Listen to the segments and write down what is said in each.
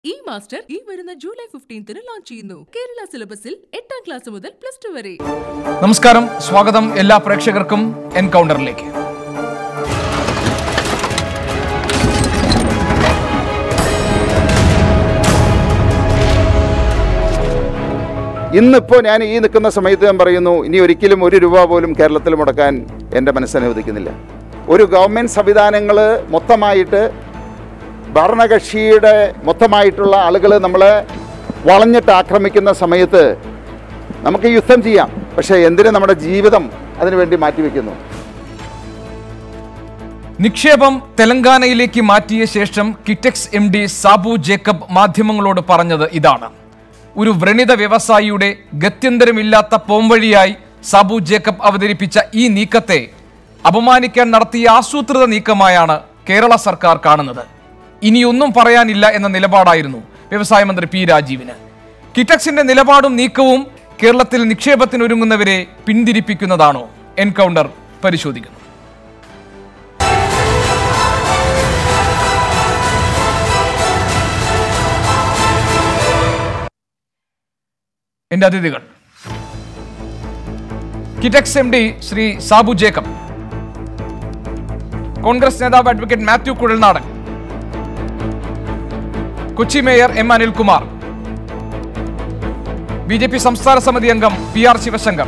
ഈ മാസ്റ്റർ ഈ വരുന്ന ജൂലൈ ഫിഫ്റ്റീൻത്തിന് ലോഞ്ച് ചെയ്യുന്നു കേരള സിലബസിൽ എട്ടാം ക്ലാസ് മുതൽ പ്ലസ് ടു വരെ നമസ്കാരം സ്വാഗതം എല്ലാ പ്രേക്ഷകർക്കും എൻകൗണ്ടറിലേക്ക് ഇന്നിപ്പോൾ ഞാൻ ഈ നിൽക്കുന്ന സമയത്ത് ഞാൻ പറയുന്നു ഇനി ഒരിക്കലും ഒരു രൂപ പോലും കേരളത്തിൽ മുടക്കാൻ എൻ്റെ മനസ്സനുവദിക്കുന്നില്ല ഒരു ഗവൺമെൻറ് സംവിധാനങ്ങൾ മൊത്തമായിട്ട് ഭരണകക്ഷിയുടെ മൊത്തമായിട്ടുള്ള ആളുകൾ നമ്മളെ വളഞ്ഞിട്ട് ആക്രമിക്കുന്ന സമയത്ത് നമുക്ക് യുദ്ധം ചെയ്യാം പക്ഷേ എന്തിന് നമ്മുടെ ജീവിതം അതിനുവേണ്ടി മാറ്റിവെക്കുന്നു നിക്ഷേപം തെലങ്കാനയിലേക്ക് മാറ്റിയ ശേഷം കിറ്റക്സ് എം ഡി സാബു ജേക്കബ് മാധ്യമങ്ങളോട് പറഞ്ഞത് ഇതാണ് ഒരു വ്രണിത വ്യവസായിയുടെ ഗത്യന്തരമില്ലാത്ത പോംവഴിയായി സാബു ജേക്കബ് അവതരിപ്പിച്ച ഈ നീക്കത്തെ അപമാനിക്കാൻ നടത്തിയ ആസൂത്രിത നീക്കമായാണ് കേരള സർക്കാർ കാണുന്നത് ഇനിയൊന്നും പറയാനില്ല എന്ന നിലപാടായിരുന്നു വ്യവസായ മന്ത്രി പി രാജീവിന് കിറ്റക്സിന്റെ നിലപാടും നീക്കവും കേരളത്തിൽ നിക്ഷേപത്തിനൊരുങ്ങുന്നവരെ പിന്തിരിപ്പിക്കുന്നതാണോ എൻകൗണ്ടർ പരിശോധിക്കുന്നു എന്റെ അതിഥികൾ കിറ്റക്സ് എം ഡി ശ്രീ സാബു ജേക്കബ് കോൺഗ്രസ് നേതാവ് advocate Mathew Kuzhalnadan Kochi mayor M Anilkumar B J P സംസ്ഥാന സമിതി അംഗം പി ആർ ശിവശങ്കർ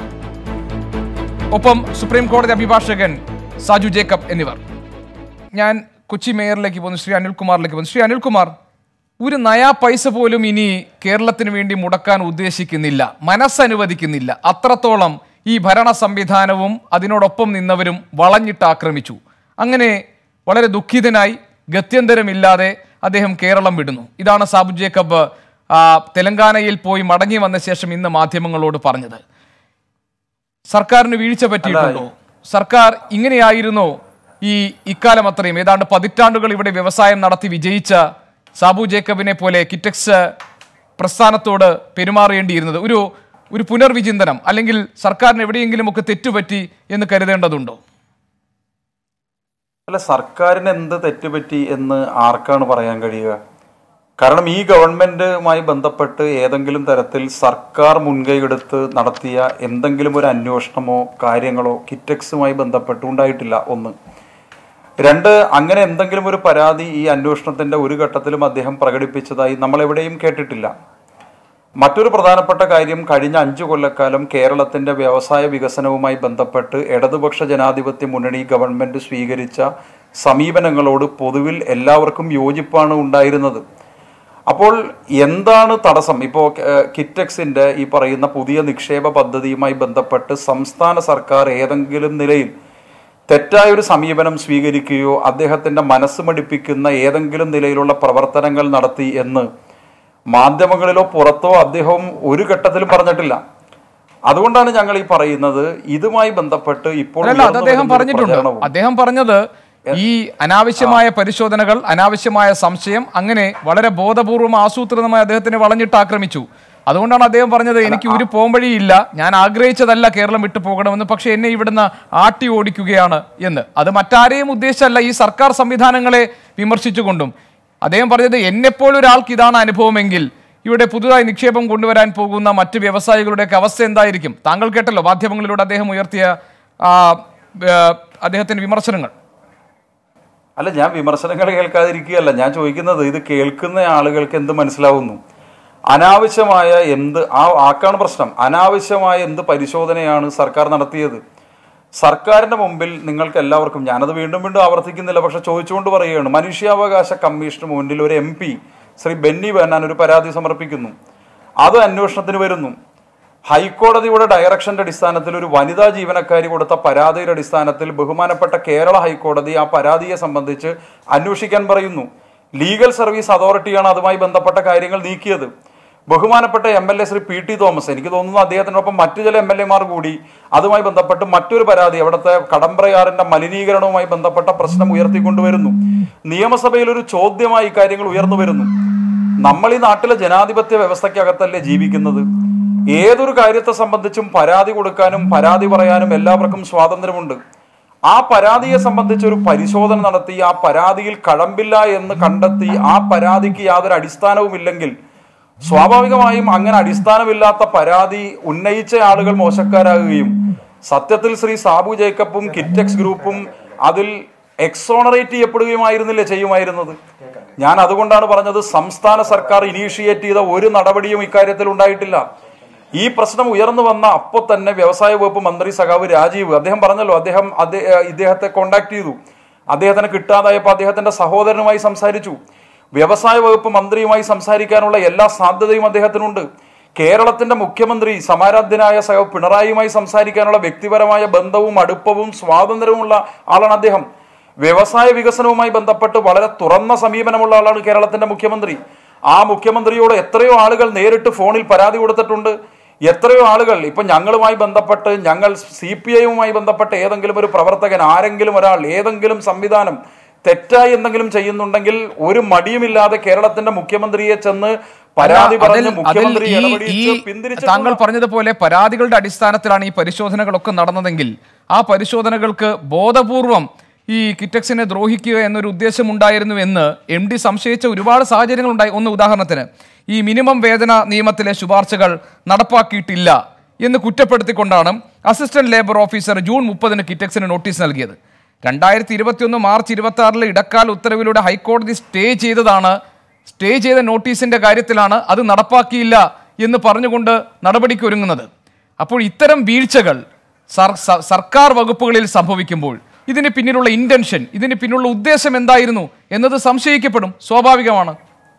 ഒപ്പം സുപ്രീം കോടതി അഭിഭാഷകൻ സാജു ജേക്കബ് എന്നിവർ ഞാൻ കൊച്ചി മേയറിലേക്ക് പോകുന്നു ശ്രീ അനിൽകുമാറിലേക്ക് പോകുന്നു ശ്രീ അനിൽകുമാർ ഒരു നയാ പൈസ പോലും ഇനി കേരളത്തിന് വേണ്ടി മുടക്കാൻ ഉദ്ദേശിക്കുന്നില്ല മനസ്സനുവദിക്കുന്നില്ല അത്രത്തോളം ഈ ഭരണ സംവിധാനവും അതിനോടൊപ്പം നിന്നവരും വളഞ്ഞിട്ട് ആക്രമിച്ചു അങ്ങനെ വളരെ ദുഃഖിതനായി ഗത്യന്തരമില്ലാതെ അദ്ദേഹം കേരളം വിടുന്നു ഇതാണ് സാബു ജേക്കബ് ആ, തെലങ്കാനയിൽ പോയി മടങ്ങി വന്ന ശേഷം ഇന്ന് മാധ്യമങ്ങളോട് പറഞ്ഞത് സർക്കാരിന് വീഴ്ച പറ്റിയിട്ടുണ്ടോ സർക്കാർ ഇങ്ങനെയായിരുന്നോ ഈ ഇക്കാലം അത്രയും ഏതാണ്ട് പതിറ്റാണ്ടുകൾ ഇവിടെ വ്യവസായം നടത്തി വിജയിച്ച സാബു ജേക്കബിനെ പോലെ കിറ്റക്സ് പ്രസ്ഥാനത്തോട് പെരുമാറേണ്ടിയിരുന്നത് ഒരു ഒരു പുനർവിചിന്തനം അല്ലെങ്കിൽ സർക്കാരിന് എവിടെയെങ്കിലും ഒക്കെ തെറ്റുപറ്റി എന്ന് കരുതേണ്ടതുണ്ടോ അല്ല സർക്കാരിന് എന്ത് തെറ്റുപറ്റി എന്ന് ആർക്കാണ് പറയാൻ കഴിയുക കാരണം ഈ ഗവൺമെന്റുമായി ബന്ധപ്പെട്ട് ഏതെങ്കിലും തരത്തിൽ സർക്കാർ മുൻകൈയെടുത്ത് നടത്തിയ എന്തെങ്കിലും ഒരു അന്വേഷണമോ കാര്യങ്ങളോ കിറ്റക്സുമായി ബന്ധപ്പെട്ട് ഉണ്ടായിട്ടില്ല ഒന്ന് രണ്ട് അങ്ങനെ എന്തെങ്കിലും ഒരു പരാതി ഈ അന്വേഷണത്തിന്റെ ഒരു ഘട്ടത്തിലും അദ്ദേഹം പ്രകടിപ്പിച്ചതായി നമ്മൾ എവിടെയും കേട്ടിട്ടില്ല മറ്റൊരു പ്രധാനപ്പെട്ട കാര്യം കഴിഞ്ഞ അഞ്ചു കൊല്ലക്കാലം കേരളത്തിന്റെ വ്യവസായ വികസനവുമായി ബന്ധപ്പെട്ട് ഇടതുപക്ഷ ജനാധിപത്യ മുന്നണി ഗവൺമെന്റ് സ്വീകരിച്ച സമീപനങ്ങളോട് പൊതുവിൽ എല്ലാവർക്കും യോജിപ്പാണ് ഉണ്ടായിരുന്നത് അപ്പോൾ എന്താണ് തടസ്സം ഇപ്പോൾ കിറ്റക്സിന്റെ ഈ പറയുന്ന പുതിയ നിക്ഷേപ പദ്ധതിയുമായി ബന്ധപ്പെട്ട് സംസ്ഥാന സർക്കാർ ഏതെങ്കിലും നിലയിൽ തെറ്റായ ഒരു സമീപനം സ്വീകരിക്കുകയോ അദ്ദേഹത്തിന്റെ മനസ്സ് മടിപ്പിക്കുന്ന ഏതെങ്കിലും നിലയിലുള്ള പ്രവർത്തനങ്ങൾ നടത്തി എന്ന് മാധ്യമങ്ങളിലോ പുറത്തോ അദ്ദേഹം ഒരു ഘട്ടത്തിലും പറഞ്ഞിട്ടില്ല അതുകൊണ്ടാണ് ഞങ്ങൾ ഈ പറയുന്നത് ഇതുമായി ബന്ധപ്പെട്ട് ഇപ്പോൾ അല്ല അത് ഉയർന്നു അദ്ദേഹം വരുന്ന ഒരു പറഞ്ഞിട്ടുണ്ട് പ്രചരണവും- അദ്ദേഹം പറഞ്ഞത് ഈ അനാവശ്യമായ പരിശോധനകൾ അനാവശ്യമായ സംശയം അങ്ങനെ വളരെ ബോധപൂർവം ആസൂത്രിതമായി അദ്ദേഹത്തിനെ വളഞ്ഞിട്ട് ആക്രമിച്ചു അതുകൊണ്ടാണ് അദ്ദേഹം പറഞ്ഞത് എനിക്ക് ഒരു പോംവഴിയില്ല ഞാൻ ആഗ്രഹിച്ചതല്ല കേരളം വിട്ടു പോകണമെന്ന് പക്ഷെ എന്നെ ഇവിടുന്ന് ആട്ടി ഓടിക്കുകയാണ് എന്ന് അത് മറ്റാരെയും ഉദ്ദേശിച്ചല്ല ഈ സർക്കാർ സംവിധാനങ്ങളെ വിമർശിച്ചുകൊണ്ടും അദ്ദേഹം പറഞ്ഞത് എന്നെപ്പോലൊരാൾക്ക് ഇതാണ് അനുഭവമെങ്കിൽ ഇവിടെ പുതുതായി നിക്ഷേപം കൊണ്ടുവരാൻ പോകുന്ന മറ്റ് വ്യവസായികളുടെയൊക്കെ അവസ്ഥ എന്തായിരിക്കും താങ്കൾ കേട്ടല്ലോ മാധ്യമങ്ങളിലൂടെ അദ്ദേഹം ഉയർത്തിയ ആ, ആ, അദ്ദേഹത്തിന്റെ വിമർശനങ്ങൾ അല്ല ഞാൻ വിമർശനങ്ങൾ കേൾക്കാതിരിക്കുകയല്ല ഞാൻ ചോദിക്കുന്നത് ഇത് കേൾക്കുന്ന ആളുകൾക്ക് എന്ത് മനസ്സിലാവുന്നു അനാവശ്യമായ എന്ത് ആ ആക്കാണ് പ്രശ്നം അനാവശ്യമായ എന്ത് പരിശോധനയാണ് സർക്കാർ നടത്തിയത് സർക്കാരിന്റെ മുമ്പിൽ നിങ്ങൾക്ക് എല്ലാവർക്കും ഞാനത് വീണ്ടും വീണ്ടും ആവർത്തിക്കുന്നില്ല പക്ഷെ ചോദിച്ചുകൊണ്ട് പറയുകയാണ് മനുഷ്യാവകാശ കമ്മീഷന് മുന്നിൽ ഒരു എം പി ശ്രീ ബെന്നി ബെന്നാൻ ഒരു പരാതി സമർപ്പിക്കുന്നു അത് അന്വേഷണത്തിന് വരുന്നു ഹൈക്കോടതിയുടെ ഡയറക്ഷന്റെ അടിസ്ഥാനത്തിൽ ഒരു വനിതാ ജീവനക്കാരി കൊടുത്ത പരാതിയുടെ അടിസ്ഥാനത്തിൽ ബഹുമാനപ്പെട്ട കേരള ഹൈക്കോടതി ആ പരാതിയെ സംബന്ധിച്ച് അന്വേഷിക്കാൻ പറയുന്നു ലീഗൽ സർവീസ് അതോറിറ്റിയാണ് അതുമായി ബന്ധപ്പെട്ട കാര്യങ്ങൾ നീക്കിയത് ബഹുമാനപ്പെട്ട M L A Shri P T Thomas എനിക്ക് തോന്നുന്നു അദ്ദേഹത്തിനൊപ്പം മറ്റു ചില എം എൽ എമാർ കൂടി അതുമായി ബന്ധപ്പെട്ട് മറ്റൊരു പരാതി അവിടുത്തെ കടമ്പ്രയാറിന്റെ മലിനീകരണവുമായി ബന്ധപ്പെട്ട പ്രശ്നം ഉയർത്തിക്കൊണ്ടുവരുന്നു നിയമസഭയിൽ ഒരു ചോദ്യമായി ഈ കാര്യങ്ങൾ ഉയർന്നു വരുന്നു നമ്മൾ ഈ നാട്ടിലെ ജനാധിപത്യ വ്യവസ്ഥയ്ക്കകത്തല്ലേ ജീവിക്കുന്നത് ഏതൊരു കാര്യത്തെ സംബന്ധിച്ചും പരാതി കൊടുക്കാനും പരാതി പറയാനും എല്ലാവർക്കും സ്വാതന്ത്ര്യമുണ്ട് ആ പരാതിയെ സംബന്ധിച്ച് ഒരു പരിശോധന നടത്തി ആ പരാതിയിൽ കഴമ്പില്ല എന്ന് കണ്ടെത്തി ആ പരാതിക്ക് യാതൊരു അടിസ്ഥാനവുമില്ലെങ്കിൽ സ്വാഭാവികമായും അങ്ങനെ അടിസ്ഥാനമില്ലാത്ത പരാതി ഉന്നയിച്ച ആളുകൾ മോശക്കാരാകുകയും സത്യത്തിൽ ശ്രീ സാബു ജേക്കബും കിറ്റക്സ് ഗ്രൂപ്പും അതിൽ എക്സോണറേറ്റ് ചെയ്യപ്പെടുകയുമായിരുന്നില്ലേ ചെയ്യുമായിരുന്നത് ഞാൻ അതുകൊണ്ടാണ് പറഞ്ഞത് സംസ്ഥാന സർക്കാർ ഇനീഷ്യേറ്റ് ചെയ്ത ഒരു നടപടിയും ഇക്കാര്യത്തിൽ ഉണ്ടായിട്ടില്ല ഈ പ്രശ്നം ഉയർന്നു വന്ന അപ്പോൾ തന്നെ വ്യവസായ വകുപ്പ് മന്ത്രി സഖാവ് രാജീവ് അദ്ദേഹം പറഞ്ഞല്ലോ അദ്ദേഹം അദ്ദേ- ഏഹ് ഇദ്ദേഹത്തെ കോണ്ടാക്ട് ചെയ്തു അദ്ദേഹത്തിന് കിട്ടാതായപ്പോൾ അദ്ദേഹത്തിന്റെ സഹോദരനുമായി സംസാരിച്ചു വ്യവസായ വകുപ്പ് മന്ത്രിയുമായി സംസാരിക്കാനുള്ള എല്ലാ സാധ്യതയും അദ്ദേഹത്തിനുണ്ട് കേരളത്തിന്റെ മുഖ്യമന്ത്രി സമാരാധ്യനായ സഹ പിണറായിയുമായി സംസാരിക്കാനുള്ള വ്യക്തിപരമായ ബന്ധവും അടുപ്പവും സ്വാതന്ത്ര്യവുമുള്ള ആളാണ് അദ്ദേഹം വ്യവസായ വികസനവുമായി ബന്ധപ്പെട്ട് വളരെ തുറന്ന സമീപനമുള്ള ആളാണ് കേരളത്തിന്റെ മുഖ്യമന്ത്രി ആ മുഖ്യമന്ത്രിയോട് എത്രയോ ആളുകൾ നേരിട്ട് ഫോണിൽ പരാതി കൊടുത്തിട്ടുണ്ട് എത്രയോ ആളുകൾ ഇപ്പൊ ഞങ്ങളുമായി ബന്ധപ്പെട്ട് ഞങ്ങൾ സി പി ഐയുമായി ബന്ധപ്പെട്ട് ഏതെങ്കിലും ഒരു പ്രവർത്തകൻ ആരെങ്കിലും ഒരാൾ ഏതെങ്കിലും സംവിധാനം തെറ്റായി എന്തെങ്കിലും ചെയ്യുന്നുണ്ടെങ്കിൽ ഒരു മടിയുമില്ലാതെ കേരളത്തിന്റെ മുഖ്യമന്ത്രിയെ ചെന്ന് പരാതി അതിൽ- പറഞ്ഞ് അതിൽ മുഖ്യമന്ത്രി ഈ- ഈ ഇടപെടിച്ച് താങ്കൾ പിന്തിരിച്ചിട്ടുള്ള പറഞ്ഞതുപോലെ പരാതികളുടെ അടിസ്ഥാനത്തിലാണ് ഈ പരിശോധനകളൊക്കെ നടന്നതെങ്കിൽ ആ പരിശോധനകൾക്ക് ബോധപൂർവം ഈ കിറ്റക്സിനെ ദ്രോഹിക്കുക എന്നൊരു ഉദ്ദേശം ഉണ്ടായിരുന്നു എന്ന് എം ഡി സംശയിച്ച ഒരുപാട് സാഹചര്യങ്ങൾ ഉണ്ടായി ഒന്ന് ഉദാഹരണത്തിന് ഈ മിനിമം വേതന നിയമത്തിലെ ശുപാർശകൾ നടപ്പാക്കിയിട്ടില്ല എന്ന് കുറ്റപ്പെടുത്തിക്കൊണ്ടാണ് അസിസ്റ്റന്റ് ലേബർ ഓഫീസർ ജൂൺ മുപ്പതിന് കിറ്റക്സിന് നോട്ടീസ് നൽകിയത് രണ്ടായിരത്തി ഇരുപത്തിയൊന്ന് മാർച്ച് ഇരുപത്തി ആറിലെ ഇടക്കാല ഉത്തരവിലൂടെ ഹൈക്കോടതി സ്റ്റേ ചെയ്തതാണ് സ്റ്റേ ചെയ്ത നോട്ടീസിന്റെ കാര്യത്തിലാണ് അത് നടപ്പാക്കിയില്ല എന്ന് പറഞ്ഞുകൊണ്ട് നടപടിക്ക് ഒരുങ്ങുന്നത് അപ്പോൾ ഇത്തരം വീഴ്ചകൾ സർ- സ- സർക്കാർ വകുപ്പുകളിൽ സംഭവിക്കുമ്പോൾ ഇതിന് പിന്നിലുള്ള ഇന്റൻഷൻ ഇതിന് പിന്നിലുള്ള ഉദ്ദേശം എന്തായിരുന്നു എന്നത് സംശയിക്കപ്പെടും സ്വാഭാവികമാണ്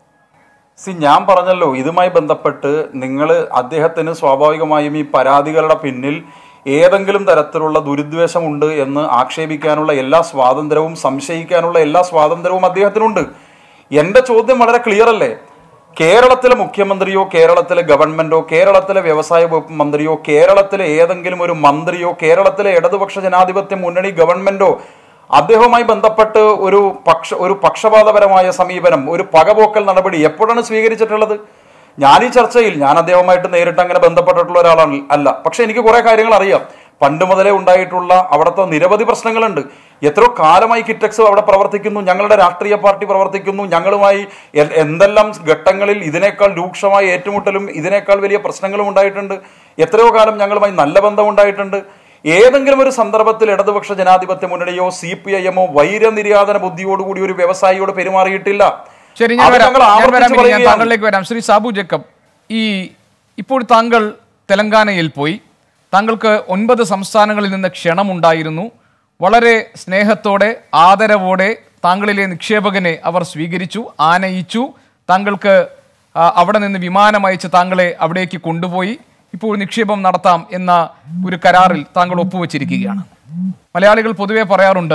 സി ഞാൻ പറഞ്ഞല്ലോ ഇതുമായി ബന്ധപ്പെട്ട് നിങ്ങൾ അദ്ദേഹത്തിന് സ്വാഭാവികമായും ഈ പരാതികളുടെ പിന്നിൽ ഏതെങ്കിലും തരത്തിലുള്ള ദുരുദ്വേഷമുണ്ട് എന്ന് ആക്ഷേപിക്കാനുള്ള എല്ലാ സ്വാതന്ത്ര്യവും സംശയിക്കാനുള്ള എല്ലാ സ്വാതന്ത്ര്യവും അദ്ദേഹത്തിനുണ്ട് എന്റെ ചോദ്യം വളരെ ക്ലിയർ അല്ലേ കേരളത്തിലെ മുഖ്യമന്ത്രിയോ കേരളത്തിലെ ഗവൺമെന്റോ കേരളത്തിലെ വ്യവസായ വകുപ്പ് മന്ത്രിയോ കേരളത്തിലെ ഏതെങ്കിലും ഒരു മന്ത്രിയോ കേരളത്തിലെ ഇടതുപക്ഷ ജനാധിപത്യ മുന്നണി ഗവൺമെന്റോ അദ്ദേഹവുമായി ബന്ധപ്പെട്ട് ഒരു പക്ഷ ഒരു പക്ഷപാതപരമായ സമീപനം ഒരു പകപോക്കൽ നടപടി എപ്പോഴാണ് സ്വീകരിച്ചിട്ടുള്ളത് ഞാൻ ഈ ചർച്ചയിൽ ഞാൻ അദ്ദേഹവുമായിട്ട് നേരിട്ട് അങ്ങനെ ബന്ധപ്പെട്ടിട്ടുള്ള ഒരാളാണ് അല്ല പക്ഷെ എനിക്ക് കുറെ കാര്യങ്ങൾ അറിയാം പണ്ട് മുതലേ ഉണ്ടായിട്ടുള്ള അവിടുത്തെ നിരവധി പ്രശ്നങ്ങളുണ്ട് എത്രയോ കാലമായി കിറ്റക്സ് അവിടെ പ്രവർത്തിക്കുന്നു ഞങ്ങളുടെ രാഷ്ട്രീയ പാർട്ടി പ്രവർത്തിക്കുന്നു ഞങ്ങളുമായി എ- എന്തെല്ലാം ഘട്ടങ്ങളിൽ ഇതിനേക്കാൾ രൂക്ഷമായ ഏറ്റുമുട്ടലും ഇതിനേക്കാൾ വലിയ പ്രശ്നങ്ങളും ഉണ്ടായിട്ടുണ്ട് എത്രയോ കാലം ഞങ്ങളുമായി നല്ല ബന്ധം ഉണ്ടായിട്ടുണ്ട് ഏതെങ്കിലും ഒരു സന്ദർഭത്തിൽ ഇടതുപക്ഷ ജനാധിപത്യ മുന്നണിയോ സി പി ഐ എമ്മോ വൈരനിര്യാതന ബുദ്ധിയോടുകൂടി ഒരു വ്യവസായിയോട് പെരുമാറിയിട്ടില്ല ശരി ഞാൻ അത് വരാം ഞങ്ങൾ ഞാൻ ആവർത്തിച്ച് വരാം ഇനി ഞാൻ പറയുകയാണ്. താങ്കളിലേക്ക് വരാം ശ്രീ സാബു ജേക്കബ് ഈ ഇപ്പോൾ താങ്കൾ തെലങ്കാനയിൽ പോയി താങ്കൾക്ക് ഒൻപത് സംസ്ഥാനങ്ങളിൽ നിന്ന് ക്ഷണമുണ്ടായിരുന്നു വളരെ സ്നേഹത്തോടെ ആദരവോടെ താങ്കളിലെ നിക്ഷേപകനെ അവർ സ്വീകരിച്ചു ആനയിച്ചു താങ്കൾക്ക് ആ, അവിടെ നിന്ന് വിമാനം അയച്ച് താങ്കളെ അവിടേക്ക് കൊണ്ടുപോയി ഇപ്പോൾ നിക്ഷേപം നടത്താം എന്ന ഒരു കരാറിൽ താങ്കൾ ഒപ്പുവെച്ചിരിക്കുകയാണ് മലയാളികൾ പൊതുവെ പറയാറുണ്ട്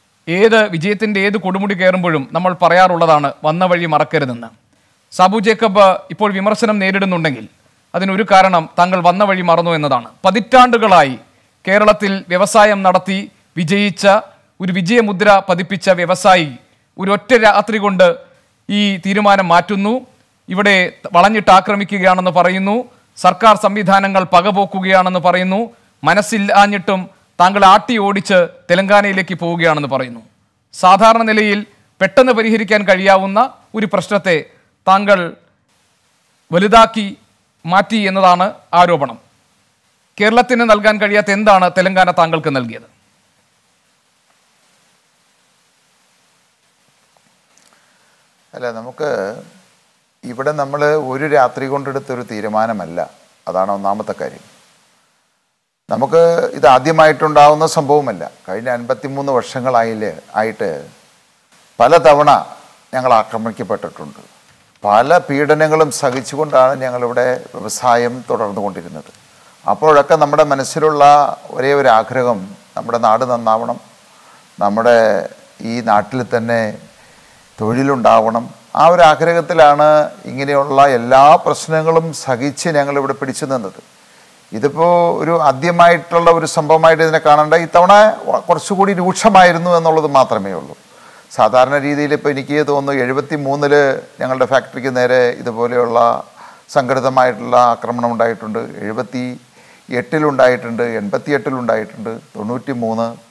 ഏത് വിജയത്തിന്റെ ഏത് കൊടുമുടി കയറുമ്പോഴും നമ്മൾ പറയാറുള്ളതാണ് വന്ന വഴി മറക്കരുതെന്ന് സാബു ജേക്കബ് ഇപ്പോൾ വിമർശനം നേരിടുന്നുണ്ടെങ്കിൽ അതിനൊരു കാരണം താങ്കൾ വന്ന വഴി മറന്നു എന്നതാണ് പതിറ്റാണ്ടുകളായി കേരളത്തിൽ വ്യവസായം നടത്തി വിജയിച്ച ഒരു വിജയമുദ്ര പതിപ്പിച്ച വ്യവസായി ഒരു ഒറ്റ രാത്രി കൊണ്ട് ഈ തീരുമാനം മാറ്റുന്നു ഇവിടെ വളഞ്ഞിട്ട് ആക്രമിക്കുകയാണെന്ന് പറയുന്നു സർക്കാർ സംവിധാനങ്ങൾ പകപോക്കുകയാണെന്ന് പറയുന്നു മനസ്സില്ലാഞ്ഞിട്ടും താങ്കൾ ആട്ടി ഓടിച്ച് തെലങ്കാനയിലേക്ക് പോവുകയാണെന്ന് പറയുന്നു സാധാരണ നിലയിൽ പെട്ടെന്ന് പരിഹരിക്കാൻ കഴിയാവുന്ന ഒരു പ്രശ്നത്തെ താങ്കൾ വലുതാക്കി മാറ്റി എന്നതാണ് ആരോപണം കേരളത്തിന് നൽകാൻ കഴിയാത്ത എന്താണ് തെലങ്കാന താങ്കൾക്ക് നൽകിയത് അല്ല നമുക്ക് ഇവിടെ നമ്മൾ ഒരു രാത്രി കൊണ്ടെടുത്തൊരു തീരുമാനമല്ല അതാണ് ഒന്നാമത്തെ കാര്യം നമുക്ക് ഇത് ആദ്യമായിട്ടുണ്ടാവുന്ന സംഭവമല്ല കഴിഞ്ഞ അൻപത്തിമൂന്ന് വർഷങ്ങളായില്ലേ ആയിട്ട് പലതവണ ഞങ്ങൾ ആക്രമിക്കപ്പെട്ടിട്ടുണ്ട് പല പീഡനങ്ങളും സഹിച്ചുകൊണ്ടാണ് ഞങ്ങളിവിടെ വ്യവസായം തുടർന്നുകൊണ്ടിരുന്നത് അപ്പോഴൊക്കെ നമ്മുടെ മനസ്സിലുള്ള ഒരേ ഒരു ആഗ്രഹം നമ്മുടെ നാട് നന്നാവണം നമ്മുടെ ഈ നാട്ടിൽ തന്നെ തൊഴിലുണ്ടാവണം ആ ഒരു ആഗ്രഹത്തിലാണ് ഇങ്ങനെയുള്ള എല്ലാ പ്രശ്നങ്ങളും സഹിച്ച് ഞങ്ങളിവിടെ പിടിച്ചു നിന്നത് ഇതിപ്പോൾ ഒരു ആദ്യമായിട്ടുള്ള ഒരു സംഭവമായിട്ട് ഇതിനെ കാണേണ്ട ഇത്തവണ വ- കുറച്ചുകൂടി രൂക്ഷമായിരുന്നു എന്നുള്ളത് മാത്രമേ ഉള്ളൂ സാധാരണ രീതിയിൽ ഇപ്പോൾ എനിക്ക് തോന്നുന്നു എഴുപത്തി മൂന്നില് ഞങ്ങളുടെ ഫാക്ടറിക്ക് നേരെ ഇതുപോലെയുള്ള സംഘടിതമായിട്ടുള്ള ആക്രമണം ഉണ്ടായിട്ടുണ്ട് എഴുപത്തി എട്ടിലുണ്ടായിട്ടുണ്ട് എൺപത്തി എട്ടിലുണ്ടായിട്ടുണ്ട് തൊണ്ണൂറ്റി മൂന്ന്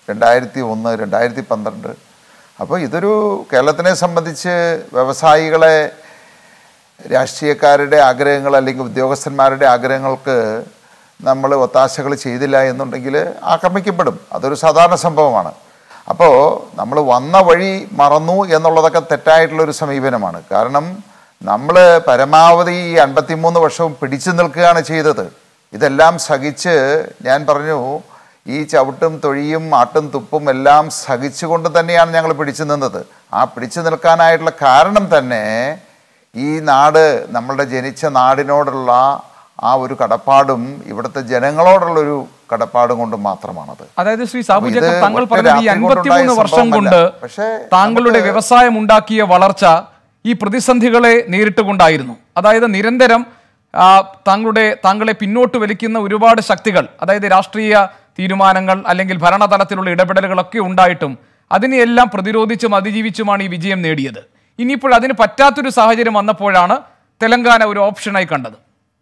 രണ്ടായിരത്തി ഒന്ന് രണ്ടായിരത്തി പന്ത്രണ്ട് അപ്പോൾ ഇതൊരു കേരളത്തിനെ സംബന്ധിച്ച് വ്യവസായികളെ രാഷ്ട്രീയക്കാരുടെ ആഗ്രഹങ്ങൾ അല്ലെങ്കിൽ ഉദ്യോഗസ്ഥന്മാരുടെ ആഗ്രഹങ്ങൾക്ക് നമ്മൾ ഒത്താശകൾ ചെയ്തില്ല എന്നുണ്ടെങ്കിൽ ആക്രമിക്കപ്പെടും അതൊരു സാധാരണ സംഭവമാണ് അപ്പോൾ നമ്മൾ വന്ന വഴി മറന്നു എന്നുള്ളതൊക്കെ തെറ്റായിട്ടുള്ളൊരു സമീപനമാണ് കാരണം നമ്മൾ പരമാവധി ഈ അൻപത്തിമൂന്ന് വർഷവും പിടിച്ചു നിൽക്കുകയാണ് ചെയ്തത് ഇതെല്ലാം സഹിച്ച് ഞാൻ പറഞ്ഞു ഈ ചവിട്ടും തൊഴിയും ആട്ടും തുപ്പും എല്ലാം സഹിച്ചുകൊണ്ട് തന്നെയാണ് ഞങ്ങൾ പിടിച്ചു നിന്നത് ആ പിടിച്ചു നിൽക്കാനായിട്ടുള്ള കാരണം തന്നെ ഈ നാട് നമ്മളുടെ ജനിച്ച നാടിനോടുള്ള ആ ഒരു കടപ്പാടും ഇവിടുത്തെ ജനങ്ങളോടുള്ളൊരു കടപ്പാടും കൊണ്ട് മാത്രമാണത് അതായത് ശ്രീ സാബു അപ്പൊ ഇത് ജേക്കബ് താങ്കൾ ഒറ്റ പറഞ്ഞത് ഈ രാത്രി കൊണ്ടുണ്ടായ അൻപത്തിമൂന്ന് വർഷം സംഭവമല്ല. കൊണ്ട് പക്ഷേ താങ്കളുടെ നമുക്ക് വ്യവസായം ഉണ്ടാക്കിയ വളർച്ച ഈ പ്രതിസന്ധികളെ നേരിട്ടുകൊണ്ടായിരുന്നു അതായത് നിരന്തരം ആ, താങ്കളുടെ താങ്കളെ പിന്നോട്ട് വലിക്കുന്ന ഒരുപാട് ശക്തികൾ അതായത് രാഷ്ട്രീയ തീരുമാനങ്ങൾ അല്ലെങ്കിൽ ഭരണതലത്തിലുള്ള ഇടപെടലുകളൊക്കെ ഉണ്ടായിട്ടും അതിനെയെല്ലാം പ്രതിരോധിച്ചും അതിജീവിച്ചുമാണ് ഈ വിജയം നേടിയത് ഇനിയിപ്പോൾ അതിന് പറ്റാത്തൊരു സാഹചര്യം വന്നപ്പോഴാണ് തെലങ്കാന ഒരു ഓപ്ഷനായി കണ്ടത്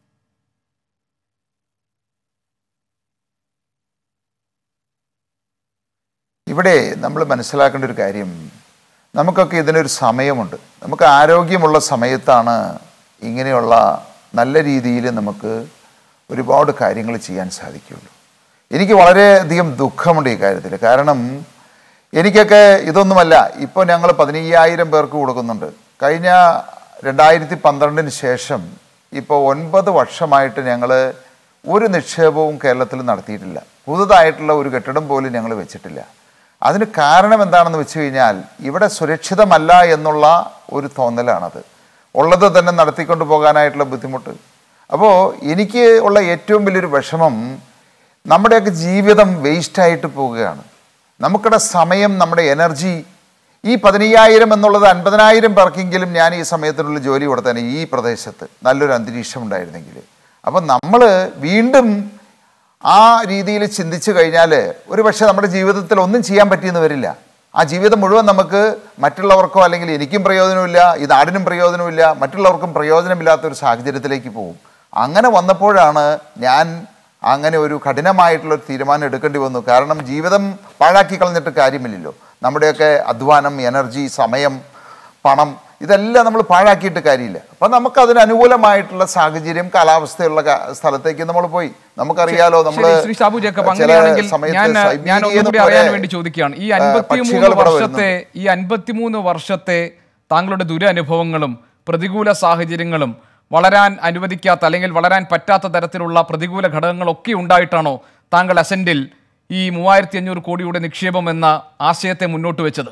ഇവിടെ നമ്മൾ മനസ്സിലാക്കേണ്ട ഒരു കാര്യം നമുക്കൊക്കെ ഇതിനൊരു സമയമുണ്ട് നമുക്ക് ആരോഗ്യമുള്ള സമയത്താണ് ഇങ്ങനെയുള്ള നല്ല രീതിയിൽ നമുക്ക് ഒരുപാട് കാര്യങ്ങൾ ചെയ്യാൻ സാധിക്കുകയുള്ളൂ എനിക്ക് വളരെയധികം ദുഃഖമുണ്ട് ഈ കാര്യത്തിൽ കാരണം എനിക്കൊക്കെ ഇതൊന്നുമല്ല ഇപ്പോൾ ഞങ്ങൾ പതിനയ്യായിരം പേർക്ക് കൊടുക്കുന്നുണ്ട് കഴിഞ്ഞ രണ്ടായിരത്തി പന്ത്രണ്ടിന് ശേഷം ഇപ്പോൾ ഒൻപത് വർഷമായിട്ട് ഞങ്ങൾ ഒരു നിക്ഷേപവും കേരളത്തിൽ നടത്തിയിട്ടില്ല പുതുതായിട്ടുള്ള ഒരു കെട്ടിടം പോലും ഞങ്ങൾ വെച്ചിട്ടില്ല അതിന് കാരണം എന്താണെന്ന് വെച്ച് കഴിഞ്ഞാൽ ഇവിടെ സുരക്ഷിതമല്ല എന്നുള്ള ഒരു തോന്നലാണത് ഉള്ളത് തന്നെ നടത്തിക്കൊണ്ട് പോകാനായിട്ടുള്ള ബുദ്ധിമുട്ട് അപ്പോൾ എനിക്ക് ഉള്ള ഏറ്റവും വലിയൊരു വിഷമം നമ്മുടെയൊക്കെ ജീവിതം വേസ്റ്റായിട്ട് പോവുകയാണ് നമുക്കുടെ സമയം നമ്മുടെ എനർജി ഈ പതിനയ്യായിരം എന്നുള്ളത് അൻപതിനായിരം പേർക്കെങ്കിലും ഞാൻ ഈ സമയത്തിനുള്ള ജോലി കൊടുത്തേനെ ഈ പ്രദേശത്ത് നല്ലൊരു അന്തരീക്ഷം ഉണ്ടായിരുന്നെങ്കിൽ അപ്പം നമ്മൾ വീണ്ടും ആ രീതിയിൽ ചിന്തിച്ചു കഴിഞ്ഞാൽ ഒരു പക്ഷേ നമ്മുടെ ജീവിതത്തിൽ ഒന്നും ചെയ്യാൻ പറ്റിയെന്ന് വരില്ല ആ ജീവിതം മുഴുവൻ നമുക്ക് മറ്റുള്ളവർക്കോ അല്ലെങ്കിൽ എനിക്കും പ്രയോജനമില്ല ഈ നാടിനും പ്രയോജനമില്ല മറ്റുള്ളവർക്കും പ്രയോജനമില്ലാത്ത ഒരു സാഹചര്യത്തിലേക്ക് പോകും അങ്ങനെ വന്നപ്പോഴാണ് ഞാൻ അങ്ങനെ ഒരു കഠിനമായിട്ടുള്ള ഒരു തീരുമാനം എടുക്കേണ്ടി വന്നു കാരണം ജീവിതം പാഴാക്കി കളഞ്ഞിട്ട് കാര്യമില്ലല്ലോ നമ്മുടെയൊക്കെ അധ്വാനം എനർജി സമയം പണം ഇതെല്ലാം നമ്മൾ പാഴാക്കിയിട്ട് കാര്യമില്ല അപ്പം നമുക്ക് അതിന് അനുകൂലമായിട്ടുള്ള സാഹചര്യം കാലാവസ്ഥയുള്ള ക- സ്ഥലത്തേക്ക് നമ്മൾ പോയി നമുക്കറിയാലോ നമ്മൾ ശരി, ശ്രീ ഷാബു ജേക്കബ് അങ്ങനെയാണെങ്കിൽ ഞാൻ ഞാൻ ഒന്നുകൂടി അറിയാൻ വേണ്ടി ചോദിക്കുകയാണ് ഈ അൻപത്തിമൂന്ന് വർഷത്തെ ഈ അൻപത്തിമൂന്ന് വർഷത്തെ താങ്കളുടെ ദുരനുഭവങ്ങളും പ്രതികൂല സാഹചര്യങ്ങളും വളരാൻ അനുവദിക്കാത്ത അല്ലെങ്കിൽ വളരാൻ പറ്റാത്ത തരത്തിലുള്ള പ്രതികൂല ഘടകങ്ങളൊക്കെ ഉണ്ടായിട്ടാണോ താങ്കൾ അസെന്റിൽ ഈ മൂവായിരത്തി അഞ്ഞൂറ് കോടിയുടെ നിക്ഷേപം എന്ന ആശയത്തെ മുന്നോട്ട് വെച്ചത്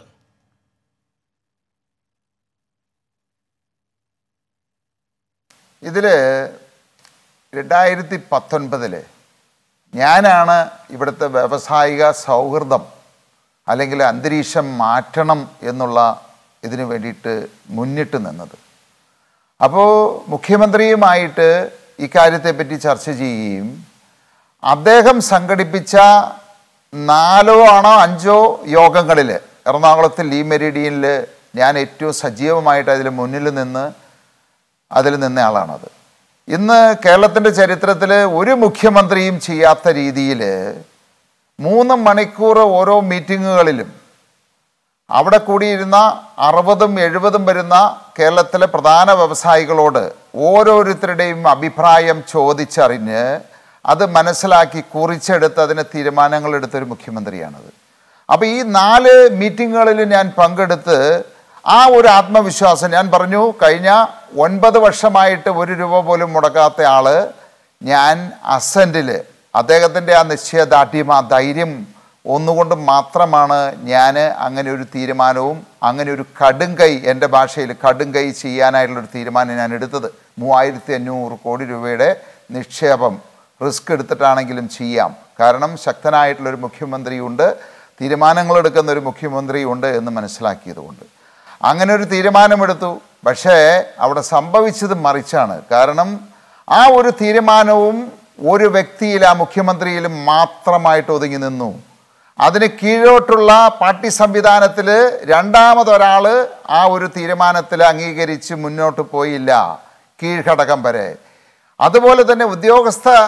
ഇതിൽ രണ്ടായിരത്തി പത്തൊൻപതില് ഞാനാണ് ഇവിടുത്തെ വ്യാവസായിക സൗഹൃദം അല്ലെങ്കിൽ അന്തരീക്ഷം മാറ്റണം എന്നുള്ള ഇതിനു വേണ്ടിയിട്ട് മുന്നിട്ട് നിന്നത് അപ്പോൾ മുഖ്യമന്ത്രിയുമായിട്ട് ഇക്കാര്യത്തെപ്പറ്റി ചർച്ച ചെയ്യുകയും അദ്ദേഹം സംഘടിപ്പിച്ച നാലോ ആണോ അഞ്ചോ യോഗങ്ങളിൽ എറണാകുളത്ത് ലീ മെരീഡിയനിൽ ഞാൻ ഏറ്റവും സജീവമായിട്ട് അതിൽ മുന്നിൽ നിന്ന് അതിൽ നിന്നയാളാണത് ഇന്ന് കേരളത്തിൻ്റെ ചരിത്രത്തിൽ ഒരു മുഖ്യമന്ത്രിയും ചെയ്യാത്ത രീതിയിൽ മൂന്ന് മണിക്കൂർ ഓരോ മീറ്റിങ്ങുകളിലും അവിടെ കൂടിയിരുന്ന അറുപതും എഴുപതും വരുന്ന കേരളത്തിലെ പ്രധാന വ്യവസായികളോട് ഓരോരുത്തരുടെയും അഭിപ്രായം ചോദിച്ചറിഞ്ഞ് അത് മനസ്സിലാക്കി കുറിച്ചെടുത്ത് അതിന് തീരുമാനങ്ങൾ എടുത്തൊരു മുഖ്യമന്ത്രിയാണത് അപ്പോൾ ഈ നാല് മീറ്റിങ്ങുകളിൽ ഞാൻ പങ്കെടുത്ത് ആ ഒരു ആത്മവിശ്വാസം ഞാൻ പറഞ്ഞു കഴിഞ്ഞ ഒൻപത് വർഷമായിട്ട് ഒരു രൂപ പോലും മുടക്കാത്ത ആള് ഞാൻ അസൻറ്റിൽ അദ്ദേഹത്തിൻ്റെ ആ നിശ്ചയദാർഢ്യം ആ ധൈര്യം ഒന്നുകൊണ്ട് മാത്രമാണ് ഞാൻ അങ്ങനെ ഒരു തീരുമാനവും അങ്ങനെ ഒരു കടുങ്കൈ എൻ്റെ ഭാഷയിൽ കടുങ്കൈ ചെയ്യാനായിട്ടുള്ളൊരു തീരുമാനം ഞാൻ എടുത്തത് മൂവായിരത്തി അഞ്ഞൂറ് കോടി രൂപയുടെ നിക്ഷേപം റിസ്ക് എടുത്തിട്ടാണെങ്കിലും ചെയ്യാം കാരണം ശക്തനായിട്ടുള്ളൊരു മുഖ്യമന്ത്രിയുണ്ട് തീരുമാനങ്ങൾ എടുക്കുന്ന ഒരു മുഖ്യമന്ത്രിയുണ്ട് എന്ന് മനസ്സിലാക്കിയതുകൊണ്ട് അങ്ങനെ ഒരു തീരുമാനമെടുത്തു പക്ഷേ അവിടെ സംഭവിച്ചത് മറിച്ചാണ് കാരണം ആ ഒരു തീരുമാനവും ഒരു വ്യക്തിയിൽ ആ മുഖ്യമന്ത്രിയിൽ മാത്രമായിട്ട് ഒതുങ്ങി നിന്നു അതിന് കീഴോട്ടുള്ള പാർട്ടി സംവിധാനത്തിൽ രണ്ടാമതൊരാൾ ആ ഒരു തീരുമാനത്തിൽ അംഗീകരിച്ച് മുന്നോട്ട് പോയില്ല കീഴ്ഘടകം വരെ അതുപോലെ തന്നെ ഉദ്യോഗസ്ഥ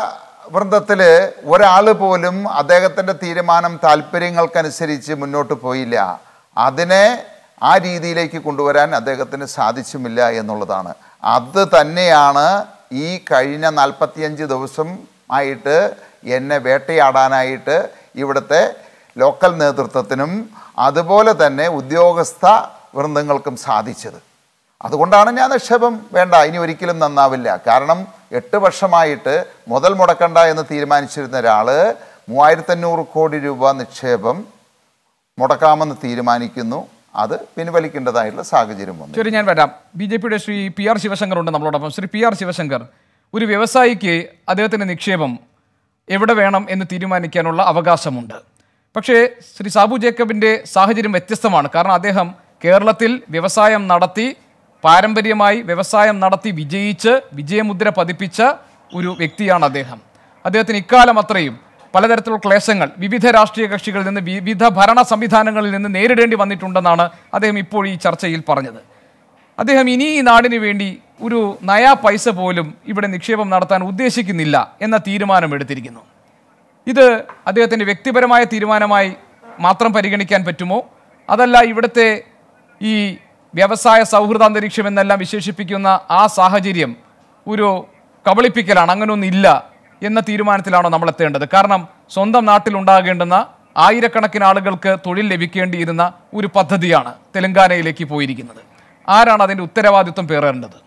വൃന്ദത്തിൽ ഒരാൾ പോലും അദ്ദേഹത്തിൻ്റെ തീരുമാനം താല്പര്യങ്ങൾക്കനുസരിച്ച് മുന്നോട്ട് പോയില്ല അതിനെ ആ രീതിയിലേക്ക് കൊണ്ടുവരാൻ അദ്ദേഹത്തിന് സാധിച്ചുമില്ല എന്നുള്ളതാണ് അത് തന്നെയാണ് ഈ കഴിഞ്ഞ നാൽപ്പത്തിയഞ്ച് ദിവസം ആയിട്ട് എന്നെ വേട്ടയാടാനായിട്ട് ഇവിടുത്തെ ലോക്കൽ നേതൃത്വത്തിനും അതുപോലെ തന്നെ ഉദ്യോഗസ്ഥ വൃന്ദങ്ങൾക്കും സാധിച്ചത് അതുകൊണ്ടാണ് ഞാൻ നിക്ഷേപം വേണ്ട ഇനി ഒരിക്കലും നന്നാവില്ല കാരണം എട്ട് വർഷമായിട്ട് മുതൽ മുടക്കണ്ട എന്ന് തീരുമാനിച്ചിരുന്ന ഒരാൾ മൂവായിരത്തഞ്ഞൂറ് കോടി രൂപ നിക്ഷേപം മുടക്കാമെന്ന് തീരുമാനിക്കുന്നു അത് പിൻവലിക്കേണ്ടതായിട്ടുള്ള സാഹചര്യം വന്നു ശരി ഞാൻ വരാം ബി ജെ പിയുടെ ശ്രീ പി ആർ ശിവശങ്കർ ഉണ്ട് നമ്മളോടൊപ്പം ശ്രീ പി ആർ ശിവശങ്കർ ഒരു വ്യവസായിക്ക് അദ്ദേഹത്തിൻ്റെ നിക്ഷേപം എവിടെ വേണം എന്ന് തീരുമാനിക്കാനുള്ള അവകാശമുണ്ട് പക്ഷേ ശ്രീ സാബു ജേക്കബിൻ്റെ സാഹചര്യം വ്യത്യസ്തമാണ് കാരണം അദ്ദേഹം കേരളത്തിൽ വ്യവസായം നടത്തി പാരമ്പര്യമായി വ്യവസായം നടത്തി വിജയിച്ച് വിജയമുദ്ര പതിപ്പിച്ച ഒരു വ്യക്തിയാണ് അദ്ദേഹം അദ്ദേഹത്തിന് ഇക്കാലം അത്രയും പലതരത്തിലുള്ള ക്ലേശങ്ങൾ വിവിധ രാഷ്ട്രീയ കക്ഷികളിൽ നിന്ന് വിവിധ ഭരണ സംവിധാനങ്ങളിൽ നിന്ന് നേരിടേണ്ടി വന്നിട്ടുണ്ടെന്നാണ് അദ്ദേഹം ഇപ്പോൾ ഈ ചർച്ചയിൽ പറഞ്ഞത് അദ്ദേഹം ഇനി ഈ നാടിന് വേണ്ടി ഒരു നയാ പൈസ പോലും ഇവിടെ നിക്ഷേപം നടത്താൻ ഉദ്ദേശിക്കുന്നില്ല എന്ന തീരുമാനം എടുത്തിരിക്കുന്നു ഇത് അദ്ദേഹത്തിൻ്റെ വ്യക്തിപരമായ തീരുമാനമായി മാത്രം പരിഗണിക്കാൻ പറ്റുമോ അതല്ല ഇവിടുത്തെ ഈ വ്യവസായ സൗഹൃദ അന്തരീക്ഷം എന്നെല്ലാം വിശേഷിപ്പിക്കുന്ന ആ സാഹചര്യം ഒരു കബളിപ്പിക്കലാണ് അങ്ങനെയൊന്നില്ല എന്ന തീരുമാനത്തിലാണോ നമ്മൾ എത്തേണ്ടത് കാരണം സ്വന്തം നാട്ടിൽ ഉണ്ടാകേണ്ടുന്ന ആയിരക്കണക്കിന് ആളുകൾക്ക് തൊഴിൽ ലഭിക്കേണ്ടിയിരുന്ന ഒരു പദ്ധതിയാണ് തെലങ്കാനയിലേക്ക് പോയിരിക്കുന്നത് ആരാണ് അതിൻ്റെ ഉത്തരവാദിത്വം പേറേണ്ടത്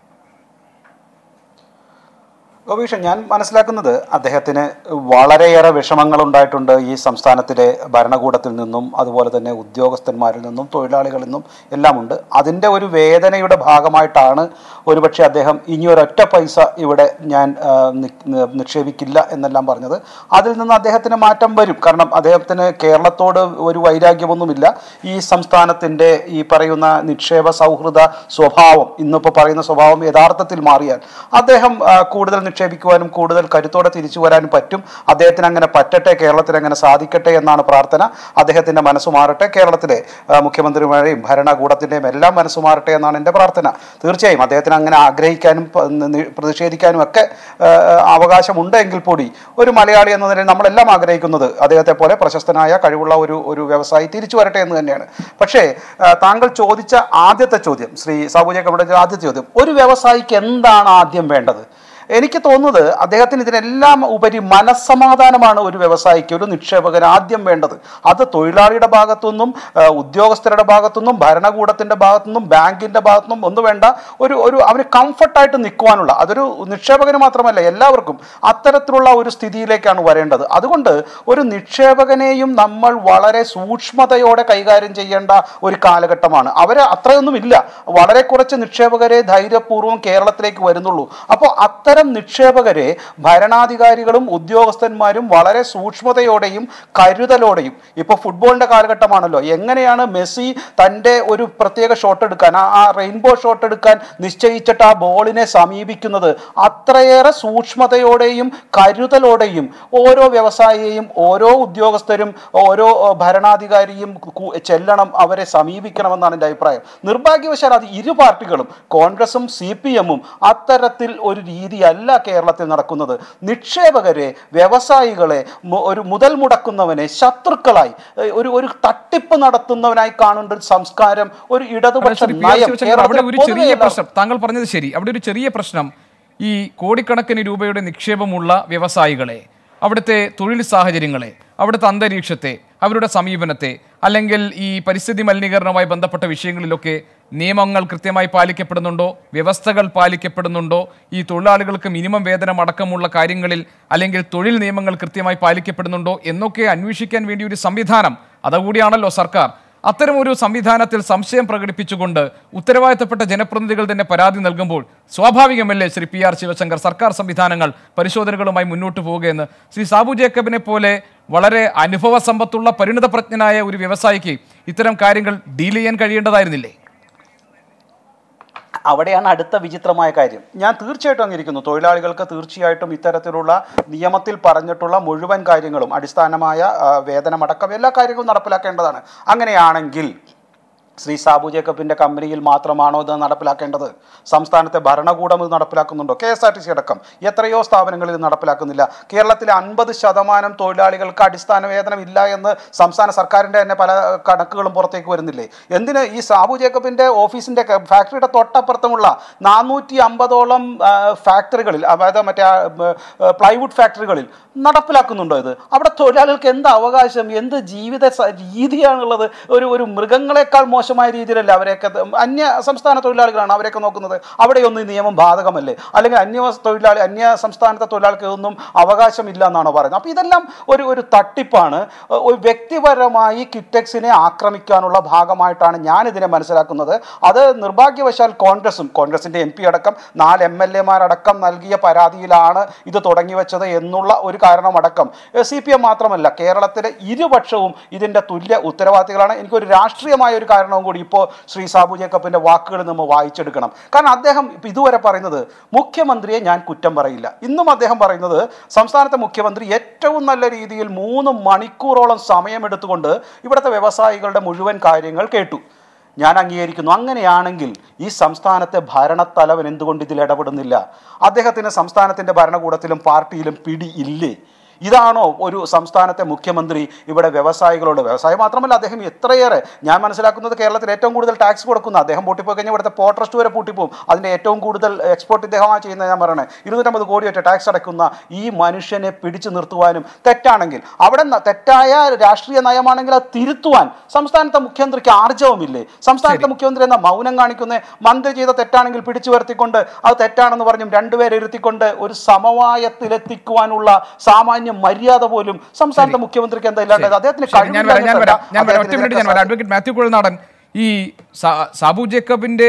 ഗോപീഷൻ ഞാൻ മനസ്സിലാക്കുന്നത് അദ്ദേഹത്തിന് വളരെയേറെ വിഷമങ്ങൾ ഉണ്ടായിട്ടുണ്ട് ഈ സംസ്ഥാനത്തിലെ ഭരണകൂടത്തിൽ നിന്നും അതുപോലെ തന്നെ ഉദ്യോഗസ്ഥന്മാരിൽ നിന്നും തൊഴിലാളികളിൽ നിന്നും എല്ലാം ഉണ്ട് അതിൻ്റെ ഒരു വേദനയുടെ ഭാഗമായിട്ടാണ് ഒരുപക്ഷെ അദ്ദേഹം ഇനി ഒരൊറ്റ പൈസ ഇവിടെ ഞാൻ ആ, നി- നി- നിക്ഷേപിക്കില്ല എന്നെല്ലാം പറഞ്ഞത് അതിൽ നിന്ന് അദ്ദേഹത്തിന് മാറ്റം വരും കാരണം അദ്ദേഹത്തിന് കേരളത്തോട് ഒരു വൈരാഗ്യമൊന്നുമില്ല ഈ സംസ്ഥാനത്തിൻ്റെ ഈ പറയുന്ന നിക്ഷേപ സൗഹൃദ സ്വഭാവം ഇന്നിപ്പോൾ പറയുന്ന സ്വഭാവം യഥാർത്ഥത്തിൽ മാറിയാൽ അദ്ദേഹം ആ, കൂടുതൽ നിക്ഷേപിക്കുവാനും കൂടുതൽ കരുത്തോടെ തിരിച്ചു വരാനും പറ്റും അദ്ദേഹത്തിന് അങ്ങനെ പറ്റട്ടെ കേരളത്തിന് അങ്ങനെ സാധിക്കട്ടെ എന്നാണ് പ്രാർത്ഥന അദ്ദേഹത്തിൻ്റെ മനസ്സ് മാറട്ടെ കേരളത്തിലെ ആ, മുഖ്യമന്ത്രിമാരുടെയും ഭരണകൂടത്തിൻ്റെയും എല്ലാം മനസ്സ് മാറട്ടെ എന്നാണ് എൻ്റെ പ്രാർത്ഥന തീർച്ചയായും അദ്ദേഹത്തിന് അങ്ങനെ ആഗ്രഹിക്കാനും പ- നി- പ്രതിഷേധിക്കാനും ഒക്കെ ആ, അവകാശമുണ്ട് എങ്കിൽ കൂടി ഒരു മലയാളി എന്ന നിലയിൽ നമ്മളെല്ലാം ആഗ്രഹിക്കുന്നത് അദ്ദേഹത്തെ പോലെ പ്രശസ്തനായ കഴിവുള്ള ഒരു ഒരു വ്യവസായി തിരിച്ചു വരട്ടെ എന്ന് തന്നെയാണ് പക്ഷേ ആ, താങ്കൾ ചോദിച്ച ആദ്യത്തെ ചോദ്യം ശ്രീ സാബുജേക്കബിയുടെ ആദ്യത്തെ ചോദ്യം ഒരു വ്യവസായിക്ക് എന്താണ് ആദ്യം വേണ്ടത് എനിക്ക് തോന്നുന്നത് അദ്ദേഹത്തിന് ഇതിനെല്ലാം ഉപരി മനസ്സമാധാനമാണ് ഒരു വ്യവസായിക്ക് ഒരു നിക്ഷേപകന് ആദ്യം വേണ്ടത് അത് തൊഴിലാളിയുടെ ഭാഗത്തുനിന്നും ആ, ഉദ്യോഗസ്ഥരുടെ ഭാഗത്തുനിന്നും ഭരണകൂടത്തിന്റെ ഭാഗത്തുനിന്നും ബാങ്കിന്റെ ഭാഗത്തുനിന്നും ഒന്നും വേണ്ട ഒരു ഒരു അവന് കംഫർട്ടായിട്ട് നിൽക്കുവാനുള്ള അതൊരു നിക്ഷേപകന് മാത്രമല്ല എല്ലാവർക്കും അത്തരത്തിലുള്ള ഒരു സ്ഥിതിയിലേക്കാണ് വരേണ്ടത് അതുകൊണ്ട് ഒരു നിക്ഷേപകനെയും നമ്മൾ വളരെ സൂക്ഷ്മതയോടെ കൈകാര്യം ചെയ്യേണ്ട ഒരു കാലഘട്ടമാണ് അവരെ അത്രയൊന്നും ഇല്ല വളരെ കുറച്ച് നിക്ഷേപകരെ ധൈര്യപൂർവ്വം കേരളത്തിലേക്ക് വരുന്നുള്ളൂ അപ്പോൾ അത്തരം നിക്ഷേപകരെ ഭരണാധികാരികളും ഉദ്യോഗസ്ഥന്മാരും വളരെ സൂക്ഷ്മതയോടെയും കരുതലോടെയും ഇപ്പോൾ ഫുട്ബോളിന്റെ കാലഘട്ടമാണല്ലോ എങ്ങനെയാണ് മെസ്സി തൻ്റെ ഒരു പ്രത്യേക ഷോട്ട് എടുക്കാൻ ആ- ആ റെയിൻബോ ഷോട്ട് എടുക്കാൻ നിശ്ചയിച്ചിട്ട് ആ ബോളിനെ സമീപിക്കുന്നത് അത്രയേറെ സൂക്ഷ്മതയോടെയും കരുതലോടെയും ഓരോ വ്യവസായിയെയും ഓരോ ഉദ്യോഗസ്ഥരും ഓരോ ഏഹ്, ഭരണാധികാരിയും കു- ചെല്ലണം അവരെ സമീപിക്കണമെന്നാണ് എൻ്റെ അഭിപ്രായം നിർഭാഗ്യവശാൽ അത് ഇരു പാർട്ടികളും കോൺഗ്രസും സി പി എമ്മും അത്തരത്തിൽ ഒരു രീതിയല്ല കേരളത്തിൽ നടക്കുന്നത് നിക്ഷേപകരെ വ്യവസായികളെ മു- ഒരു മുതൽ മുടക്കുന്നവനെ ശത്രുക്കളായി ഏഹ്, ഒരു ഒരു തട്ടിപ്പ് നടത്തുന്നവനായി കാണേണ്ട ഒരു സംസ്കാരം ഒരു ഇടതുപക്ഷ ശ്രീ പി. ആർ. നയം ശിവശങ്കർ, അവിടെ കേരളത്തിലെ ഒരു പൊതുവെ ചെറിയ എല്ലാവർക്കും പ്രശ്നം താങ്കൾ പറഞ്ഞത് ശരി അവിടെ ഒരു ചെറിയ പ്രശ്നം ഈ കോടിക്കണക്കിന് രൂപയുടെ നിക്ഷേപമുള്ള വ്യവസായികളെ അവിടുത്തെ തൊഴിൽ സാഹചര്യങ്ങളെ അവിടുത്തെ അന്തരീക്ഷത്തെ അവരുടെ സമീപനത്തെ അല്ലെങ്കിൽ ഈ പരിസ്ഥിതി മലിനീകരണവുമായി ബന്ധപ്പെട്ട വിഷയങ്ങളിലൊക്കെ നിയമങ്ങൾ കൃത്യമായി പാലിക്കപ്പെടുന്നുണ്ടോ വ്യവസ്ഥകൾ പാലിക്കപ്പെടുന്നുണ്ടോ ഈ തൊഴിലാളികൾക്ക് മിനിമം വേതനം അടക്കമുള്ള കാര്യങ്ങളിൽ അല്ലെങ്കിൽ തൊഴിൽ നിയമങ്ങൾ കൃത്യമായി പാലിക്കപ്പെടുന്നുണ്ടോ എന്നൊക്കെ അന്വേഷിക്കാൻ വേണ്ടി ഒരു സംവിധാനം അതുകൂടിയാണല്ലോ സർക്കാർ അത്തരം ഒരു സംവിധാനത്തിൽ സംശയം പ്രകടിപ്പിച്ചുകൊണ്ട് ഉത്തരവാദിത്തപ്പെട്ട ജനപ്രതിനിധികൾ തന്നെ പരാതി നൽകുമ്പോൾ സ്വാഭാവികമല്ലേ ശ്രീ പി ആർ ശിവശങ്കർ സർക്കാർ സംവിധാനങ്ങൾ പരിശോധനകളുമായി മുന്നോട്ട് പോവുകയെന്ന് ശ്രീ സാബു ജേക്കബിനെ പോലെ വളരെ അനുഭവ സമ്പത്തുള്ള പരിണിതപ്രജ്ഞനായ ഒരു വ്യവസായിക്ക് ഇത്തരം കാര്യങ്ങൾ ഡീൽ ചെയ്യാൻ കഴിയേണ്ടതായിരുന്നില്ലേ അവിടെയാണ് അടുത്ത വിചിത്രമായ കാര്യം ഞാൻ തീർച്ചയായിട്ടും അംഗീകരിക്കുന്നു തൊഴിലാളികൾക്ക് തീർച്ചയായിട്ടും ഇത്തരത്തിലുള്ള നിയമത്തിൽ പറഞ്ഞിട്ടുള്ള മുഴുവൻ കാര്യങ്ങളും അടിസ്ഥാനമായ ആ, വേതനമടക്കം എല്ലാ കാര്യങ്ങളും നടപ്പിലാക്കേണ്ടതാണ് അങ്ങനെയാണെങ്കിൽ ശ്രീ സാബു ജേക്കബിന്റെ കമ്പനിയിൽ മാത്രമാണോ ഇത് നടപ്പിലാക്കേണ്ടത് സംസ്ഥാനത്തെ ഭരണകൂടം ഇത് നടപ്പിലാക്കുന്നുണ്ടോ K S R T C അടക്കം എത്രയോ സ്ഥാപനങ്ങളിൽ ഇത് നടപ്പിലാക്കുന്നില്ല കേരളത്തിലെ അൻപത് ശതമാനം തൊഴിലാളികൾക്ക് അടിസ്ഥാന വേതനം ഇല്ല എന്ന് സംസ്ഥാന സർക്കാരിന്റെ തന്നെ പല കണക്കുകളും പുറത്തേക്ക് വരുന്നില്ലേ എന്തിന് ഈ സാബു ജേക്കബിന്റെ ഓഫീസിന്റെ ക- ഫാക്ടറിയുടെ തൊട്ടപ്പുറത്തുമുള്ള നാനൂറ്റി അമ്പതോളം ഫാക്ടറികളിൽ അതായത് മറ്റേ പ്ലൈവുഡ് ഫാക്ടറികളിൽ നടപ്പിലാക്കുന്നുണ്ടോ ഇത് അവിടെ തൊഴിലാളികൾക്ക് എന്ത് അവകാശം എന്ത് ജീവിത സ- രീതിയാണുള്ളത് ഒരു ഒരു മൃഗങ്ങളെക്കാൾ മോശമായ രീതിയിലല്ല അവരെയൊക്കെ ത- അന്യ സംസ്ഥാന തൊഴിലാളികളാണ് അവരെയൊക്കെ നോക്കുന്നത് അവിടെയൊന്നും ഈ നിയമം ബാധകമല്ലേ അല്ലെങ്കിൽ അന്യ തൊഴിലാളി അന്യ സംസ്ഥാനത്തെ തൊഴിലാളികൾക്ക് ഒന്നും അവകാശമില്ല എന്നാണോ പറയുന്നത് അപ്പോൾ ഇതെല്ലാം ഒരു ഒരു തട്ടിപ്പാണ് ഏഹ് ഒരു വ്യക്തിപരമായി കിറ്റക്സിനെ ആക്രമിക്കാനുള്ള ഭാഗമായിട്ടാണ് ഞാൻ ഇതിനെ മനസ്സിലാക്കുന്നത് അത് നിർഭാഗ്യവശാൽ കോൺഗ്രസും കോൺഗ്രസിന്റെ എം പി അടക്കം നാല് എം എൽ എമാരടക്കം നൽകിയ പരാതിയിലാണ് ഇത് തുടങ്ങി വെച്ചത് എന്നുള്ള ഒരു കാരണമടക്കം സി പി എം മാത്രമല്ല കേരളത്തിലെ ഇരുപക്ഷവും ഇതിന്റെ തുല്യ ഉത്തരവാദികളാണ് എനിക്കൊരു രാഷ്ട്രീയമായ ഒരു കാരണവും കൂടി ഇപ്പോൾ ശ്രീ സാബു ജേക്കബിന്റെ വാക്കുകളിൽ നമ്മൾ വായിച്ചെടുക്കണം കാരണം അദ്ദേഹം ഇപ്പൊ ഇതുവരെ പറയുന്നത് മുഖ്യമന്ത്രിയെ ഞാൻ കുറ്റം പറയില്ല ഇന്നും അദ്ദേഹം പറയുന്നത് സംസ്ഥാനത്തെ മുഖ്യമന്ത്രി ഏറ്റവും നല്ല രീതിയിൽ മൂന്ന് മണിക്കൂറോളം സമയമെടുത്തുകൊണ്ട് ഇവിടുത്തെ വ്യവസായികളുടെ മുഴുവൻ കാര്യങ്ങൾ കേട്ടു ഞാൻ അംഗീകരിക്കുന്നു അങ്ങനെയാണെങ്കിൽ ഈ സംസ്ഥാനത്തെ ഭരണത്തലവൻ എന്തുകൊണ്ട് ഇതിൽ ഇടപെടുന്നില്ല അദ്ദേഹത്തിന് സംസ്ഥാനത്തിന്റെ ഭരണകൂടത്തിലും പാർട്ടിയിലും പിടി ഇല്ലേ ഇതാണോ ഒരു സംസ്ഥാനത്തെ മുഖ്യമന്ത്രി ഇവിടെ വ്യവസായികളോട് വ്യവസായം മാത്രമല്ല അദ്ദേഹം എത്രയേറെ ഞാൻ മനസ്സിലാക്കുന്നത് കേരളത്തിൽ ഏറ്റവും കൂടുതൽ ടാക്സ് കൊടുക്കുന്ന അദ്ദേഹം പൂട്ടിപ്പോയി കഴിഞ്ഞാൽ ഇവിടുത്തെ പോർട്ട് ട്രസ്റ്റ് വരെ പൂട്ടിപ്പോവും അതിന്റെ ഏറ്റവും കൂടുതൽ എക്സ്പോർട്ട് ഇദ്ദേഹമാണ് ചെയ്യുന്നത് ഞാൻ പറയണേ ഇരുന്നൂറ്റമ്പത് കോടി ഒറ്റ ടാക്സ് അടയ്ക്കുന്ന ഈ മനുഷ്യനെ പിടിച്ചു നിർത്തുവാനും തെറ്റാണെങ്കിൽ അവിടെ ന- തെറ്റായ രാഷ്ട്രീയ നയമാണെങ്കിൽ അത് തിരുത്തുവാൻ സംസ്ഥാനത്തെ മുഖ്യമന്ത്രിക്ക് ആർജവമില്ലേ സംസ്ഥാനത്തെ മുഖ്യമന്ത്രി എന്ന മൗനം കാണിക്കുന്ന മന്ത്രി ചെയ്ത തെറ്റാണെങ്കിൽ പിടിച്ചു വരുത്തിക്കൊണ്ട് അത് തെറ്റാണെന്ന് പറഞ്ഞും രണ്ടുപേരെ ഇരുത്തിക്കൊണ്ട് ഒരു സമവായത്തിലെത്തിക്കുവാനുള്ള സാമാന്യ മര്യാദ പോലും സംസ്ഥാനത്തെ മുഖ്യമന്ത്രിക്ക് എന്താ ഇല്ലാണ്ടായത് അദ്ദേഹത്തിന് ശരി, ഞാൻ വരാം ഞാൻ വരാം ഞാൻ വരാം ഒറ്റ അദ്ദേഹത്തിന് മിനിറ്റ് ഞാൻ വരാം അഡ്വക്കേറ്റ് മാത്യു കുഴൽനാടൻ ഈ സാ- സാബു ജേക്കബിന്റെ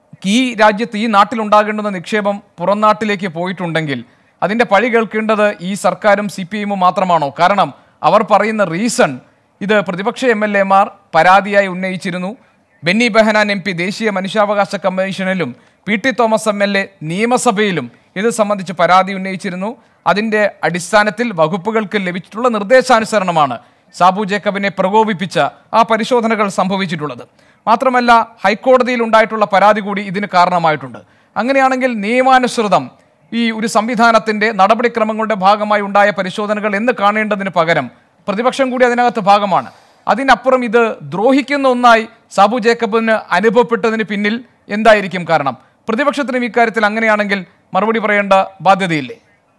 ഈ രാജ്യത്ത് ഈ നാട്ടിലുണ്ടാകേണ്ടുന്ന നിക്ഷേപം പുറം നാട്ടിലേക്ക് പോയിട്ടുണ്ടെങ്കിൽ അതിന്റെ പഴി കേൾക്കേണ്ടത് ഈ സർക്കാരും സി പി എമ്മും മാത്രമാണോ കാരണം അവർ പറയുന്ന റീസൺ ഇത് പ്രതിപക്ഷ എം എൽ എമാർ പരാതിയായി ഉന്നയിച്ചിരുന്നു ബെന്നി ബെഹനാൻ എം പി ദേശീയ മനുഷ്യാവകാശ കമ്മീഷനിലും P T Thomas M L A നിയമസഭയിലും ഇത് സംബന്ധിച്ച് പരാതി ഉന്നയിച്ചിരുന്നു അതിന്റെ അടിസ്ഥാനത്തിൽ വകുപ്പുകൾക്ക് ലഭിച്ചിട്ടുള്ള നിർദ്ദേശാനുസരണമാണ് സാബു ജേക്കബിനെ പ്രകോപിപ്പിച്ച ആ പരിശോധനകൾ സംഭവിച്ചിട്ടുള്ളത് മാത്രമല്ല ഹൈക്കോടതിയിൽ ഉണ്ടായിട്ടുള്ള പരാതി കൂടി ഇതിന് കാരണമായിട്ടുണ്ട് അങ്ങനെയാണെങ്കിൽ നിയമാനുസൃതം ഈ ഒരു സംവിധാനത്തിന്റെ നടപടിക്രമങ്ങളുടെ ഭാഗമായി ഉണ്ടായ പരിശോധനകൾ എന്ന് കാണേണ്ടതിന് പകരം പ്രതിപക്ഷം കൂടി അതിനകത്ത് ഭാഗമാണ് അതിനപ്പുറം ഇത് ദ്രോഹിക്കുന്ന ഒന്നായി സാബു ജേക്കബിന് അനുഭവപ്പെട്ടതിന് പിന്നിൽ എന്തായിരിക്കും കാരണം പ്രതിപക്ഷത്തിനും ഇക്കാര്യത്തിൽ അങ്ങനെയാണെങ്കിൽ മറുപടി പറയേണ്ട ബാധ്യതയില്ലേ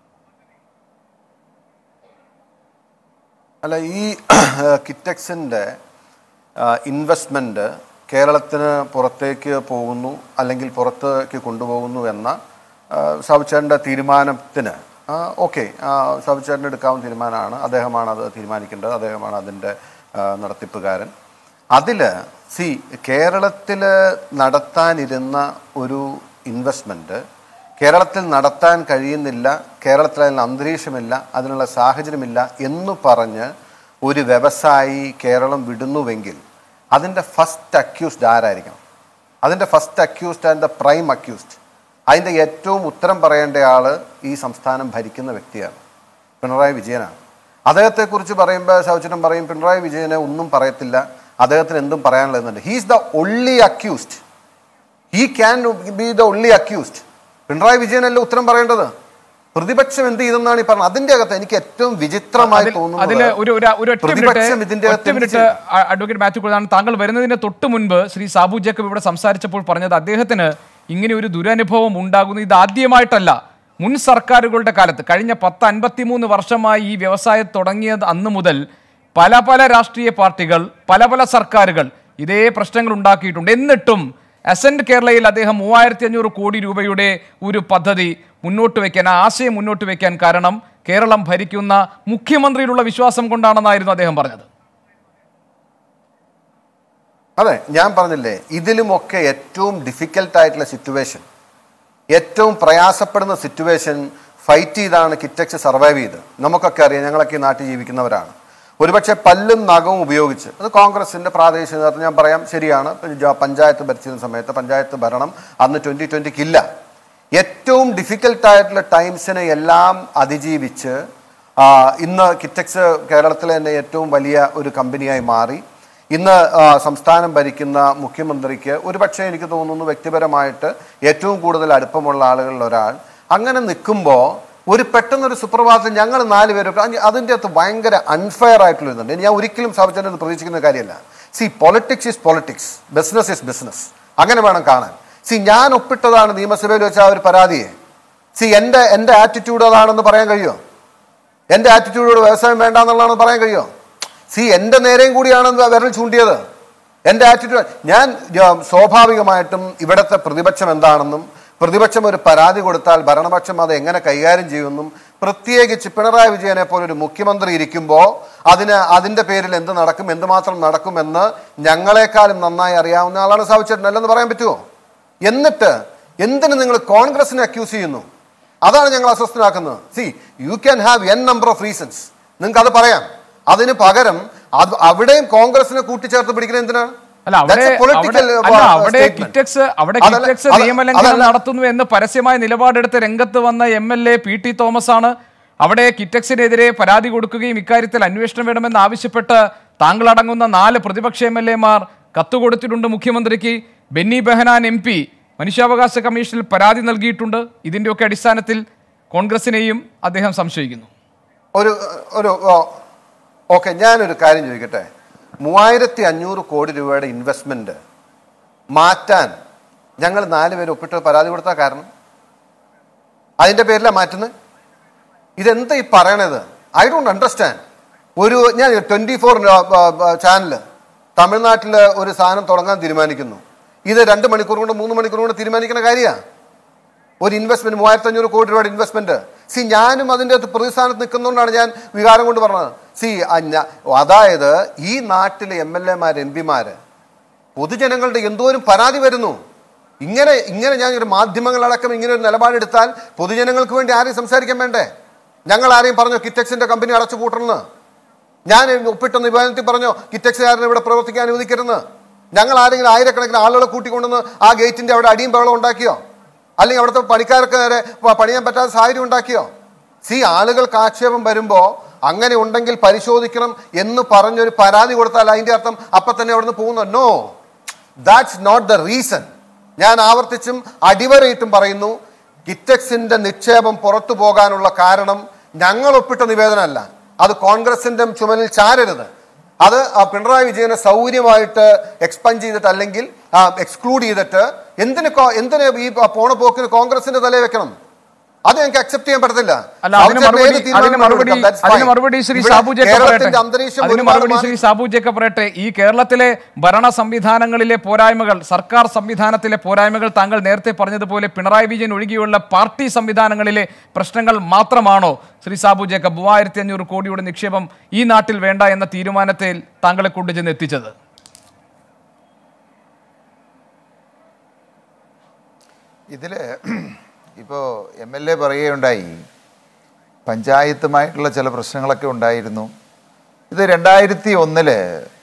അല്ല ഈ കിറ്റക്സിൻ്റെ ഇൻവെസ്റ്റ്മെൻറ്റ് കേരളത്തിന് പുറത്തേക്ക് പോകുന്നു അല്ലെങ്കിൽ പുറത്തേക്ക് കൊണ്ടുപോകുന്നു എന്ന സബിച്ചേട്ടൻ്റെ തീരുമാനത്തിന് ഓക്കെ സബിച്ചേട്ടൻ എടുക്കാവുന്ന തീരുമാനമാണ് അദ്ദേഹമാണ് അത് തീരുമാനിക്കേണ്ടത് അദ്ദേഹമാണ് അതിൻ്റെ ആ, നടത്തിപ്പുകാരൻ അതിൽ സി കേരളത്തിൽ നടത്താനിരുന്ന ഒരു ഇൻവെസ്റ്റ്മെൻറ്റ് കേരളത്തിൽ നടത്താൻ കഴിയുന്നില്ല കേരളത്തിൽ അതിന് അന്തരീക്ഷമില്ല അതിനുള്ള സാഹചര്യമില്ല എന്ന് പറഞ്ഞ് ഒരു വ്യവസായി കേരളം വിടുന്നുവെങ്കിൽ അതിൻ്റെ ഫസ്റ്റ് അക്യൂസ്ഡ് ആരായിരിക്കണം അതിൻ്റെ first accused and the prime accused അതിൻ്റെ ഏറ്റവും ഉത്തരം പറയേണ്ട ആൾ ഈ സംസ്ഥാനം ഭരിക്കുന്ന വ്യക്തിയാണ് പിണറായി വിജയനാണ് അദ്ദേഹത്തെക്കുറിച്ച് പറയുമ്പോൾ ശൗചനം പറയും പിണറായി വിജയനെ ഒന്നും പറയത്തില്ല അദ്ദേഹത്തിന് എന്തും പറയാനുള്ളതെന്നുണ്ട് he's the only accused he can be the only accused Pinarayi വിജയനല്ല ഉത്തരം പറയേണ്ടത് പ്രതിപക്ഷം എന്ത് ചെയ്തെന്നാണ് ഈ പറഞ്ഞത് അതിന്റെ അകത്ത് എനിക്ക് ഏറ്റവും വിചിത്രമായി അതിൽ- അതില് തോന്നുന്നത് ഒരു ഒരു ഒരു ഒറ്റ പ്രതിപക്ഷം മിനിറ്റ് ഇതിന്റെ ഒറ്റ അകത്ത് എന്ത് മിനിറ്റ് ചെയ്തു? അ- അഡ്വക്കേറ്റ് മാത്യു കുഴലാണ് താങ്കൾ വരുന്നതിന് തൊട്ട് മുൻപ് ശ്രീ സാബു ജേക്കബ് ഇവിടെ സംസാരിച്ചപ്പോൾ പറഞ്ഞത് അദ്ദേഹത്തിന് ഇങ്ങനെ ഒരു ദുരനുഭവം ഉണ്ടാകുന്നത് ഇത് ആദ്യമായിട്ടല്ല മുൻ സർക്കാരുകളുടെ കാലത്ത് കഴിഞ്ഞ പത്ത് അൻപത്തിമൂന്ന് വർഷമായി ഈ വ്യവസായം തുടങ്ങിയത് അന്ന് മുതൽ പല പല രാഷ്ട്രീയ പാർട്ടികൾ പല പല സർക്കാരുകൾ ഇതേ പ്രശ്നങ്ങൾ ഉണ്ടാക്കിയിട്ടുണ്ട് എന്നിട്ടും അസന്റ് കേരളയിൽ അദ്ദേഹം മൂവായിരത്തി അഞ്ഞൂറ് കോടി രൂപയുടെ ഒരു പദ്ധതി മുന്നോട്ട് വയ്ക്കാൻ ആ ആശയം മുന്നോട്ട് വയ്ക്കാൻ കാരണം കേരളം ഭരിക്കുന്ന മുഖ്യമന്ത്രിയിലുള്ള വിശ്വാസം കൊണ്ടാണെന്നായിരുന്നു അദ്ദേഹം പറഞ്ഞത് അതെ ഞാൻ പറഞ്ഞില്ലേ ഇതിലുമൊക്കെ ഏറ്റവും ഡിഫിക്കൽട്ട് ആയിട്ടുള്ള സിറ്റുവേഷൻ ഏറ്റവും പ്രയാസപ്പെടുന്ന സിറ്റുവേഷൻ ഫൈറ്റ് ചെയ്താണ് കിറ്റക്സ് സർവൈവ് ചെയ്ത് നമുക്കൊക്കെ അറിയാം ഞങ്ങളൊക്കെ ഈ നാട്ടിൽ ജീവിക്കുന്നവരാണ് ഒരുപക്ഷെ പല്ലും നഖവും ഉപയോഗിച്ച് അത് കോൺഗ്രസിന്റെ പ്രാദേശിക നേതൃത്വം ഞാൻ പറയാം ശരിയാണ് ജ- പഞ്ചായത്ത് ഭരിച്ചിരുന്ന സമയത്ത് പഞ്ചായത്ത് ഭരണം അന്ന് ട്വന്റി ട്വന്റിക്ക് ഇല്ല ഏറ്റവും ഡിഫിക്കൽട്ടായിട്ടുള്ള ടൈംസിനെ എല്ലാം അതിജീവിച്ച് ആ, ഇന്ന് കിറ്റക്സ് കേരളത്തിലെ തന്നെ ഏറ്റവും വലിയ ഒരു കമ്പനിയായി മാറി ഇന്ന് ആ, സംസ്ഥാനം ഭരിക്കുന്ന മുഖ്യമന്ത്രിക്ക് ഒരുപക്ഷെ എനിക്ക് തോന്നുന്നു വ്യക്തിപരമായിട്ട് ഏറ്റവും കൂടുതൽ അടുപ്പമുള്ള ആളുകളിൽ ഒരാൾ അങ്ങനെ നിൽക്കുമ്പോൾ ഒരു പെട്ടെന്നൊരു സുപ്രഭാതത്തിൽ ഞങ്ങൾ നാല് പേരൊക്കെ അഞ്ച് അതിൻ്റെ അകത്ത് ഭയങ്കര അൺഫെയർ ആയിട്ടുള്ള ഇതുണ്ട് ഞാൻ ഒരിക്കലും സാബുചേട്ടൻ പ്രതീക്ഷിക്കുന്ന കാര്യമല്ല see politics is politics business is business അങ്ങനെ വേണം കാണാൻ സി ഞാൻ ഒപ്പിട്ടതാണ് നിയമസഭയിൽ വെച്ച ആ ഒരു പരാതിയെ സി എൻ്റെ എൻ്റെ ആറ്റിറ്റ്യൂഡ് അതാണെന്ന് പറയാൻ കഴിയുമോ എൻ്റെ ആറ്റിറ്റ്യൂഡോട് വ്യവസായം വേണ്ട എന്നുള്ളതാണെന്ന് പറയാൻ കഴിയുമോ സി എൻ്റെ നേരെയും കൂടിയാണ് വിരൽ ചൂണ്ടിയത് എൻ്റെ ആറ്റിറ്റ്യൂഡ് ഞാൻ ഞാൻ സ്വാഭാവികമായിട്ടും ഇവിടുത്തെ പ്രതിപക്ഷം എന്താണെന്നും പ്രതിപക്ഷം ഒരു പരാതി കൊടുത്താൽ ഭരണപക്ഷം അത് എങ്ങനെ കൈകാര്യം ചെയ്യുമെന്നും പ്രത്യേകിച്ച് പിണറായി വിജയനെ പോലെ ഒരു മുഖ്യമന്ത്രി ഇരിക്കുമ്പോൾ അതിന് അതിൻ്റെ പേരിൽ എന്ത് നടക്കും എന്തുമാത്രം നടക്കുമെന്ന് ഞങ്ങളെക്കാളും നന്നായി അറിയാവുന്ന ആളാണ് സാവിച്ചേട്ടൻ അല്ലെന്ന് പറയാൻ പറ്റുമോ എന്നിട്ട് എന്തിന് നിങ്ങൾ കോൺഗ്രസിനെ അക്യൂസ് ചെയ്യുന്നു അതാണ് ഞങ്ങൾ അസ്വസ്ഥനാക്കുന്നത് see you can have n number of reasons നിങ്ങൾക്ക് അത് പറയാം അതിന് പകരം അത് അവിടെയും കോൺഗ്രസിനെ കൂട്ടിച്ചേർത്ത് പിടിക്കുന്നത് എന്തിനാണ് അല്ല അവിടെ That's a political, അവിടെ- uh, അല്ല, uh, അവിടെ statement. കിറ്റക്സ് അവിടെ അതല്ല- കിറ്റക്സ് അത് നിയമലംഘനം അതല്ല. നടത്തുന്നു എന്ന് പരസ്യമായ നിലപാടെടുത്ത് രംഗത്ത് വന്ന M L A P T Thomas ആണ് അവിടെ കിറ്റക്സിനെതിരെ പരാതി കൊടുക്കുകയും ഇക്കാര്യത്തിൽ അന്വേഷണം വേണമെന്ന് ആവശ്യപ്പെട്ട് താങ്കളടങ്ങുന്ന നാല് പ്രതിപക്ഷ എം എൽ എമാർ കത്തുകൊടുത്തിട്ടുണ്ട് മുഖ്യമന്ത്രിക്ക് ബെന്നി ബെഹനാൻ എം പി മനുഷ്യാവകാശ കമ്മീഷനിൽ പരാതി നൽകിയിട്ടുണ്ട് ഇതിന്റെയൊക്കെ അടിസ്ഥാനത്തിൽ കോൺഗ്രസിനെയും അദ്ദേഹം സംശയിക്കുന്നു ഒരു ഒരു ഓക്കെ ഞാനൊരു കാര്യം ചോദിക്കട്ടെ മൂവായിരത്തി അഞ്ഞൂറ് കോടി രൂപയുടെ ഇൻവെസ്റ്റ്മെന്റ് മാറ്റാൻ ഞങ്ങൾ നാല് പേര് ഒപ്പിട്ട് പരാതി കൊടുത്ത കാരണം അതിന്റെ പേരിലാണ് മാറ്റുന്നത് ഇതെന്താ ഈ പറയണത് ഐ ഡോണ്ട് അണ്ടർസ്റ്റാൻഡ് ഒരു ഞാൻ ട്വന്റി ഫോർ ചാനൽ തമിഴ്നാട്ടിൽ ഒരു സാധനം തുടങ്ങാൻ തീരുമാനിക്കുന്നു ഇത് രണ്ട് മണിക്കൂർ കൊണ്ട് മൂന്ന് മണിക്കൂർ കൊണ്ട് തീരുമാനിക്കുന്ന കാര്യമാണ് ഒരു ഇൻവെസ്റ്റ്മെന്റ് മൂവായിരത്തി അഞ്ഞൂറ് കോടി രൂപയുടെ ഇൻവെസ്റ്റ്മെന്റ് സി ഞാനും അതിൻ്റെ അകത്ത് പ്രതിസ്ഥാനത്ത് നിൽക്കുന്നതുകൊണ്ടാണ് ഞാൻ വികാരം കൊണ്ട് പറഞ്ഞത് സി അതായത് ഈ നാട്ടിലെ എം എൽ എമാർ എം പിമാര് പൊതുജനങ്ങളുടെ എന്തോരം പരാതി വരുന്നു ഇങ്ങനെ ഇങ്ങനെ ഞാൻ ഒരു മാധ്യമങ്ങളടക്കം ഇങ്ങനെ ഒരു നിലപാടെടുത്താൽ പൊതുജനങ്ങൾക്ക് വേണ്ടി ആരെയും സംസാരിക്കാൻ വേണ്ടേ ഞങ്ങൾ ആരെയും പറഞ്ഞോ കിറ്റക്സിന്റെ കമ്പനി അടച്ചു പൂട്ടണമെന്ന് ഞാൻ ഒപ്പിട്ട നിവേദനത്തിൽ പറഞ്ഞോ കിറ്റക്സുകാരനെ ഇവിടെ പ്രവർത്തിക്കാൻ അനുവദിക്കരുതെന്ന് ഞങ്ങൾ ആരെങ്കിലും ആയിരക്കണക്കിന് ആളുകളെ കൂട്ടിക്കൊണ്ടുവന്ന് ആ ഗേറ്റിന്റെ അവിടെ അടിയും ബഹളം ഉണ്ടാക്കിയോ അല്ലെങ്കിൽ അവിടുത്തെ പണിക്കാർക്ക് നേരെ പ- പണിയാൻ പറ്റാത്ത സാഹചര്യം ഉണ്ടാക്കിയോ സി ആളുകൾക്ക് ആക്ഷേപം വരുമ്പോൾ അങ്ങനെ ഉണ്ടെങ്കിൽ പരിശോധിക്കണം എന്ന് പറഞ്ഞൊരു പരാതി കൊടുത്താൽ അതിന്റെ അർത്ഥം അപ്പൊ തന്നെ അവിടുന്ന് പോകുന്നു no that's not the reason ഞാൻ ആവർത്തിച്ചും അടിവരയിട്ടും പറയുന്നു കിറ്റക്സിന്റെ നിക്ഷേപം പുറത്തു പോകാനുള്ള കാരണം ഞങ്ങൾ ഒപ്പിട്ട നിവേദനമല്ല അത് കോൺഗ്രസിന്റെ ചുമലിൽ ചാരരുത് അത് ആ പിണറായി വിജയനെ സൗകര്യമായിട്ട് എക്സ്പെൻഡ് ചെയ്തിട്ട് അല്ലെങ്കിൽ എക്സ്ക്ലൂഡ് ചെയ്തിട്ട് എന്തിന് കോ- എന്തിന് ഈ പോണ പോക്കിന് കോൺഗ്രസിന്റെ തലയിൽ വെക്കണം അത് ഞങ്ങൾക്ക് അക്സെപ്റ്റ് ചെയ്യാൻ പറ്റത്തില്ല അല്ല അതിന് അവർക്ക് മറുപടി ഏത് തീരുമാനം അതിന് മറുപടി എടുക്കാം, that's അതിന് fine. മറുപടി ശ്രീ ഇവിടെ സാബു ജേക്കബ് പറയട്ടെ കേരളത്തിന്റെ അന്തരീക്ഷം അതിന് ഒരുപാട് മറുപടി ശ്രീ മാറി. സാബു ജേക്കബ് പറയട്ടെ ഈ കേരളത്തിലെ ഭരണ സംവിധാനങ്ങളിലെ പോരായ്മകൾ സർക്കാർ സംവിധാനത്തിലെ പോരായ്മകൾ താങ്കൾ നേരത്തെ പറഞ്ഞതുപോലെ പിണറായി വിജയൻ ഒഴികെയുള്ള പാർട്ടി സംവിധാനങ്ങളിലെ പ്രശ്നങ്ങൾ മാത്രമാണോ ശ്രീ സാബു ജേക്കബ് മൂവായിരത്തി അഞ്ഞൂറ് കോടിയുടെ നിക്ഷേപം ഈ നാട്ടിൽ വേണ്ട എന്ന തീരുമാനത്തിൽ താങ്കളെ കൊണ്ടുചെന്ന് എത്തിച്ചത് ഇതിൽ ഇപ്പോൾ എം എൽ എ പറയുകയുണ്ടായി പഞ്ചായത്തുമായിട്ടുള്ള ചില പ്രശ്നങ്ങളൊക്കെ ഉണ്ടായിരുന്നു ഇത് രണ്ടായിരത്തി ഒന്നില്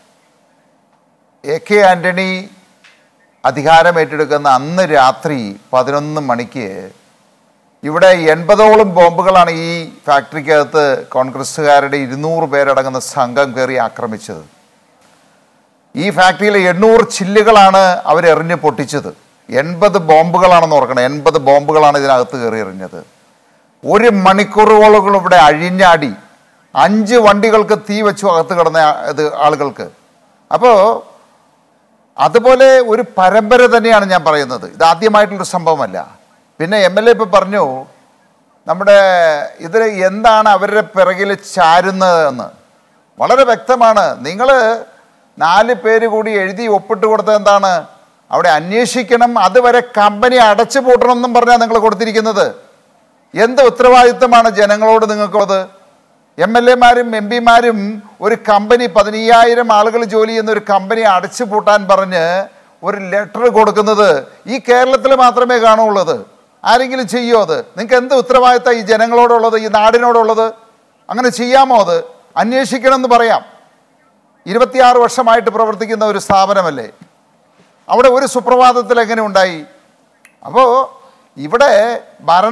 എ കെ ആൻ്റണി അധികാരം ഏറ്റെടുക്കുന്ന അന്ന് രാത്രി പതിനൊന്ന് മണിക്ക് ഇവിടെ എൺപതോളം ബോംബുകളാണ് ഈ ഫാക്ടറിക്കകത്ത് കോൺഗ്രസ്സുകാരുടെ ഇരുന്നൂറ് പേരടങ്ങുന്ന സംഘം കയറി ആക്രമിച്ചത് ഈ ഫാക്ടറിയിൽ എണ്ണൂറ് ചില്ലുകളാണ് അവരെറിഞ്ഞ് പൊട്ടിച്ചത് എൺപത് ബോംബുകളാണെന്ന് ഓർക്കണം എൺപത് ബോംബുകളാണ് ഇതിനകത്ത് കയറി എറിഞ്ഞത് ഒരു മണിക്കൂറുകളോളം ഇവിടെ അഴിഞ്ഞാടി അഞ്ച് വണ്ടികൾക്ക് തീ വെച്ചു അകത്ത് കിടന്ന ആ- ഇത് ആളുകൾക്ക് അപ്പോൾ അതുപോലെ ഒരു പരമ്പര തന്നെയാണ് ഞാൻ പറയുന്നത് ഇത് ആദ്യമായിട്ടുള്ളൊരു സംഭവമല്ല പിന്നെ എം എൽ എ ഇപ്പോൾ പറഞ്ഞു നമ്മുടെ ഇതിൽ എന്താണ് അവരുടെ പിറകിൽ ചാരുന്നതെന്ന് വളരെ വ്യക്തമാണ് നിങ്ങൾ നാല് പേര് കൂടി എഴുതി ഒപ്പിട്ട് കൊടുത്തത് എന്താണ് അവിടെ അന്വേഷിക്കണം അതുവരെ കമ്പനി അടച്ചു പൂട്ടണം എന്നും പറഞ്ഞാൽ നിങ്ങൾ കൊടുത്തിരിക്കുന്നത് എന്ത് ഉത്തരവാദിത്തമാണ് ജനങ്ങളോട് നിങ്ങൾക്കുള്ളത് എം എൽ എമാരും എം പിമാരും ഒരു കമ്പനി പതിനയ്യായിരം ആളുകൾ ജോലി ചെയ്യുന്ന ഒരു കമ്പനി അടച്ചു പൂട്ടാൻ പറഞ്ഞ് ഒരു ലെറ്റർ കൊടുക്കുന്നത് ഈ കേരളത്തിൽ മാത്രമേ കാണുള്ളത് ആരെങ്കിലും ചെയ്യുമോ അത് നിങ്ങൾക്ക് എന്ത് ഉത്തരവാദിത്തം ഈ ജനങ്ങളോടുള്ളത് ഈ നാടിനോടുള്ളത് അങ്ങനെ ചെയ്യാമോ അത് അന്വേഷിക്കണം എന്ന് പറയാം ഇരുപത്തിയാറ് വർഷമായിട്ട് പ്രവർത്തിക്കുന്ന ഒരു സ്ഥാപനമല്ലേ അവിടെ ഒരു സുപ്രഭാതത്തിൽ എങ്ങനെ ഉണ്ടായി അപ്പോൾ ഇവിടെ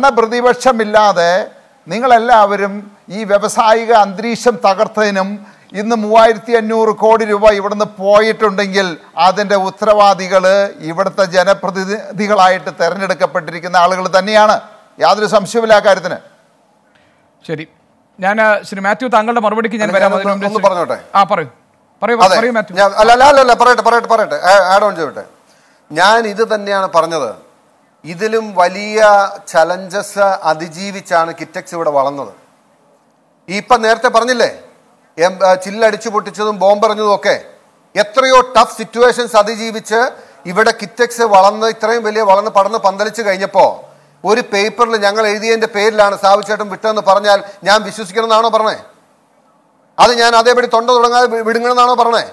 ഭരണപ്രതിപക്ഷമില്ലാതെ നിങ്ങളെല്ലാവരും ഈ വ്യവസായിക അന്തരീക്ഷം തകർത്തതിനും ഇന്ന് മൂവായിരത്തി അഞ്ഞൂറ് കോടി രൂപ ഇവിടുന്ന് പോയിട്ടുണ്ടെങ്കിൽ അതിൻ്റെ ഉത്തരവാദികൾ ഇവിടുത്തെ ജനപ്രതിനിധികളായിട്ട് തിരഞ്ഞെടുക്കപ്പെട്ടിരിക്കുന്ന ആളുകൾ തന്നെയാണ് യാതൊരു സംശയവുമില്ല ആ കാര്യത്തിന് ശരി ഞാൻ ആ, ശ്രീ മാത്യു താങ്കളുടെ മറുപടിക്ക് ഞാൻ അല്ല, വരാം ഞാൻ അതിനു ഒന്ന് മുമ്പ് ശ്രീ- പറഞ്ഞോട്ടെ? ആ പറയൂ പറയൂ അതെ പറയൂ മാത്യു ഞാൻ അല്ല അല്ല അല്ല അല്ല പറയട്ടെ പറയട്ടെ പറയട്ടെ ആഡ് ഓൺ ചെയ്യട്ടെ ഞാൻ ഇത് തന്നെയാണ് പറഞ്ഞത് ഇതിലും വലിയ ചലഞ്ചസ് അതിജീവിച്ചാണ് കിറ്റക്സ് ഇവിടെ വളർന്നത് ഈ ഇപ്പം നേരത്തെ പറഞ്ഞില്ലേ എം- ആ, ചില്ലടിച്ചു പൊട്ടിച്ചതും ബോംബെറിഞ്ഞതും ഒക്കെ എത്രയോ ടഫ് സിറ്റുവേഷൻസ് അതിജീവിച്ച് ഇവിടെ കിറ്റക്സ് വളർന്ന് ഇത്രയും വലിയ വളർന്ന് പടർന്ന് പന്തലിച്ച് കഴിഞ്ഞപ്പോൾ ഒരു പേപ്പറിൽ ഞങ്ങൾ എഴുതിയതിന്റെ പേരിലാണ് സാവുചേട്ടൻ വിട്ടതെന്ന് പറഞ്ഞാൽ ഞാൻ വിശ്വസിക്കണമെന്നാണോ പറഞ്ഞേ അത് ഞാൻ അതേപടി തൊണ്ട തുടങ്ങാതെ വി- വിടുങ്ങണമെന്നാണോ പറഞ്ഞേ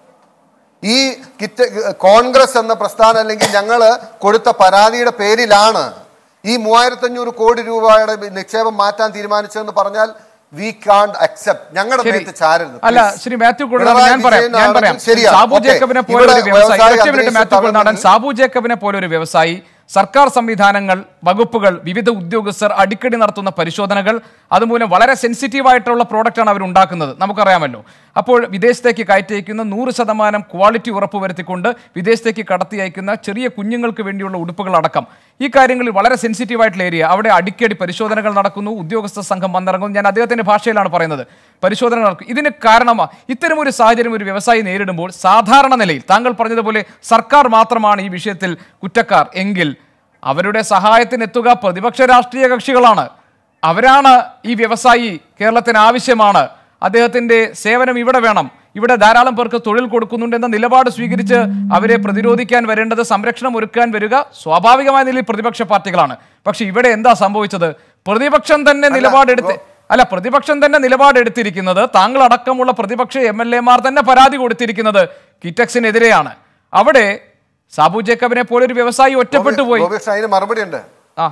ഈ കിറ്റ് കോൺഗ്രസ് എന്ന പ്രസ്ഥാനം അല്ലെങ്കിൽ ഞങ്ങൾ കൊടുത്ത പരാതിയുടെ പേരിലാണ് ഈ മൂവായിരത്തി അഞ്ഞൂറ് കോടി രൂപയുടെ നിക്ഷേപം മാറ്റാൻ തീരുമാനിച്ചതെന്ന് പറഞ്ഞാൽ വി കാണ്ട് അക്സെപ്റ്റ് ഞങ്ങളുടെ ശരി. നേരത്തെ ചാരരുത് അല്ല please. ശ്രീ മാത്യു കുഴനാടൻ പിണറായി ഞാൻ പറയാം വിജയൻ ഞാൻ ആണെങ്കിൽ പറയാം ശരിയാണ്. സാബു Okay. ജേക്കബിനെ പോലെ ഇവിടെ ഒരു വ്യവസായി വ്യവസായ ഒറ്റ മിനിറ്റ് മാത്യു അന്തരീക്ഷം കുഴനാടൻ തകർന്നെങ്കിൽ- സാബു ജേക്കബിനെ പോലെ ഒരു വ്യവസായി സർക്കാർ സംവിധാനങ്ങൾ വകുപ്പുകൾ വിവിധ ഉദ്യോഗസ്ഥർ അടിക്കടി നടത്തുന്ന പരിശോധനകൾ അതുമൂലം വളരെ സെൻസിറ്റീവ് ആയിട്ടുള്ള പ്രോഡക്റ്റാണ് അവർ ഉണ്ടാക്കുന്നത് നമുക്കറിയാമല്ലോ അപ്പോൾ വിദേശത്തേക്ക് കയറ്റി അയക്കുന്ന നൂറ് ശതമാനം ക്വാളിറ്റി ഉറപ്പുവരുത്തിക്കൊണ്ട് വിദേശത്തേക്ക് കടത്തി അയക്കുന്ന ചെറിയ കുഞ്ഞുങ്ങൾക്ക് വേണ്ടിയുള്ള ഉടുപ്പുകൾ അടക്കം ഈ കാര്യങ്ങളിൽ വളരെ സെൻസിറ്റീവ് ആയിട്ടുള്ള ഏരിയ അവിടെ അടിക്കടി പരിശോധനകൾ നടക്കുന്നു ഉദ്യോഗസ്ഥ സംഘം വന്നിറങ്ങുന്നു ഞാൻ അദ്ദേഹത്തിന്റെ ഭാഷയിലാണ് പറയുന്നത് പരിശോധന നടക്കും ഇതിന് കാരണമാ ഇത്തരം ഒരു സാഹചര്യം ഒരു വ്യവസായി നേരിടുമ്പോൾ സാധാരണ നിലയിൽ താങ്കൾ പറഞ്ഞതുപോലെ സർക്കാർ മാത്രമാണ് ഈ വിഷയത്തിൽ കുറ്റക്കാർ എങ്കിൽ അവരുടെ സഹായത്തിന് എത്തുക പ്രതിപക്ഷ രാഷ്ട്രീയ കക്ഷികളാണ് അവരാണ് ഈ വ്യവസായി കേരളത്തിന് ആവശ്യമാണ് അദ്ദേഹത്തിന്റെ സേവനം ഇവിടെ വേണം ഇവിടെ ധാരാളം പേർക്ക് തൊഴിൽ കൊടുക്കുന്നുണ്ട് എന്ന നിലപാട് സ്വീകരിച്ച് അവരെ പ്രതിരോധിക്കാൻ വരേണ്ടത് സംരക്ഷണം ഒരുക്കാൻ വരിക സ്വാഭാവികമായ നിലയിൽ പ്രതിപക്ഷ പാർട്ടികളാണ് പക്ഷെ ഇവിടെ എന്താ സംഭവിച്ചത് പ്രതിപക്ഷം തന്നെ നിലപാടെടുത്ത് അല്ല പ്രതിപക്ഷം തന്നെ നിലപാടെടുത്തിരിക്കുന്നത് താങ്കൾ അടക്കമുള്ള പ്രതിപക്ഷ എം എൽ എമാർ തന്നെ പരാതി കൊടുത്തിരിക്കുന്നത് കിറ്റക്സിനെതിരെയാണ് അവിടെ സാബു ജേക്കബിനെ പോലെ ഒരു വ്യവസായി ഒറ്റപ്പെട്ടു പോയി ഗോപികൃഷ്ണൻ അതിന് മറുപടി ഉണ്ട് ആ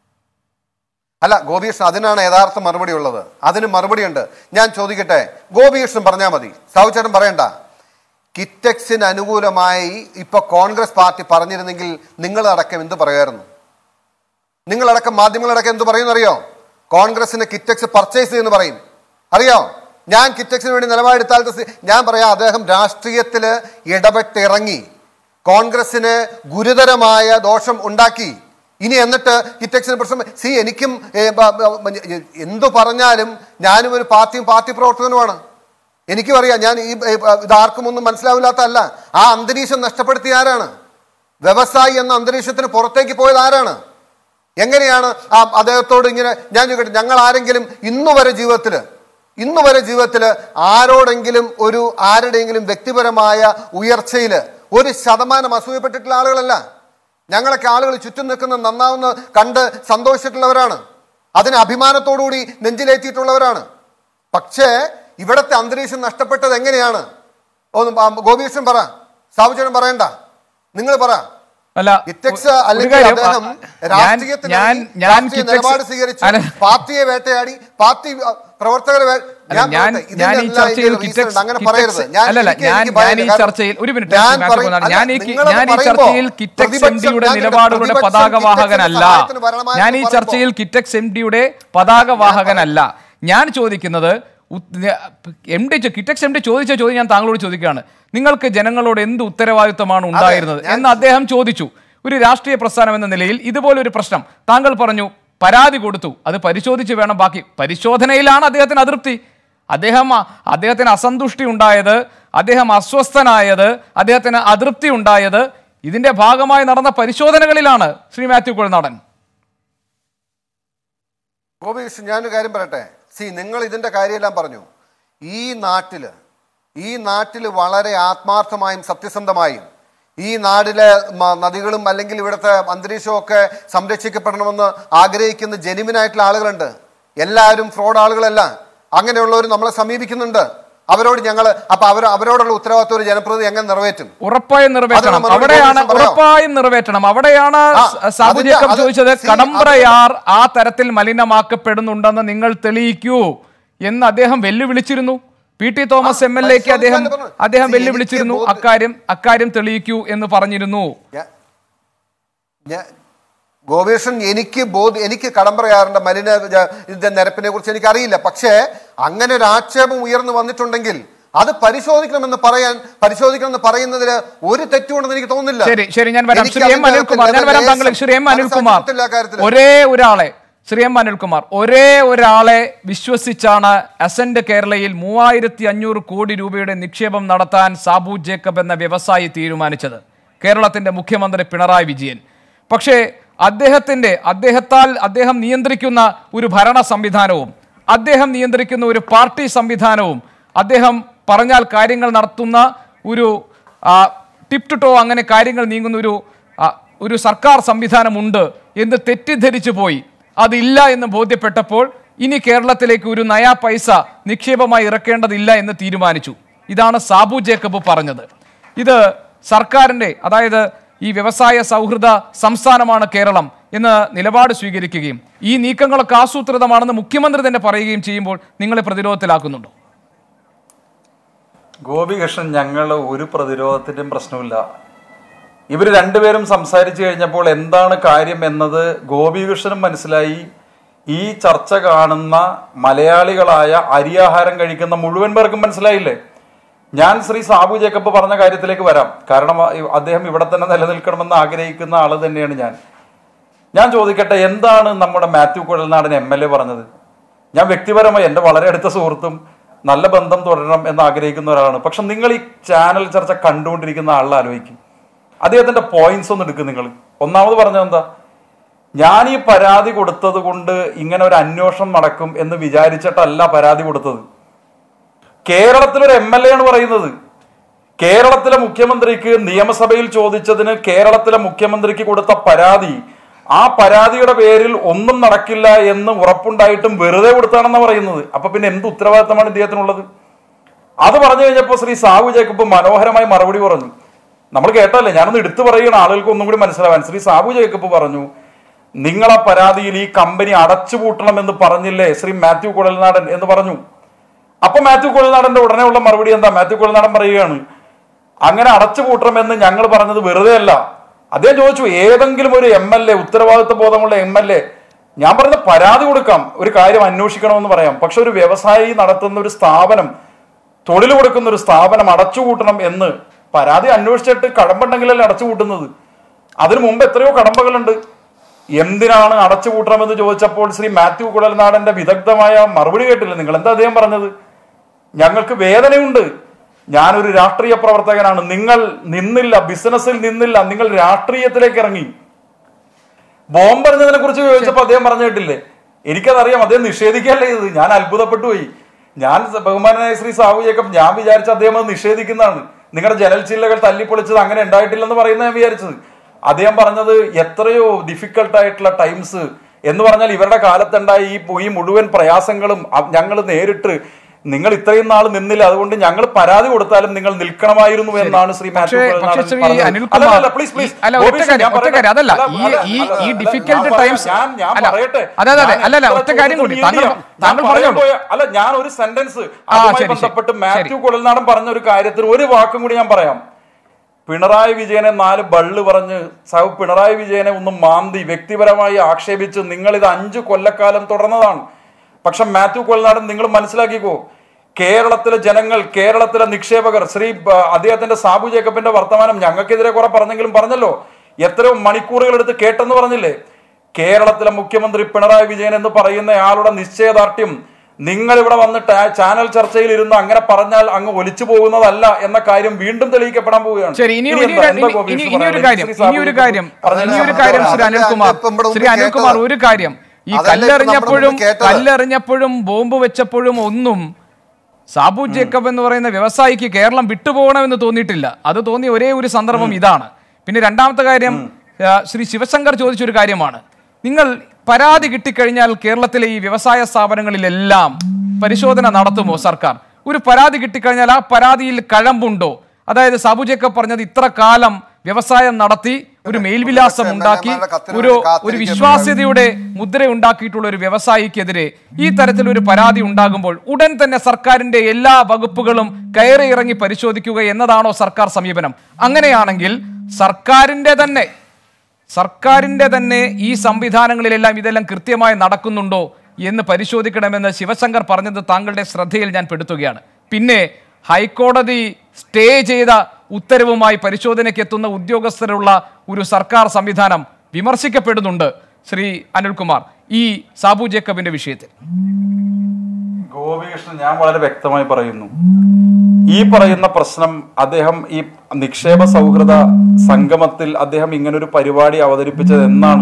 അല്ല ഗോപികൃഷ്ണൻ അതിനാണ് യഥാർത്ഥ മറുപടി ഉള്ളത് അതിന് മറുപടി ഉണ്ട് ഞാൻ ചോദിക്കട്ടെ ഗോപികൃഷ്ണൻ പറഞ്ഞാൽ മതി സാവുചേട്ടൻ പറയണ്ട കിറ്റക്സിന് അനുകൂലമായി ഇപ്പൊ കോൺഗ്രസ് പാർട്ടി പറഞ്ഞിരുന്നെങ്കിൽ നിങ്ങൾ അടക്കം എന്ത് പറയായിരുന്നു നിങ്ങളടക്കം മാധ്യമങ്ങളടക്കം എന്ത് പറയുമെന്നറിയോ കോൺഗ്രസിന് കിറ്റക്സ് പർച്ചേസ് ചെയ്യുന്നു പറയും അറിയോ ഞാൻ കിറ്റക്സിന് വേണ്ടി നിലപാടെടുത്താൽ ഞാൻ പറയാം അദ്ദേഹം രാഷ്ട്രീയത്തില് ഇടപെട്ടിറങ്ങി കോൺഗ്രസിന് ഗുരുതരമായ ദോഷം ഉണ്ടാക്കി ഇനി എന്നിട്ട് കിറ്റക്സിന് പ്രശ്നം സി എനിക്കും ഏ, ബ- ബ- എന്തു പറഞ്ഞാലും ഞാനും ഒരു പാർട്ടിയും പാർട്ടി പ്രവർത്തകനുമാണ് എനിക്കും അറിയാം ഞാൻ ഈ ഏ, ഇത് ആർക്കും ഒന്നും മനസ്സിലാവില്ലാത്തതല്ല ആ അന്തരീക്ഷം നഷ്ടപ്പെടുത്തിയ ആരാണ് വ്യവസായി എന്ന അന്തരീക്ഷത്തിന് പുറത്തേക്ക് പോയത് ആരാണ് എങ്ങനെയാണ് ആ അദ്ദേഹത്തോട് ഇങ്ങനെ ഞാൻ ചോദിക്കട്ടെ ഞങ്ങൾ ആരെങ്കിലും ഇന്നു വരെ ജീവിതത്തിൽ ഇന്നു വരെ ജീവിതത്തിൽ ആരോടെങ്കിലും ഒരു ആരുടെയെങ്കിലും വ്യക്തിപരമായ ഉയർച്ചയിൽ ഒരു ശതമാനം അസൂയപ്പെട്ടിട്ടുള്ള ആളുകളല്ല ഞങ്ങളൊക്കെ ആളുകൾ ചുറ്റും നിൽക്കുന്ന നന്നാവുന്ന കണ്ട് സന്തോഷിച്ചിട്ടുള്ളവരാണ് അതിന് അഭിമാനത്തോടുകൂടി നെഞ്ചിലേറ്റിയിട്ടുള്ളവരാണ് പക്ഷേ ഇവിടത്തെ അന്തരീക്ഷം നഷ്ടപ്പെട്ടത് എങ്ങനെയാണ് ഒന്ന് ആ ഗോപീകൃഷ്ണൻ പറ സാബുചേട്ടൻ പറയണ്ട നിങ്ങൾ പറ അല്ല കിറ്റക്സ് ഒരു അല്ലെങ്കിൽ കാര്യം, അദ്ദേഹം ഞാൻ- രാഷ്ട്രീയത്തിൽ ഞാൻ ഇറങ്ങി ഞാൻ രാഷ്ട്രീയ കിറ്റക്സ് നിലപാട് സ്വീകരിച്ചു അല്ല, പാർട്ടിയെ വേട്ടയാടി പാർട്ടി അ, പ്രവർത്തകരെ വേ- അല്ല, ഞാൻ പറയട്ടെ, ഇതിന്റെ ഞാൻ ഈ എല്ലാം ചർച്ചയിൽ ഇതിന്റെ reason കിറ്റക്സ് ഉണ്ട്. അങ്ങനെ കിറ്റക്സ് പറയരുത് ഞാൻ അല്ലല്ല എനിക്ക് ഞാൻ എനിക്ക് ഞാൻ ഭയം ഈ കാരണം ചർച്ചയിൽ ഒരു മിനിറ്റ് ഞാൻ മാത്യു പറയും- കുമാർ, അല്ല, ഞാൻ ഈ നിങ്ങളത് ഞാൻ ഈ പറയുമ്പോ ചർച്ചയിൽ കിറ്റക്സ് എം പ്രതിപക്ഷം- ഡിയുടെ ഞാൻ നിലപാടുകളുടെ പ്രതിപക്ഷം പതാക കിറ്റക്സിന് വാഹകനല്ല സഹായത്തിന് വരണമായിരുന്നു ഞാൻ ഈ പറയുമ്പോ- ചർച്ചയിൽ കിറ്റക്സ് എം ഡിയുടെ പതാക വാഹകനല്ല ഞാൻ ചോദിക്കുന്നത് M D Kitex M D ചോദിച്ച ചോദ്യം ഞാൻ താങ്കളോട് ചോദിക്കുകയാണ് നിങ്ങൾക്ക് ജനങ്ങളോട് എന്ത് ഉത്തരവാദിത്വമാണ് ഉണ്ടായിരുന്നത് ഞാൻ- എന്ന് അദ്ദേഹം ചോദിച്ചു ഒരു രാഷ്ട്രീയ പ്രസ്ഥാനം എന്ന നിലയിൽ ഇതുപോലൊരു പ്രശ്നം താങ്കൾ പറഞ്ഞു പരാതി കൊടുത്തു അത് പരിശോധിച്ച് വേണം ബാക്കി പരിശോധനയിലാണ് അദ്ദേഹത്തിന് അതൃപ്തി അദ്ദേഹം അദ്ദേഹത്തിന് അസന്തുഷ്ടി ഉണ്ടായത് അദ്ദേഹം അസ്വസ്ഥനായത് അദ്ദേഹത്തിന് അതൃപ്തി ഉണ്ടായത് ഇതിന്റെ ഭാഗമായി നടന്ന പരിശോധനകളിലാണ് ശ്രീ മാത്യു കുഴനാടൻ ഗോപികൃഷ്ണൻ ഞാനൊരു കാര്യം പറയട്ടെ സി നിങ്ങൾ ഇതിന്റെ കാര്യമെല്ലാം പറഞ്ഞു ഈ നാട്ടില് ഈ നാട്ടിൽ വളരെ ആത്മാർത്ഥമായും സത്യസന്ധമായും ഈ നാടിലെ മ- നദികളും അല്ലെങ്കിൽ ഇവിടുത്തെ അന്തരീക്ഷവും ഒക്കെ സംരക്ഷിക്കപ്പെടണമെന്ന് ആഗ്രഹിക്കുന്ന ജെനുവിനായിട്ടുള്ള ആളുകളുണ്ട് എല്ലാവരും ഫ്രോഡ് ആളുകളല്ല അങ്ങനെയുള്ളവർ നമ്മളെ സമീപിക്കുന്നുണ്ട് അവരോട് ഞങ്ങൾ അപ്പൊ അവർ അവരോടുള്ള ഉത്തരവാദിത്വം ഒരു ജനപ്രതിനിധി എങ്ങനെ നിറവേറ്റും ഉറപ്പായും നിറവേറ്റണം അതിന് മറുപടി അവിടെയാണ് ഗോപികൃഷ്ണൻ പറയാമോ? ഉറപ്പായും നിറവേറ്റണം അവിടെയാണ് ആ, സ- സാബു അതിന്റെ- ജേക്കബ് അത് ചോദിച്ചത് see, കടമ്പ്രയാർ ആ തരത്തിൽ മലിനമാക്കപ്പെടുന്നുണ്ടെന്ന് നിങ്ങൾ തെളിയിക്കൂ എന്ന് അദ്ദേഹം വെല്ലുവിളിച്ചിരുന്നു P T Thomas M L എക്ക് അദ്ദേഹം പരിശോധിക്കാൻ പറഞ്ഞു. അദ്ദേഹം See, വെല്ലുവിളിച്ചിരുന്നു എനിക്ക് ബോധ്യ- അക്കാര്യം അക്കാര്യം തെളിയിക്കൂ എന്ന് പറഞ്ഞിരുന്നു ഞാൻ- ഞാൻ ഗോപേഷൻ എനിക്ക് ബോധ എനിക്ക് കടമ്പറയാറിന്റെ മലിന ജ- ഇതിന്റെ നിരപ്പിനെ കുറിച്ച് എനിക്ക് അറിയില്ല പക്ഷേ അങ്ങനെ ഒരു ആക്ഷേപം ഉയർന്നു വന്നിട്ടുണ്ടെങ്കിൽ അത് പരിശോധിക്കണമെന്ന് പറയാൻ പരിശോധിക്കണമെന്ന് പറയുന്നതിൽ ഒരു തെറ്റുണ്ടെന്ന് എനിക്ക് തോന്നുന്നില്ല ശരി ശരി ഞാൻ വരാം എനിക്ക് ശ്രീ എം അതിന്റെ അനിൽകുമാർ ഞാൻ വരാം താങ്കൾ ശ്രീ എം അത് അനിൽകുമാർ സാധിച്ചിട്ടില്ല ആ കാര്യത്തില്. ഒരേ ഒരാളെ ശ്രീ എം അനിൽകുമാർ ഒരേ ഒരാളെ വിശ്വസിച്ചാണ് അസന്റ് കേരളയിൽ മൂവായിരത്തി അഞ്ഞൂറ് കോടി രൂപയുടെ നിക്ഷേപം നടത്താൻ സാബു ജേക്കബ് എന്ന വ്യവസായി തീരുമാനിച്ചത് കേരളത്തിന്റെ മുഖ്യമന്ത്രി പിണറായി വിജയൻ പക്ഷേ അദ്ദേഹത്തിന്റെ അദ്ദേഹത്താൽ അദ്ദേഹം നിയന്ത്രിക്കുന്ന ഒരു ഭരണ സംവിധാനവും അദ്ദേഹം നിയന്ത്രിക്കുന്ന ഒരു പാർട്ടി സംവിധാനവും അദ്ദേഹം പറഞ്ഞാൽ കാര്യങ്ങൾ നടത്തുന്ന ഒരു ആ, ടിപ് ടു ടോ അങ്ങനെ കാര്യങ്ങൾ നീങ്ങുന്ന ഒരു ആ, ഒരു സർക്കാർ സംവിധാനമുണ്ട് എന്ന് തെറ്റിദ്ധരിച്ചു പോയി അതില്ല എന്ന് ബോധ്യപ്പെട്ടപ്പോൾ ഇനി കേരളത്തിലേക്ക് ഒരു നയാ പൈസ നിക്ഷേപമായി ഇറക്കേണ്ടതില്ല എന്ന് തീരുമാനിച്ചു ഇതാണ് സാബു ജേക്കബ് പറഞ്ഞത് ഇത് സർക്കാരിൻ്റെ അതായത് ഈ വ്യവസായ സൗഹൃദ സംസ്ഥാനമാണ് കേരളം എന്ന് നിലപാട് സ്വീകരിക്കുകയും ഈ നീക്കങ്ങളൊക്കെ ആസൂത്രിതമാണെന്ന് മുഖ്യമന്ത്രി തന്നെ പറയുകയും ചെയ്യുമ്പോൾ നിങ്ങളെ പ്രതിരോധത്തിലാക്കുന്നുണ്ടോ ഗോപികൃഷ്ണൻ ഞങ്ങൾ ഒരു പ്രതിരോധത്തിൻ്റെയും പ്രശ്നമില്ല ഇവർ രണ്ടുപേരും സംസാരിച്ചു കഴിഞ്ഞപ്പോൾ എന്താണ് കാര്യം എന്നത് ഗോപികൃഷ്ണനും മനസ്സിലായി ഈ ചർച്ച കാണുന്ന മലയാളികളായ അരിയാഹാരം കഴിക്കുന്ന മുഴുവൻ പേർക്കും മനസ്സിലായില്ലേ ഞാൻ ശ്രീ സാബു ജേക്കബ് പറഞ്ഞ കാര്യത്തിലേക്ക് വരാം കാരണം അ- അദ്ദേഹം ഇവിടെ തന്നെ നിലനിൽക്കണമെന്ന് ആഗ്രഹിക്കുന്ന ആള് തന്നെയാണ് ഞാൻ ഞാൻ ചോദിക്കട്ടെ എന്താണ് നമ്മുടെ Mathew Kuzhalnadan M L A പറഞ്ഞത് ഞാൻ വ്യക്തിപരമായി എൻ്റെ വളരെ അടുത്ത സുഹൃത്തും നല്ല ബന്ധം തുടരണം എന്ന് ആഗ്രഹിക്കുന്ന ഒരാളാണ് പക്ഷെ നിങ്ങൾ ഈ ചാനൽ ചർച്ച കണ്ടുകൊണ്ടിരിക്കുന്ന ആളിൽ ആലോചിക്കും അദ്ദേഹത്തിന്റെ പോയിന്റ്സ് ഒന്ന് എടുക്കും നിങ്ങൾ ഒന്നാമത് പറഞ്ഞത് എന്താ ഞാൻ ഈ പരാതി കൊടുത്തത് കൊണ്ട് ഇങ്ങനെ ഒരു അന്വേഷണം നടക്കും എന്ന് വിചാരിച്ചിട്ടല്ല പരാതി കൊടുത്തത് കേരളത്തിലൊരു എം എൽ എ ആണ് പറയുന്നത് കേരളത്തിലെ മുഖ്യമന്ത്രിക്ക് നിയമസഭയിൽ ചോദിച്ചതിന് കേരളത്തിലെ മുഖ്യമന്ത്രിക്ക് കൊടുത്ത പരാതി ആ പരാതിയുടെ പേരിൽ ഒന്നും നടക്കില്ല എന്ന് ഉറപ്പുണ്ടായിട്ടും വെറുതെ കൊടുത്താണെന്ന് പറയുന്നത് അപ്പൊ പിന്നെ എന്ത് ഉത്തരവാദിത്തമാണ് ഇദ്ദേഹത്തിനുള്ളത് അത് പറഞ്ഞു കഴിഞ്ഞപ്പോൾ ശ്രീ സാഹു ജേക്കബ് മനോഹരമായി മറുപടി പറഞ്ഞു നമ്മൾ കേട്ടല്ലേ ഞാനൊന്ന് എടുത്തു പറയുകയാണ് ആളുകൾക്ക് ഒന്നും കൂടി മനസ്സിലാവാൻ ശ്രീ സാഹു ജേക്കബ് പറഞ്ഞു നിങ്ങളെ പരാതിയിൽ ഈ കമ്പനി അടച്ചുപൂട്ടണമെന്ന് പറഞ്ഞില്ലേ ശ്രീ മാത്യു കുഴൽനാടൻ എന്ന് പറഞ്ഞു അപ്പൊ മാത്യു കുഴൽനാടന്റെ ഉടനെ ഉള്ള മറുപടി എന്താ മാത്യു കുഴൽനാടൻ പറയുകയാണ് അങ്ങനെ അടച്ചുപൂട്ടണമെന്ന് ഞങ്ങൾ പറഞ്ഞത് വെറുതെ അല്ല അദ്ദേഹം ചോദിച്ചു ഏതെങ്കിലും ഒരു എം എൽ എ ഉത്തരവാദിത്വ ബോധമുള്ള എം എൽ എ ഞാൻ പറയുന്ന പരാതി കൊടുക്കാം ഒരു കാര്യം അന്വേഷിക്കണമെന്ന് പറയാം പക്ഷെ ഒരു വ്യവസായി നടത്തുന്ന ഒരു സ്ഥാപനം തൊഴിൽ കൊടുക്കുന്ന ഒരു സ്ഥാപനം അടച്ചുപൂട്ടണം എന്ന് പരാതി അന്വേഷിച്ചിട്ട് കടമ്പുണ്ടെങ്കിലല്ലേ അടച്ചുപൂട്ടുന്നത് അതിനു മുമ്പ് എത്രയോ കടമ്പകളുണ്ട് എന്തിനാണ് അടച്ചുപൂട്ടണമെന്ന് ചോദിച്ചപ്പോൾ ശ്രീ മാത്യു കുഴൽനാടന്റെ വിദഗ്ധമായ മറുപടി കേട്ടില്ല നിങ്ങൾ എന്താ അദ്ദേഹം പറഞ്ഞത് ഞങ്ങൾക്ക് വേദനയുണ്ട് ഞാനൊരു രാഷ്ട്രീയ പ്രവർത്തകനാണ് നിങ്ങൾ നിന്നില്ല ബിസിനസ്സിൽ നിന്നില്ല നിങ്ങൾ രാഷ്ട്രീയത്തിലേക്ക് ഇറങ്ങി ബോംബെറിഞ്ഞതിനെ കുറിച്ച് ചോദിച്ചപ്പോൾ അദ്ദേഹം പറഞ്ഞു കേട്ടില്ലേ എനിക്കതറിയാം അദ്ദേഹം നിഷേധിക്കല്ലേ ഇത് ഞാൻ അത്ഭുതപ്പെട്ടു പോയി ഞാൻ സ- ബഹുമാനനായ ശ്രീ സാഹു ജേക്കബ് ഞാൻ വിചാരിച്ച അദ്ദേഹം അത് നിഷേധിക്കുന്നതാണ് നിങ്ങളുടെ ജനൽ ചില്ലകൾ തല്ലിപ്പൊളിച്ചത് അങ്ങനെ ഉണ്ടായിട്ടില്ലെന്ന് പറയുന്ന ഞാൻ വിചാരിച്ചത് അദ്ദേഹം പറഞ്ഞത് എത്രയോ ഡിഫിക്കൽട്ട് ആയിട്ടുള്ള ടൈംസ് എന്ന് പറഞ്ഞാൽ ഇവരുടെ കാലത്തുണ്ടായ ഈ ഈ മുഴുവൻ പ്രയാസങ്ങളും ഞങ്ങൾ നേരിട്ട് നിങ്ങൾ ഇത്രയും നാൾ നിന്നില്ല അതുകൊണ്ട് ഞങ്ങൾ പരാതി കൊടുത്താലും നിങ്ങൾ നിൽക്കണമായിരുന്നു എന്നാണ് ശ്രീ മാത്യു പക്ഷേ കുഴൽനാടൻ പക്ഷേ ശ്രീ പറഞ്ഞത്. അനിൽകുമാർ അല്ല, അല്ല, please, please. ഈ- അല്ല ഗോപി ഒറ്റ കൃഷ്ണൻ, കാര്യം ഞാൻ ഒറ്റ പറയട്ടെ. കാര്യം അതല്ല അല്ല, ഈ അല്ല, ഈ അല്ല, ഈ അല്ല, ഡിഫിക്കൽട്ട് ഞാൻ പറയാം. ടൈംസ് ഞാൻ ഞാൻ അല്ല പറയട്ടെ അതെ അതെ അതെ ഞാൻ അല്ലല്ല എത്ര ഒറ്റ കാര്യം കൂടി ചോദ്യത്തിന് താങ്കൾ നീതിയാ? ഞാൻ താങ്കൾ പറയാൻ പറഞ്ഞോളൂ പോയ- അല്ല ഞാൻ ഒരു സെന്റൻസ് ആ, അതുമായി ശരി, ബന്ധപ്പെട്ട് ശരി. മാത്യു കുഴൽനാടൻ പറഞ്ഞ ഒരു കാര്യത്തിന് ഒരു വാക്കും കൂടി ഞാൻ പറയാം പിണറായി വിജയനെ നാല് ബള്ള് പറഞ്ഞ് സഹു പിണറായി വിജയനെ ഒന്ന് മാന്തി വ്യക്തിപരമായി ആക്ഷേപിച്ച് നിങ്ങൾ ഇത് അഞ്ചു കൊല്ലക്കാലം തുടർന്നതാണ് പക്ഷെ മാത്യു കൊൽനാടൻ നിങ്ങൾ മനസ്സിലാക്കിക്കോ കേരളത്തിലെ ജനങ്ങൾ കേരളത്തിലെ നിക്ഷേപകർ ശ്രീ ബ- അദ്ദേഹത്തിന്റെ സാബു ജേക്കബിന്റെ വർത്തമാനം ഞങ്ങൾക്കെതിരെ കുറെ പറഞ്ഞെങ്കിലും പറഞ്ഞല്ലോ എത്രയോ മണിക്കൂറുകൾ എടുത്ത് കേട്ടെന്ന് പറഞ്ഞില്ലേ കേരളത്തിലെ മുഖ്യമന്ത്രി പിണറായി വിജയൻ എന്ന് പറയുന്ന ആളുടെ നിശ്ചയദാർഢ്യം നിങ്ങൾ ഇവിടെ വന്നിട്ട് ആ ചാനൽ ചർച്ചയിൽ ഇരുന്ന് അങ്ങനെ പറഞ്ഞാൽ അങ്ങ് ഒലിച്ചു പോകുന്നതല്ല എന്ന കാര്യം വീണ്ടും തെളിയിക്കപ്പെടാൻ പോവുകയാണ് ശരി ഇനി ഇനി ഇനി എന്താ- എന്താ ഇനി- ഗോപീഷ് ഇനി- ഇനി ഒരു പറയാനുള്ളത്? കാര്യം ശ്രീ ഇനി സാബു ഒരു ജേക്കബ് കാര്യം പറഞ്ഞതിന് ഇനി ഒരു സമ്മതം കാര്യം ശ്രീ അതല്ലേ അനിൽകുമാർ ഇപ്പം ഇവിടെ ശ്രീ മുമ്പ് അനിൽകുമാർ കേട്ടത്. ഒരു കാര്യം ഈ അതല്ലേ ഇപ്പം നമ്മുടെ കല്ലെറിഞ്ഞപ്പോഴും മുമ്പ് കേട്ടത്. കല്ലെറിഞ്ഞപ്പോഴും ബോംബ് വെച്ചപ്പോഴും ഒന്നും സാബു ജേക്കബ് എന്ന് പറയുന്ന വ്യവസായിക്ക് കേരളം വിട്ടുപോകണമെന്ന് തോന്നിയിട്ടില്ല അത് തോന്നിയ ഒരേ ഒരു സന്ദർഭം ഇതാണ് പിന്നെ രണ്ടാമത്തെ കാര്യം ആ, ശ്രീ ശിവശങ്കർ ചോദിച്ചൊരു കാര്യമാണ് നിങ്ങൾ പരാതി കിട്ടിക്കഴിഞ്ഞാൽ കേരളത്തിലെ ഈ വ്യവസായ സ്ഥാപനങ്ങളിലെല്ലാം പരിശോധന നടത്തുമോ സർക്കാർ ഒരു പരാതി കിട്ടിക്കഴിഞ്ഞാൽ ആ പരാതിയിൽ കഴമ്പുണ്ടോ അതായത് സാബു ജേക്കബ് പറഞ്ഞത് ഇത്ര കാലം വ്യവസായം നടത്തി ഒരു മേൽവിലാസം ഉണ്ടാക്കി ഒരു ഒരു വിശ്വാസ്യതയുടെ മുദ്ര ഉണ്ടാക്കിയിട്ടുള്ള ഒരു വ്യവസായിക്കെതിരെ ഈ തരത്തിലൊരു പരാതി ഉണ്ടാകുമ്പോൾ ഉടൻ തന്നെ സർക്കാരിന്റെ എല്ലാ വകുപ്പുകളും കയറി ഇറങ്ങി പരിശോധിക്കുക എന്നതാണോ സർക്കാർ സമീപനം അങ്ങനെയാണെങ്കിൽ സർക്കാരിന്റെ തന്നെ സർക്കാരിന്റെ തന്നെ ഈ സംവിധാനങ്ങളിലെല്ലാം ഇതെല്ലാം കൃത്യമായി നടക്കുന്നുണ്ടോ എന്ന് പരിശോധിക്കണമെന്ന് ശിവശങ്കർ പറഞ്ഞത് താങ്കളുടെ ശ്രദ്ധയിൽ ഞാൻ പെടുത്തുകയാണ് പിന്നെ ഹൈക്കോടതി സ്റ്റേ ചെയ്ത ഉത്തരവുമായി പരിശോധനയ്ക്ക് എത്തുന്ന ഉദ്യോഗസ്ഥരുള്ള ഒരു സർക്കാർ സംവിധാനം വിമർശിക്കപ്പെടുന്നുണ്ട് ശ്രീ അനിൽകുമാർ ഈ സാബു ജേക്കബിന്റെ വിഷയത്തിൽ ഗോപികൃഷ്ണൻ ഞാൻ വളരെ വ്യക്തമായി പറയുന്നു ഈ പറയുന്ന പ്രശ്നം അദ്ദേഹം ഈ നിക്ഷേപ സൗഹൃദ സംഗമത്തിൽ അദ്ദേഹം ഇങ്ങനൊരു പരിപാടി അവതരിപ്പിച്ചത് എന്നാണ്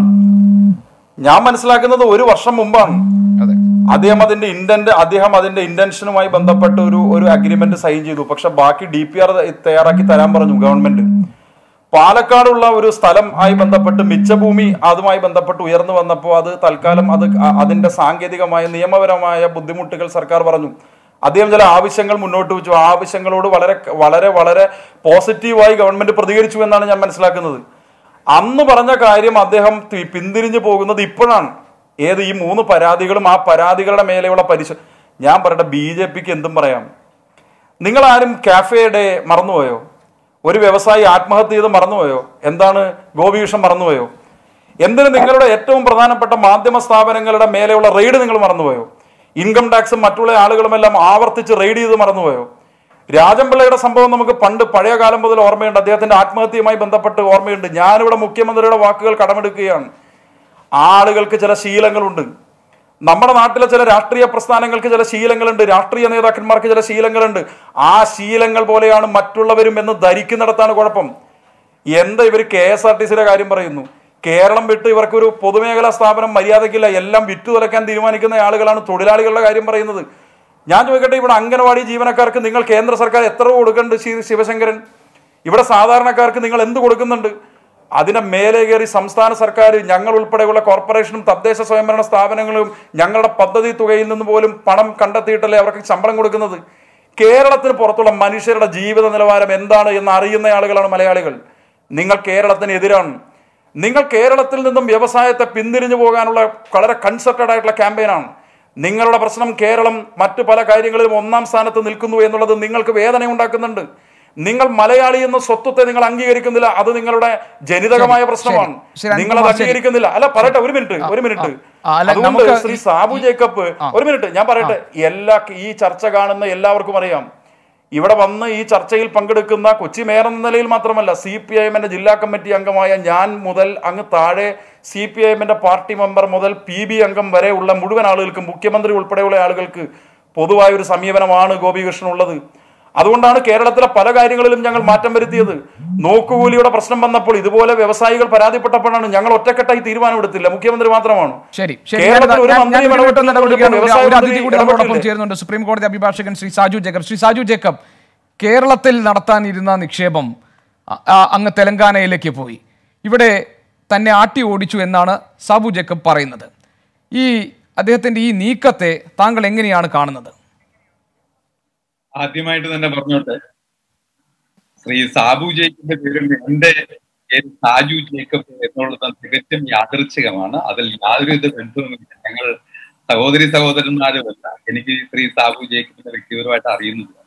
ഞാൻ മനസ്സിലാക്കുന്നത് ഒരു വർഷം മുമ്പാണ് അതെ അദ്ദേഹം അതിന്റെ ഇന്റന്റ് അദ്ദേഹം അതിന്റെ ഇന്റൻഷനുമായി ബന്ധപ്പെട്ട് ഒരു ഒരു അഗ്രിമെന്റ് സൈൻ ചെയ്തു പക്ഷെ ബാക്കി ഡി പി ആർ തയ്യാറാക്കി തരാൻ പറഞ്ഞു ഗവൺമെന്റ് പാലക്കാടുള്ള ഒരു സ്ഥലം ആയി ബന്ധപ്പെട്ട് മിച്ചഭൂമി അതുമായി ബന്ധപ്പെട്ട് ഉയർന്നു വന്നപ്പോൾ അത് തൽക്കാലം അത് അ- അതിന്റെ സാങ്കേതികമായ നിയമപരമായ ബുദ്ധിമുട്ടുകൾ സർക്കാർ പറഞ്ഞു അദ്ദേഹം ചില ആവശ്യങ്ങൾ മുന്നോട്ട് വെച്ചു ആ ആവശ്യങ്ങളോട് വളരെ വളരെ വളരെ പോസിറ്റീവായി ഗവൺമെന്റ് പ്രതികരിച്ചു എന്നാണ് ഞാൻ മനസ്സിലാക്കുന്നത് അന്ന് പറഞ്ഞ കാര്യം അദ്ദേഹം തി- പിന്തിരിഞ്ഞു പോകുന്നത് ഇപ്പോഴാണ് ഏത് ഈ മൂന്ന് പരാതികളും ആ പരാതികളുടെ മേലെയുള്ള പരിശോ ഞാൻ പറയട്ടെ ബി ജെ പിക്ക് എന്തും പറയാം നിങ്ങൾ ആരും കാഫേ ഡേ മറന്നുപോയോ ഒരു വ്യവസായി ആത്മഹത്യ ചെയ്ത് മറന്നുപോയോ എന്താണ് ഗോപികൃഷ്ണൻ മറന്നുപോയോ എന്തിന് നിങ്ങളുടെ ഏറ്റവും പ്രധാനപ്പെട്ട മാധ്യമ സ്ഥാപനങ്ങളുടെ മേലെയുള്ള റെയ്ഡ് നിങ്ങൾ മറന്നുപോയോ ഇൻകം ടാക്സും മറ്റുള്ള ആളുകളുമെല്ലാം ആവർത്തിച്ച് റെയ്ഡ് ചെയ്ത് മറന്നുപോയോ രാജംപിള്ളയുടെ സംഭവം നമുക്ക് പണ്ട് പഴയ കാലം മുതൽ ഓർമ്മയുണ്ട് അദ്ദേഹത്തിന്റെ ആത്മഹത്യയുമായി ബന്ധപ്പെട്ട് ഓർമ്മയുണ്ട് ഞാനിവിടെ മുഖ്യമന്ത്രിയുടെ വാക്കുകൾ കടമെടുക്കുകയാണ് ആളുകൾക്ക് ചില ശീലങ്ങളുണ്ട് നമ്മുടെ നാട്ടിലെ ചില രാഷ്ട്രീയ പ്രസ്ഥാനങ്ങൾക്ക് ചില ശീലങ്ങളുണ്ട് രാഷ്ട്രീയ നേതാക്കന്മാർക്ക് ചില ശീലങ്ങളുണ്ട് ആ ശീലങ്ങൾ പോലെയാണ് മറ്റുള്ളവരും എന്ന് ധരിക്കുന്നിടത്താണ് കുഴപ്പം എന്താ ഇവർ കെ എസ് ആർ ടി സിയുടെ കാര്യം പറയുന്നു കേരളം വിട്ട് ഇവർക്ക് ഒരു പൊതുമേഖലാ സ്ഥാപനം മര്യാദയ്ക്കില്ല എല്ലാം വിറ്റു തുലയ്ക്കാൻ തീരുമാനിക്കുന്ന ആളുകളാണ് തൊഴിലാളികളുടെ കാര്യം പറയുന്നത് ഞാൻ ചോദിക്കട്ടെ ഇവിടെ അംഗനവാടി ജീവനക്കാർക്ക് നിങ്ങൾ കേന്ദ്ര സർക്കാർ എത്ര രൂപ കൊടുക്കുന്നുണ്ട് ശ്രീ ശിവശങ്കരൻ ഇവിടെ സാധാരണക്കാർക്ക് നിങ്ങൾ എന്ത് കൊടുക്കുന്നുണ്ട് അതിനെ മേലെ കയറി സംസ്ഥാന സർക്കാർ ഞങ്ങൾ ഉൾപ്പെടെയുള്ള കോർപ്പറേഷനും തദ്ദേശ സ്വയംഭരണ സ്ഥാപനങ്ങളും ഞങ്ങളുടെ പദ്ധതി തുകയിൽ നിന്ന് പോലും പണം കണ്ടെത്തിയിട്ടല്ലേ അവർക്ക് ശമ്പളം കൊടുക്കുന്നത് കേരളത്തിന് പുറത്തുള്ള മനുഷ്യരുടെ ജീവിത നിലവാരം എന്താണ് എന്ന് അറിയുന്ന ആളുകളാണ് മലയാളികൾ നിങ്ങൾ കേരളത്തിന് എതിരാണ് നിങ്ങൾ കേരളത്തിൽ നിന്നും വ്യവസായത്തെ പിന്തിരിഞ്ഞു പോകാനുള്ള വളരെ കൺസെപ്റ്റഡ് ആയിട്ടുള്ള ക്യാമ്പയിനാണ് നിങ്ങളുടെ പ്രശ്നം കേരളം മറ്റു പല കാര്യങ്ങളിലും ഒന്നാം സ്ഥാനത്ത് നിൽക്കുന്നു എന്നുള്ളത് നിങ്ങൾക്ക് വേദന ഉണ്ടാക്കുന്നുണ്ട് നിങ്ങൾ മലയാളി എന്ന സ്വത്വത്തെ നിങ്ങൾ അംഗീകരിക്കുന്നില്ല അത് നിങ്ങളുടെ ജനിതകമായ ശരി, പ്രശ്നമാണ് ശരി, ശരി, നിങ്ങൾ അത് അനിൽകുമാർ, ശരി. അംഗീകരിക്കുന്നില്ല അല്ല പറയട്ടെ ഒരു മിനിറ്റ് ഒരു മിനിറ്റ് ആ, അല്ല, അതുകൊണ്ട് നമുക്ക് ശ്രീ ഈ- സാബു ജേക്കബ് ഒരു മിനിറ്റ് ഞാൻ പറയട്ടെ എല്ലാ ഈ ചർച്ച കാണുന്ന എല്ലാവർക്കും അറിയാം ഇവിടെ വന്ന് ഈ ചർച്ചയിൽ പങ്കെടുക്കുന്ന കൊച്ചി മേയർ എന്ന നിലയിൽ മാത്രമല്ല സി പി ഐ എമ്മിന്റെ ജില്ലാ കമ്മിറ്റി അംഗമായ ഞാൻ മുതൽ അങ്ങ് താഴെ സി പി ഐ എമ്മിന്റെ പാർട്ടി മെമ്പർ മുതൽ പി ബി അംഗം വരെ ഉള്ള മുഴുവൻ ആളുകൾക്ക് മുഖ്യമന്ത്രി ഉൾപ്പെടെയുള്ള ആളുകൾക്ക് പൊതുവായ ഒരു സമീപനമാണ് ഗോപികൃഷ്ണൻ ഉള്ളത് അതുകൊണ്ടാണ് കേരളത്തിലെ പല കാര്യങ്ങളിലും ഞങ്ങൾ മാറ്റം വരുത്തിയത് നോക്കുകൂലിയുടെ പ്രശ്നം വന്നപ്പോൾ ഇതുപോലെ വ്യവസായികൾ പരാതിപ്പെട്ടപ്പോഴാണ് ഞങ്ങൾ ഒറ്റക്കെട്ടായി തീരുമാനമെടുത്തില്ല മുഖ്യമന്ത്രി മാത്രമാണ് ശരി ശരി കേരളത്തിൽ ഞാനിതാ- ഒരു ഞാൻ- മന്ത്രി ഞാൻ ഇവിടെ ഇടപെട്ടില്ല, ഇടപെടുകയാണ്. ഒരു- വ്യവസായ ഒരു അതിഥി മന്ത്രി കൂടി നമ്മളോടൊപ്പം ഇടപെട്ടില്ലേ? ചേരുന്നുണ്ട് സുപ്രീം കോടതി അഭിഭാഷകൻ ശ്രീ സാജു ജേക്കബ് ശ്രീ സാജു ജേക്കബ് കേരളത്തിൽ നടത്താനിരുന്ന നിക്ഷേപം അ- ആ- അങ്ങ് തെലങ്കാനയിലേക്ക് പോയി ഇവിടെ തന്നെ ആട്ടി ഓടിച്ചു എന്നാണ് സാബു ജേക്കബ് പറയുന്നത് ഈ അദ്ദേഹത്തിന്റെ ഈ നീക്കത്തെ താങ്കൾ എങ്ങനെയാണ് കാണുന്നത് ആദ്യമായിട്ട് തന്നെ പറഞ്ഞോട്ടെ ശ്രീ സാബു ജേക്കബിന്റെ പേരിൽ എന്റെ പേര് സാജു ജേക്കബ് എന്നുള്ളത് തികച്ചും യാദൃച്ഛികമാണ് അതിൽ യാതൊരുവിധ ബന്ധവുമില്ല ഞങ്ങൾ സഹോദരി സഹോദരന്മാരുമല്ല എനിക്ക് ശ്രീ സാബു ജേക്കബിനെ വ്യക്തിപരമായിട്ട് അറിയുന്നതുമല്ല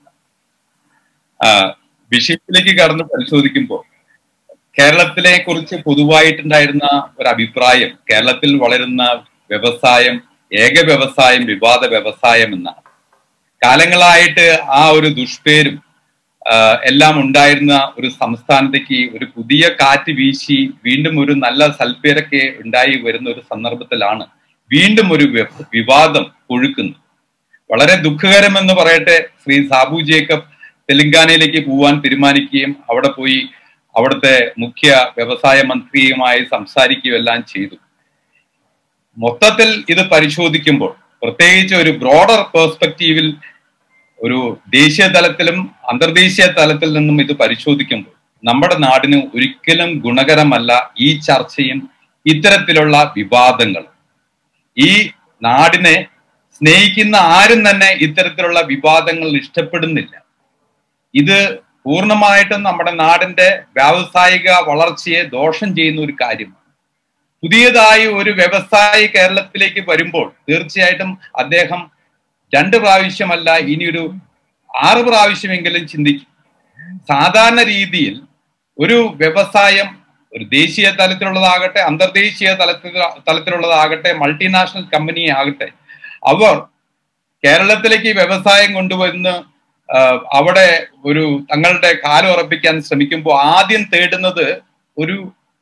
ആ, വിഷയത്തിലേക്ക് കടന്ന് പരിശോധിക്കുമ്പോൾ കേരളത്തിലെ കുറിച്ച് പൊതുവായിട്ടുണ്ടായിരുന്ന ഒരു അഭിപ്രായം കേരളത്തിൽ വളരുന്ന വ്യവസായം ഏക വ്യവസായം വിവാദ വ്യവസായം എന്നാണ് കാലങ്ങളായിട്ട് ആ ഒരു ദുഷ്പേരും ആ, എല്ലാം ഉണ്ടായിരുന്ന ഒരു സംസ്ഥാനത്തേക്ക് ഒരു പുതിയ കാറ്റ് വീശി വീണ്ടും ഒരു നല്ല സൽപ്പേരൊക്കെ ഉണ്ടായി വരുന്ന ഒരു സന്ദർഭത്തിലാണ് വീണ്ടും ഒരു വി- വിവാദം കൊഴുക്കുന്നത് വളരെ ദുഃഖകരമെന്ന് പറയട്ടെ ശ്രീ സാബു ജേക്കബ് തെലങ്കാനയിലേക്ക് പോവാൻ തീരുമാനിക്കുകയും അവിടെ പോയി അവിടുത്തെ മുഖ്യ വ്യവസായ മന്ത്രിയുമായി സംസാരിക്കുകയും എല്ലാം ചെയ്തു മൊത്തത്തിൽ ഇത് പരിശോധിക്കുമ്പോൾ പ്രത്യേകിച്ച് ഒരു ബ്രോഡർ പേഴ്സ്പെക്റ്റീവിൽ ഒരു ദേശീയ തലത്തിലും അന്തർദേശീയ തലത്തിൽ നിന്നും ഇത് പരിശോധിക്കുമ്പോൾ നമ്മുടെ നാടിന് ഒരിക്കലും ഗുണകരമല്ല ഈ ചർച്ചയും ഇത്തരത്തിലുള്ള വിവാദങ്ങൾ ഈ നാടിനെ സ്നേഹിക്കുന്ന ആരും തന്നെ ഇത്തരത്തിലുള്ള വിവാദങ്ങൾ ഇഷ്ടപ്പെടുന്നില്ല ഇത് പൂർണ്ണമായിട്ടും നമ്മുടെ നാടിന്റെ വ്യാവസായിക വളർച്ചയെ ദോഷം ചെയ്യുന്ന ഒരു കാര്യമാണ് പുതിയതായി ഒരു വ്യവസായി കേരളത്തിലേക്ക് വരുമ്പോൾ തീർച്ചയായിട്ടും അദ്ദേഹം രണ്ട് പ്രാവശ്യമല്ല ഇനിയൊരു ആറ് പ്രാവശ്യമെങ്കിലും ചിന്തിക്കും സാധാരണ രീതിയിൽ ഒരു വ്യവസായം ഒരു ദേശീയ തലത്തിലുള്ളതാകട്ടെ അന്തർദേശീയ തലത്തിൽ തലത്തിലുള്ളതാകട്ടെ മൾട്ടിനാഷണൽ കമ്പനി ആകട്ടെ അവർ കേരളത്തിലേക്ക് വ്യവസായം കൊണ്ടുവന്ന് ആ, അവിടെ ഒരു തങ്ങളുടെ കാലം ഉറപ്പിക്കാൻ ശ്രമിക്കുമ്പോൾ ആദ്യം തേടുന്നത് ഒരു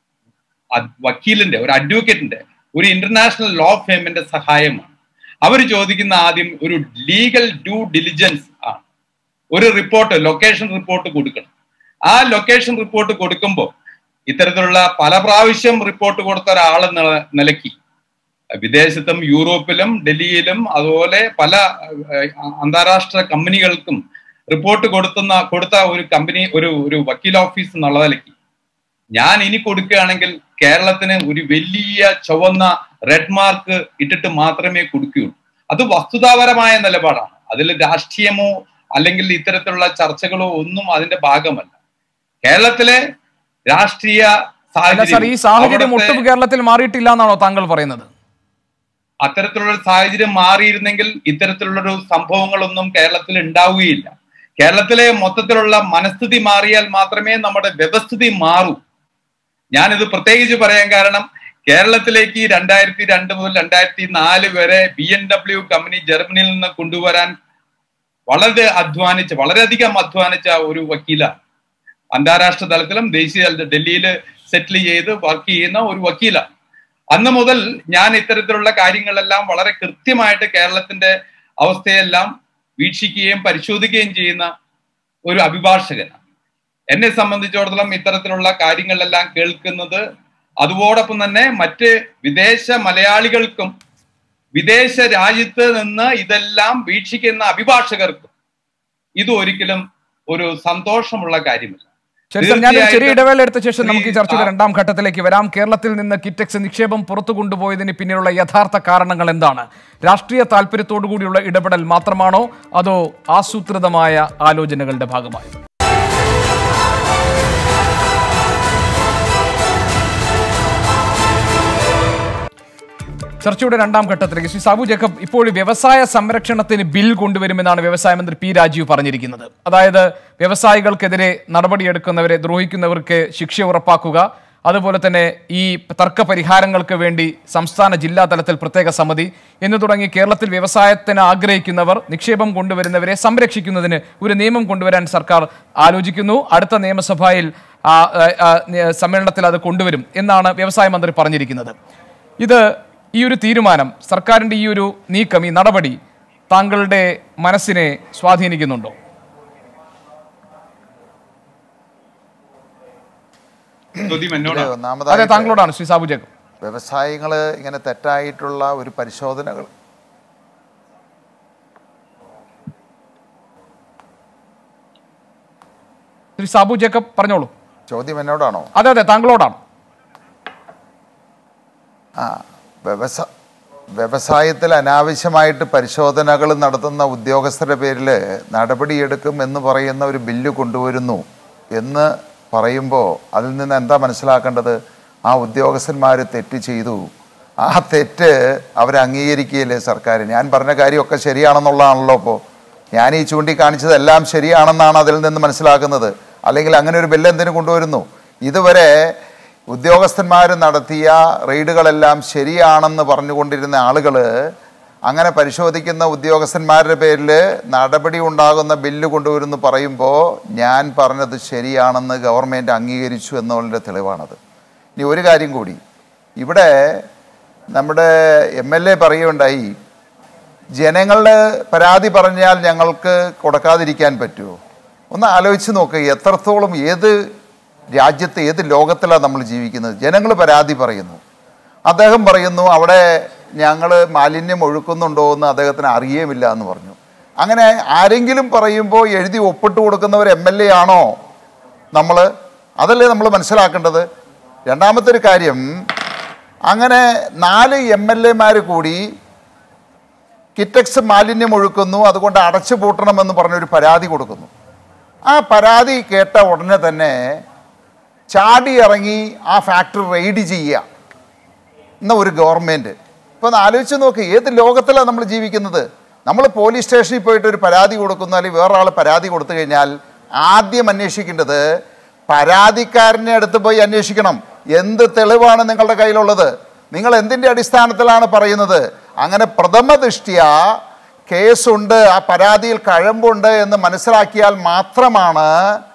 അദ് വക്കീലിന്റെ ഒരു അഡ്വക്കേറ്റിന്റെ ഒരു ഇന്റർനാഷണൽ ലോ ഫേമിന്റെ സഹായമാണ് അവർ ചോദിക്കുന്ന ആദ്യം ഒരു ലീഗൽ ഡ്യൂ ഡിലിജൻസ് ആണ് ഒരു റിപ്പോർട്ട് ലൊക്കേഷൻ റിപ്പോർട്ട് കൊടുക്കണം ആ ലൊക്കേഷൻ റിപ്പോർട്ട് കൊടുക്കുമ്പോൾ ഇത്തരത്തിലുള്ള പല പ്രാവശ്യം റിപ്പോർട്ട് കൊടുത്ത ഒരാളെന്ന നിലയ്ക്ക് വിദേശത്തും യൂറോപ്പിലും ഡൽഹിയിലും അതുപോലെ പല ഏഹ്, അന്താരാഷ്ട്ര കമ്പനികൾക്കും റിപ്പോർട്ട് കൊടുത്തുന്ന കൊടുത്ത ഒരു കമ്പനി ഒരു ഒരു വക്കീൽ ഓഫീസ് എന്നുള്ള നിലയ്ക്ക് ഞാൻ ഇനി കൊടുക്കുകയാണെങ്കിൽ കേരളത്തിന് ഒരു വലിയ ചുവന്ന റെഡ് മാർക്ക് ഇട്ടിട്ട് മാത്രമേ കൊടുക്കുകയുള്ളൂ അത് വസ്തുതാപരമായ നിലപാടാണ് അതിൽ രാഷ്ട്രീയമോ അല്ലെങ്കിൽ ഇത്തരത്തിലുള്ള ചർച്ചകളോ ഒന്നും അതിന്റെ ഭാഗമല്ല കേരളത്തിലെ രാഷ്ട്രീയ അല്ല സാർ ഈ സാഹചര്യം അവിടുത്തെ- ഒട്ടും കേരളത്തിൽ മാറിയിട്ടില്ല എന്നാണോ താങ്കൾ പറയുന്നത് അത്തരത്തിലുള്ള ഒരു സാഹചര്യം മാറിയിരുന്നെങ്കിൽ ഇത്തരത്തിലുള്ളൊരു സംഭവങ്ങളൊന്നും കേരളത്തിൽ ഉണ്ടാവുകയില്ല കേരളത്തിലെ മൊത്തത്തിലുള്ള മനസ്ഥിതി മാറിയാൽ മാത്രമേ നമ്മുടെ വ്യവസ്ഥിതി മാറൂ ഞാനിത് പ്രത്യേകിച്ച് പറയാൻ കാരണം കേരളത്തിലേക്ക് രണ്ടായിരത്തി രണ്ട് മുതൽ രണ്ടായിരത്തി നാല് വരെ ബി എൻ ഡബ്ല്യു കമ്പനി ജർമ്മനിയിൽ നിന്ന് കൊണ്ടുവരാൻ വളരെ അധ്വാനിച്ച വളരെയധികം അധ്വാനിച്ച ഒരു വക്കീലാണ് അന്താരാഷ്ട്ര തലത്തിലും ദേശീയ തലത്തിലും ഡൽഹിയിൽ സെറ്റിൽ ചെയ്ത് വർക്ക് ചെയ്യുന്ന ഒരു വക്കീലാണ് അന്ന് മുതൽ ഞാൻ ഇത്തരത്തിലുള്ള കാര്യങ്ങളെല്ലാം വളരെ കൃത്യമായിട്ട് കേരളത്തിന്റെ അവസ്ഥയെല്ലാം വീക്ഷിക്കുകയും പരിശോധിക്കുകയും ചെയ്യുന്ന ഒരു അഭിഭാഷകനാണ് എന്നെ സംബന്ധിച്ചിടത്തോളം ഇത്തരത്തിലുള്ള കാര്യങ്ങളെല്ലാം കേൾക്കുന്നത് അതോടൊപ്പം തന്നെ മറ്റ് വിദേശ മലയാളികൾക്കും വിദേശ രാജ്യത്ത് നിന്ന് ഇതെല്ലാം വീക്ഷിക്കുന്ന അഭിഭാഷകർക്കും ഇത് ഒരിക്കലും ഒരു സന്തോഷമുള്ള കാര്യമല്ല ശരി സാർ ഞാൻ ഒരു ചെറിയ തീർച്ചയായിട്ടും ഇടവേള എടുത്ത ശേഷം നമുക്ക് ഈ ചർച്ചയുടെ ആ- രണ്ടാം ഘട്ടത്തിലേക്ക് വരാം കേരളത്തിൽ നിന്ന് കിറ്റക്സ് നിക്ഷേപം പുറത്തു കൊണ്ടുപോയതിന് പിന്നിലുള്ള യഥാർത്ഥ കാരണങ്ങൾ എന്താണ് രാഷ്ട്രീയ താല്പര്യത്തോടു കൂടിയുള്ള ഇടപെടൽ മാത്രമാണോ അതോ ആസൂത്രിതമായ ആലോചനകളുടെ ഭാഗമായി ചർച്ചയുടെ രണ്ടാം ഘട്ടത്തിലേക്ക് ശ്രീ സാബു ജേക്കബ് ഇപ്പോൾ വ്യവസായ സംരക്ഷണത്തിന് ബിൽ കൊണ്ടുവരുമെന്നാണ് വ്യവസായ മന്ത്രി പി രാജീവ് പറഞ്ഞിരിക്കുന്നത് അതായത് വ്യവസായികൾക്കെതിരെ നടപടിയെടുക്കുന്നവരെ ദ്രോഹിക്കുന്നവർക്ക് ശിക്ഷ ഉറപ്പാക്കുക അതുപോലെ തന്നെ ഈ തർക്ക പരിഹാരങ്ങൾക്ക് വേണ്ടി സംസ്ഥാന ജില്ലാ തലത്തിൽ പ്രത്യേക സമിതി എന്ന് തുടങ്ങി കേരളത്തിൽ വ്യവസായത്തിന് ആഗ്രഹിക്കുന്നവർ നിക്ഷേപം കൊണ്ടുവരുന്നവരെ സംരക്ഷിക്കുന്നതിന് ഒരു നിയമം കൊണ്ടുവരാൻ സർക്കാർ ആലോചിക്കുന്നു അടുത്ത നിയമസഭയിൽ ആ, ആ, ആ, സമ്മേളനത്തിൽ അത് കൊണ്ടുവരും എന്നാണ് വ്യവസായ മന്ത്രി പറഞ്ഞിരിക്കുന്നത് ഇത് ഈ ഒരു തീരുമാനം സർക്കാരിന്റെ ഈ ഒരു നീക്കം ഈ നടപടി താങ്കളുടെ മനസ്സിനെ സ്വാധീനിക്കുന്നുണ്ടോ ചോദ്യം ഇത് എന്നോടാണ് അതെ ഒന്നാമതായിട്ട് താങ്കളോടാണ് ശ്രീ സാബു ജേക്കബ് വ്യവസായികൾ ഇങ്ങനെ തെറ്റായിട്ടുള്ള ഒരു പരിശോധനകൾ ശ്രീ സാബു ജേക്കബ് പറഞ്ഞോളൂ ചോദ്യം എന്നോടാണോ അതെ അതെ താങ്കളോടാണ് ആ വ്യവസ വ്യവസായത്തിൽ അനാവശ്യമായിട്ട് പരിശോധനകൾ നടത്തുന്ന ഉദ്യോഗസ്ഥരുടെ പേരിൽ നടപടിയെടുക്കും എന്ന് പറയുന്ന ഒരു ബില്ല് കൊണ്ടുവരുന്നു എന്ന് പറയുമ്പോൾ അതിൽ നിന്ന് എന്താ മനസ്സിലാക്കേണ്ടത് ആ ഉദ്യോഗസ്ഥന്മാർ തെറ്റ് ചെയ്തു ആ തെറ്റ് അവർ അംഗീകരിക്കുകയില്ലേ സർക്കാർ ഞാൻ പറഞ്ഞ കാര്യമൊക്കെ ശരിയാണെന്നുള്ളതാണല്ലോ ഇപ്പോൾ ഞാൻ ഈ ചൂണ്ടിക്കാണിച്ചതെല്ലാം ശരിയാണെന്നാണ് അതിൽ നിന്ന് മനസ്സിലാക്കുന്നത് അല്ലെങ്കിൽ അങ്ങനെ ഒരു ബില്ല് എന്തിനു കൊണ്ടുവരുന്നു ഇതുവരെ ഉദ്യോഗസ്ഥന്മാർ നടത്തിയ റെയ്ഡുകളെല്ലാം ശരിയാണെന്ന് പറഞ്ഞുകൊണ്ടിരുന്ന ആളുകൾ അങ്ങനെ പരിശോധിക്കുന്ന ഉദ്യോഗസ്ഥന്മാരുടെ പേരിൽ നടപടി ഉണ്ടാകുന്ന ബില്ല് കൊണ്ടുവരുന്നു പറയുമ്പോൾ ഞാൻ പറഞ്ഞത് ശരിയാണെന്ന് ഗവൺമെൻറ് അംഗീകരിച്ചു എന്നുള്ളതിൻ്റെ തെളിവാണത് ഇനി ഒരു കാര്യം കൂടി ഇവിടെ നമ്മുടെ എം എൽ എ പറയുകയുണ്ടായി ജനങ്ങളുടെ പരാതി പറഞ്ഞാൽ ഞങ്ങൾക്ക് കൊടുക്കാതിരിക്കാൻ പറ്റുമോ ഒന്ന് ആലോചിച്ച് നോക്കുക എത്രത്തോളം ഏത് രാജ്യത്ത് ഏത് ലോകത്തിലാണ് നമ്മൾ ജീവിക്കുന്നത് ജനങ്ങൾ പരാതി പറയുന്നു അദ്ദേഹം പറയുന്നു അവിടെ ഞങ്ങൾ മാലിന്യം ഒഴുക്കുന്നുണ്ടോ എന്ന് അദ്ദേഹത്തിന് അറിയേമില്ല എന്ന് പറഞ്ഞു അങ്ങനെ ആരെങ്കിലും പറയുമ്പോൾ എഴുതി ഒപ്പിട്ട് കൊടുക്കുന്നവർ എം എൽ എ ആണോ നമ്മൾ അതല്ലേ നമ്മൾ മനസ്സിലാക്കേണ്ടത് രണ്ടാമത്തെ ഒരു കാര്യം അങ്ങനെ നാല് എം എൽ എമാർ കൂടി കിറ്റക്സ് മാലിന്യം ഒഴുക്കുന്നു അതുകൊണ്ട് അടച്ചു പൂട്ടണമെന്ന് പറഞ്ഞൊരു പരാതി കൊടുക്കുന്നു ആ പരാതി കേട്ട ഉടനെ തന്നെ ചാടി ഇറങ്ങി ആ ഫാക്ടറി റെയ്ഡ് ചെയ്യുക എന്ന ഒരു ഗവൺമെൻറ് ഇപ്പോൾ ഒന്ന് ആലോചിച്ച് നോക്ക് ഏത് ലോകത്തിലാണ് നമ്മൾ ജീവിക്കുന്നത് നമ്മൾ പോലീസ് സ്റ്റേഷനിൽ പോയിട്ട് ഒരു പരാതി കൊടുക്കുന്നു അല്ലെങ്കിൽ വേറൊരാൾ പരാതി കൊടുത്തു കഴിഞ്ഞാൽ ആദ്യം അന്വേഷിക്കേണ്ടത് പരാതിക്കാരനെ അടുത്ത് പോയി അന്വേഷിക്കണം എന്ത് തെളിവാണ് നിങ്ങളുടെ കയ്യിലുള്ളത് നിങ്ങൾ എന്തിൻ്റെ അടിസ്ഥാനത്തിലാണ് പറയുന്നത് അങ്ങനെ പ്രഥമ ദൃഷ്ട്യ കേസുണ്ട് ആ പരാതിയിൽ കഴമ്പുണ്ട് എന്ന് മനസ്സിലാക്കിയാൽ മാത്രമാണ്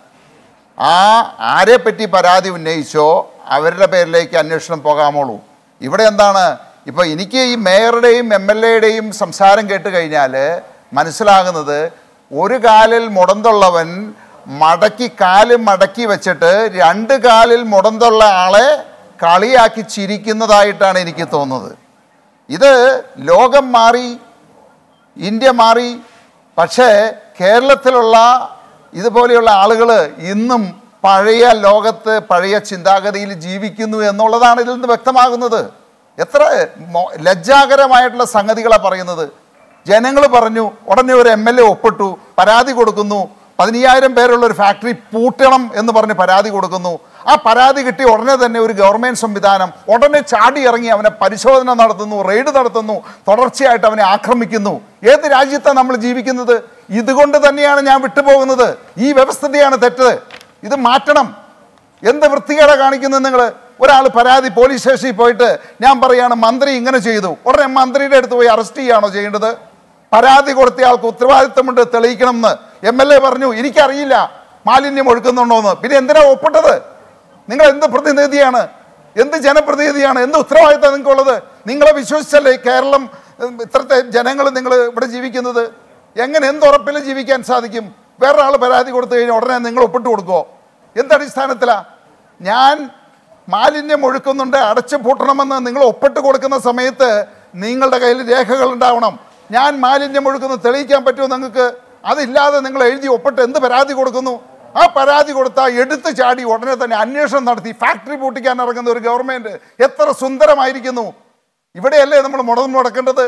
ആ ആരെ പറ്റി പരാതി ഉന്നയിച്ചോ അവരുടെ പേരിലേക്ക് അന്വേഷണം പോകാമുള്ളൂ ഇവിടെ എന്താണ് ഇപ്പോൾ എനിക്ക് ഈ മേയറുടെയും എം എൽ എയുടെയും സംസാരം കേട്ട് കഴിഞ്ഞാൽ മനസ്സിലാകുന്നത് ഒരു കാലിൽ മുടന്തുള്ളവൻ മടക്കി കാല് മടക്കി വെച്ചിട്ട് രണ്ട് കാലിൽ മുടന്തുള്ള ആളെ കളിയാക്കി ചിരിക്കുന്നതായിട്ടാണ് എനിക്ക് തോന്നുന്നത് ഇത് ലോകം മാറി ഇന്ത്യ മാറി പക്ഷേ കേരളത്തിലുള്ള ഇതുപോലെയുള്ള ആളുകൾ ഇന്നും പഴയ ലോകത്ത് പഴയ ചിന്താഗതിയിൽ ജീവിക്കുന്നു എന്നുള്ളതാണ് ഇതിൽ നിന്ന് വ്യക്തമാകുന്നത് എത്ര മോ- ലജ്ജാകരമായിട്ടുള്ള സംഗതികളാണ് പറയുന്നത് ജനങ്ങൾ പറഞ്ഞു ഉടനെ ഒരു എം എൽ എ ഒപ്പിട്ടു പരാതി കൊടുക്കുന്നു പതിനയ്യായിരം പേരുള്ള ഒരു ഫാക്ടറി പൂട്ടണം എന്ന് പറഞ്ഞ് പരാതി കൊടുക്കുന്നു ആ പരാതി കിട്ടി ഉടനെ തന്നെ ഒരു ഗവൺമെന്റ് സംവിധാനം ഉടനെ ചാടി ഇറങ്ങി അവനെ പരിശോധന നടത്തുന്നു റെയ്ഡ് നടത്തുന്നു തുടർച്ചയായിട്ട് അവനെ ആക്രമിക്കുന്നു ഏത് രാജ്യത്താണ് നമ്മൾ ജീവിക്കുന്നത് ഇതുകൊണ്ട് തന്നെയാണ് ഞാൻ വിട്ടുപോകുന്നത് ഈ വ്യവസ്ഥതയാണ് തെറ്റ് ഇത് മാറ്റണം എന്ത് വൃത്തികേടാ കാണിക്കുന്നത് നിങ്ങൾ ഒരാൾ പരാതി പോലീസ് സ്റ്റേഷനിൽ പോയിട്ട് ഞാൻ പറയാണ് മന്ത്രി ഇങ്ങനെ ചെയ്തു ഉടനെ മന്ത്രിയുടെ അടുത്ത് പോയി അറസ്റ്റ് ചെയ്യുകയാണോ ചെയ്യേണ്ടത് പരാതി കൊടുത്തയാൾക്ക് ഉത്തരവാദിത്തമുണ്ട് തെളിയിക്കണം എന്ന് എം എൽ എ പറഞ്ഞു എനിക്കറിയില്ല മാലിന്യം ഒഴുക്കുന്നുണ്ടോ എന്ന് പിന്നെ എന്തിനാ ഒപ്പിട്ടത് നിങ്ങൾ എന്ത് പ്രതിനിധിയാണ് എന്ത് ജനപ്രതിനിധിയാണ് എന്ത് ഉത്തരവാദിത്തം നിങ്ങൾക്കുള്ളത് നിങ്ങളെ വിശ്വസിച്ചല്ലേ ഈ കേരളം ഉം, ഇത്രത്തെ ജനങ്ങൾ നിങ്ങൾ ഇവിടെ ജീവിക്കുന്നത് എങ്ങനെ എന്ത് ഉറപ്പിൽ ജീവിക്കാൻ സാധിക്കും വേറൊരാൾ പരാതി കൊടുത്തു കഴിഞ്ഞാൽ ഉടനെ നിങ്ങൾ ഒപ്പിട്ട് കൊടുക്കുമോ എന്തടിസ്ഥാനത്തിലാ ഞാൻ മാലിന്യം ഒഴുക്കുന്നുണ്ട് അടച്ചു പൂട്ടണമെന്ന് നിങ്ങൾ ഒപ്പിട്ട് കൊടുക്കുന്ന സമയത്ത് നിങ്ങളുടെ കയ്യിൽ രേഖകൾ ഉണ്ടാവണം ഞാൻ മാലിന്യം ഒഴുക്കുന്നത് തെളിയിക്കാൻ പറ്റുമോ നിങ്ങൾക്ക് അതില്ലാതെ നിങ്ങൾ എഴുതി ഒപ്പിട്ട് എന്ത് പരാതി കൊടുക്കുന്നു ആ പരാതി കൊടുത്താൽ എടുത്തു ചാടി ഉടനെ തന്നെ അന്വേഷണം നടത്തി ഫാക്ടറി പൂട്ടിക്കാൻ ഇറങ്ങുന്ന ഒരു ഗവൺമെന്റ് എത്ര സുന്ദരമായിരിക്കുന്നു ഇവിടെയല്ലേ നമ്മൾ മുടന്നു മുടക്കേണ്ടത്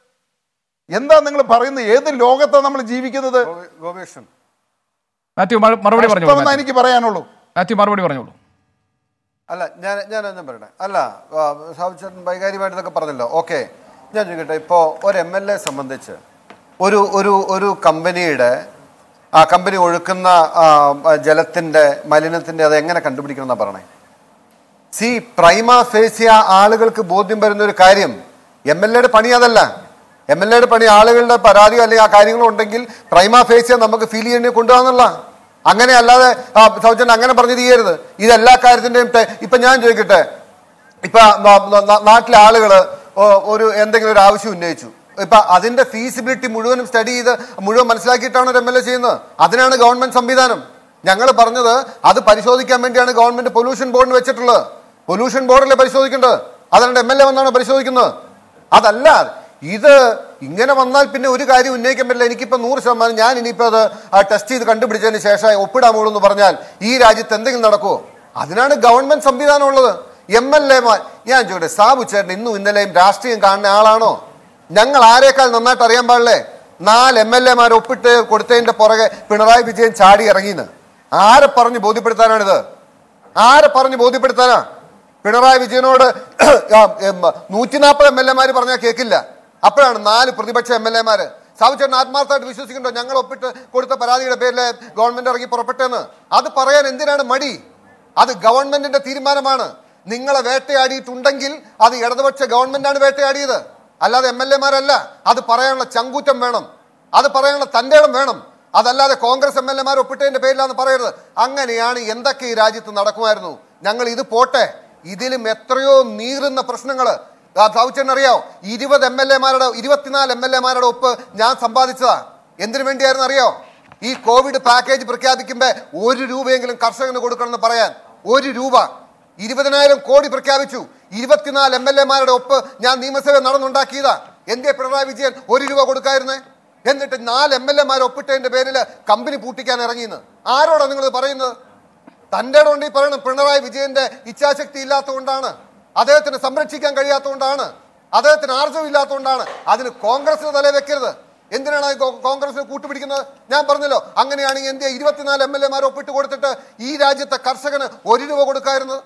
എന്താ നിങ്ങൾ പറയുന്നത് ഏത് ലോകത്താണ് നമ്മൾ ജീവിക്കുന്നത് ഗോപേഷൻ മാത്യു മറു- മറുപടി പറഞ്ഞോളൂ കഷ്ടമെന്നാ മാത്യു. എനിക്ക് പറയാനുള്ളൂ മാത്യു മറുപടി പറഞ്ഞോളൂ അല്ല ഞാൻ ഞാൻ ഒന്നും പറയട്ടെ അല്ല സാബുചേട്ടൻ വൈകാരികമായിട്ട് ഇതൊക്കെ പറഞ്ഞല്ലോ ഓക്കെ ഞാൻ ചോദിക്കട്ടെ ഇപ്പോൾ ഒരു എം എൽ എ സംബന്ധിച്ച് ഒരു ഒരു ഒരു കമ്പനിയുടെ ആ കമ്പനി ഒഴുക്കുന്ന ആ, ജലത്തിൻ്റെ മലിനത്തിൻ്റെ അത് എങ്ങനെ കണ്ടുപിടിക്കണം എന്നാ പറയണേ സി പ്രൈമ ഫേസിയ ആളുകൾക്ക് ബോധ്യം വരുന്ന ഒരു കാര്യം എം എൽ എയുടെ പണി അതല്ല എം എൽ എയുടെ പണി ആളുകളുടെ പരാതിയോ അല്ലെങ്കിൽ ആ കാര്യങ്ങളോ ഉണ്ടെങ്കിൽ പ്രൈമ ഫേസിയ നമുക്ക് ഫീൽ ചെയ്യേണ്ടി കൊണ്ടുപോകാന്നുള്ള അങ്ങനെ അല്ലാതെ ആ, സൗജന്യം അങ്ങനെ പറഞ്ഞു ചെയ്യരുത് ഇത് എല്ലാ കാര്യത്തിന്റെയും ടെ- ഇപ്പൊ ഞാൻ ചോദിക്കട്ടെ ഇപ്പൊ ന- ന- നാട്ടിലെ ആളുകള് ഓ- ഒരു എന്തെങ്കിലും ഒരു ആവശ്യം ഉന്നയിച്ചു ഇപ്പൊ അതിന്റെ ഫീസിബിലിറ്റി മുഴുവനും സ്റ്റഡി ചെയ്ത് മുഴുവൻ മനസ്സിലാക്കിയിട്ടാണ് ഒരു എം എൽ എ ചെയ്യുന്നത് അതിനാണ് ഗവൺമെന്റ് സംവിധാനം ഞങ്ങൾ പറഞ്ഞത് അത് പരിശോധിക്കാൻ വേണ്ടിയാണ് ഗവൺമെന്റ് പൊല്യൂഷൻ ബോർഡിന് വെച്ചിട്ടുള്ളത് പൊല്യൂഷൻ ബോർഡല്ലേ പരിശോധിക്കേണ്ടത് അതാണ്ട് എം എൽ എ വന്നാണ് പരിശോധിക്കുന്നത് അതല്ല ഇത് ഇങ്ങനെ വന്നാൽ പിന്നെ ഒരു കാര്യം ഉന്നയിക്കാൻ പറ്റില്ല എനിക്കിപ്പോ നൂറ് ശതമാനം ഞാൻ ഇനിയിപ്പോ അത് ടെസ്റ്റ് ചെയ്ത് കണ്ടുപിടിച്ചതിന് ശേഷം ഒപ്പിടാമുള്ളൂ എന്ന് പറഞ്ഞാൽ ഈ രാജ്യത്ത് എന്തെങ്കിലും നടക്കുമോ അതിനാണ് ഗവൺമെന്റ് സംവിധാനം ഉള്ളത് എം എൽ എമാർ ഞാൻ ചോദിക്കട്ടെ സാബു ചേട്ടൻ ഇന്നും ഇന്നലെയും രാഷ്ട്രീയം കാണുന്ന ആളാണോ ഞങ്ങൾ ആരേക്കാൾ നന്നായിട്ട് അറിയാൻ പാടില്ലേ നാല് എം എൽ എമാർ ഒപ്പിട്ട് കൊടുത്തതിന്റെ പുറകെ പിണറായി വിജയൻ ചാടി ഇറങ്ങിന്ന് ആരെ പറഞ്ഞ് ബോധ്യപ്പെടുത്താനാണിത് ആരെ പറഞ്ഞ് ബോധ്യപ്പെടുത്താനാ പിണറായി വിജയനോട് നൂറ്റി നാൽപ്പത് എം എൽ എമാര് പറഞ്ഞാൽ കേൾക്കില്ല അപ്പോഴാണ് നാല് പ്രതിപക്ഷ എം എൽ എമാര് സാവുചേട്ടൻ ആത്മാർത്ഥമായിട്ട് വിശ്വസിക്കുന്നുണ്ടോ ഞങ്ങൾ ഒപ്പിട്ട് കൊടുത്ത പരാതിയുടെ പേരിൽ ഗവൺമെന്റ് ഇറങ്ങി പുറപ്പെട്ടെന്ന് അത് പറയാൻ എന്തിനാണ് മടി അത് ഗവൺമെന്റിന്റെ തീരുമാനമാണ് നിങ്ങളെ വേട്ടയാടിയിട്ടുണ്ടെങ്കിൽ അത് ഇടതുപക്ഷ ഗവൺമെന്റാണ് വേട്ടയാടിയത് അല്ലാതെ എം എൽ എമാരല്ല അത് പറയാനുള്ള ചങ്കൂറ്റം വേണം അത് പറയാനുള്ള തന്റെ ഇടം വേണം അതല്ലാതെ കോൺഗ്രസ് എം എൽ എമാർ ഒപ്പിട്ടതിന്റെ പേരിലാന്ന് പറയരുത് അങ്ങനെയാണ് എന്തൊക്കെ ഈ രാജ്യത്ത് നടക്കുമായിരുന്നു ഞങ്ങൾ ഇത് പോട്ടെ ഇതിലും എത്രയോ നീറുന്ന പ്രശ്നങ്ങൾ സൗച്ചൻ അറിയാവോ ഇരുപത് എം എൽ എമാരുടെ ഇരുപത്തിനാല് എം എൽ എമാരുടെ ഒപ്പ് ഞാൻ സമ്പാദിച്ചതാ എന്തിനു വേണ്ടിയായിരുന്നു അറിയോ ഈ കോവിഡ് പാക്കേജ് പ്രഖ്യാപിക്കുമ്പോ ഒരു രൂപയെങ്കിലും കർഷകന് കൊടുക്കണമെന്ന് പറയാൻ ഒരു രൂപ ഇരുപതിനായിരം കോടി പ്രഖ്യാപിച്ചു ഇരുപത്തിനാല് എം എൽ എമാരുടെ ഒപ്പ് ഞാൻ നിയമസഭ നടന്നുണ്ടാക്കിയതാ എന്തേ പിണറായി വിജയൻ ഒരു രൂപ കൊടുക്കായിരുന്നേ എന്നിട്ട് നാല് എം എൽ എമാർ ഒപ്പിട്ടതിന്റെ പേരിൽ കമ്പനി പൂട്ടിക്കാൻ ഇറങ്ങിയെന്ന് ആരോടാ നിങ്ങൾ പറയുന്നത് തന്റെ കൊണ്ട് ഈ പറയണം പിണറായി വിജയന്റെ ഇച്ഛാശക്തി ഇല്ലാത്തതുകൊണ്ടാണ് അദ്ദേഹത്തിന് സംരക്ഷിക്കാൻ കഴിയാത്തതുകൊണ്ടാണ് അദ്ദേഹത്തിന് ആർജവം ഇല്ലാത്തതുകൊണ്ടാണ് അതിന് കോൺഗ്രസിന് തല വെക്കരുത് എന്തിനാണ് ഈ കോ- കോൺഗ്രസിനെ കൂട്ടുപിടിക്കുന്നത് ഞാൻ പറഞ്ഞല്ലോ അങ്ങനെയാണെങ്കിൽ ഇന്ത്യ ഇരുപത്തിനാല് എം എൽ എമാർ ഒപ്പിട്ട് കൊടുത്തിട്ട് ഈ രാജ്യത്തെ കർഷകന് ഒരു രൂപ കൊടുക്കായിരുന്നു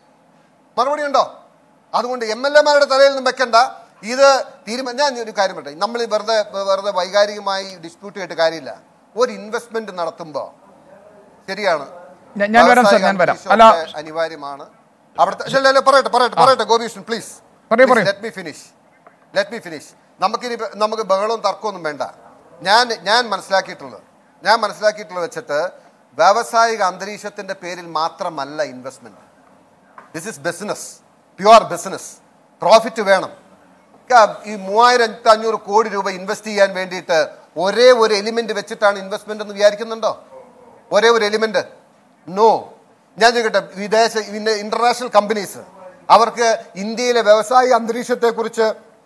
മറുപടി ഉണ്ടോ അതുകൊണ്ട് എം എൽ എമാരുടെ തലയിൽ നിന്നും വെക്കണ്ട ഇത് തീരുമാനം ഞാൻ ഒരു കാര്യം പറയട്ടെ നമ്മൾ ഈ വെറുതെ വെറുതെ വൈകാരികമായി ഡിസ്പ്യൂട്ട് ചെയ്തിട്ട് കാര്യമില്ല ഒരു ഇൻവെസ്റ്റ്മെന്റ് നടത്തുമ്പോൾ ശരിയാണ് ഞാൻ- ഞാൻ വരാം സാർ, ഞാൻ വരാം. അല്ല- അല്ല അനിവാര്യമാണ് അവിടുത്തെ ഇല്ല, ഇല്ല, പറയട്ടെ പറയട്ടെ പറയട്ടെ ഗോപീഷൻ പ്ലീസ് പറയൂ, പറയൂ. Let me finish let me finish നമുക്കിനി ഇപ്പൊ- നമുക്ക് ബഹളവും തർക്കമൊന്നും വേണ്ട ഞാൻ ഞാൻ മനസ്സിലാക്കിയിട്ടുള്ളത് ഞാൻ മനസ്സിലാക്കിയിട്ടുള്ളത് വെച്ചിട്ട് വ്യാവസായിക അന്തരീക്ഷത്തിന്റെ പേരിൽ മാത്രമല്ല investment this is business pure business profit വേണം ക- ഈ മൂവായിരത്തി അഞ്ഞൂറ് കോടി രൂപ ഇൻവെസ്റ്റ് ചെയ്യാൻ വേണ്ടിയിട്ട് ഒരേ ഒരു എലിമെന്റ് വെച്ചിട്ടാണ് ഇൻവെസ്റ്റ്മെന്റ് എന്ന് വിചാരിക്കുന്നുണ്ടോ ഒരേ ഒരു എലിമെന്റ് നോ ഞാൻ ചോദിക്കട്ടെ വിദേശ ഇന്റർനാഷണൽ കമ്പനീസ് അവർക്ക് ഇന്ത്യയിലെ വ്യവസായ അന്തരീക്ഷത്തെക്കുറിച്ച്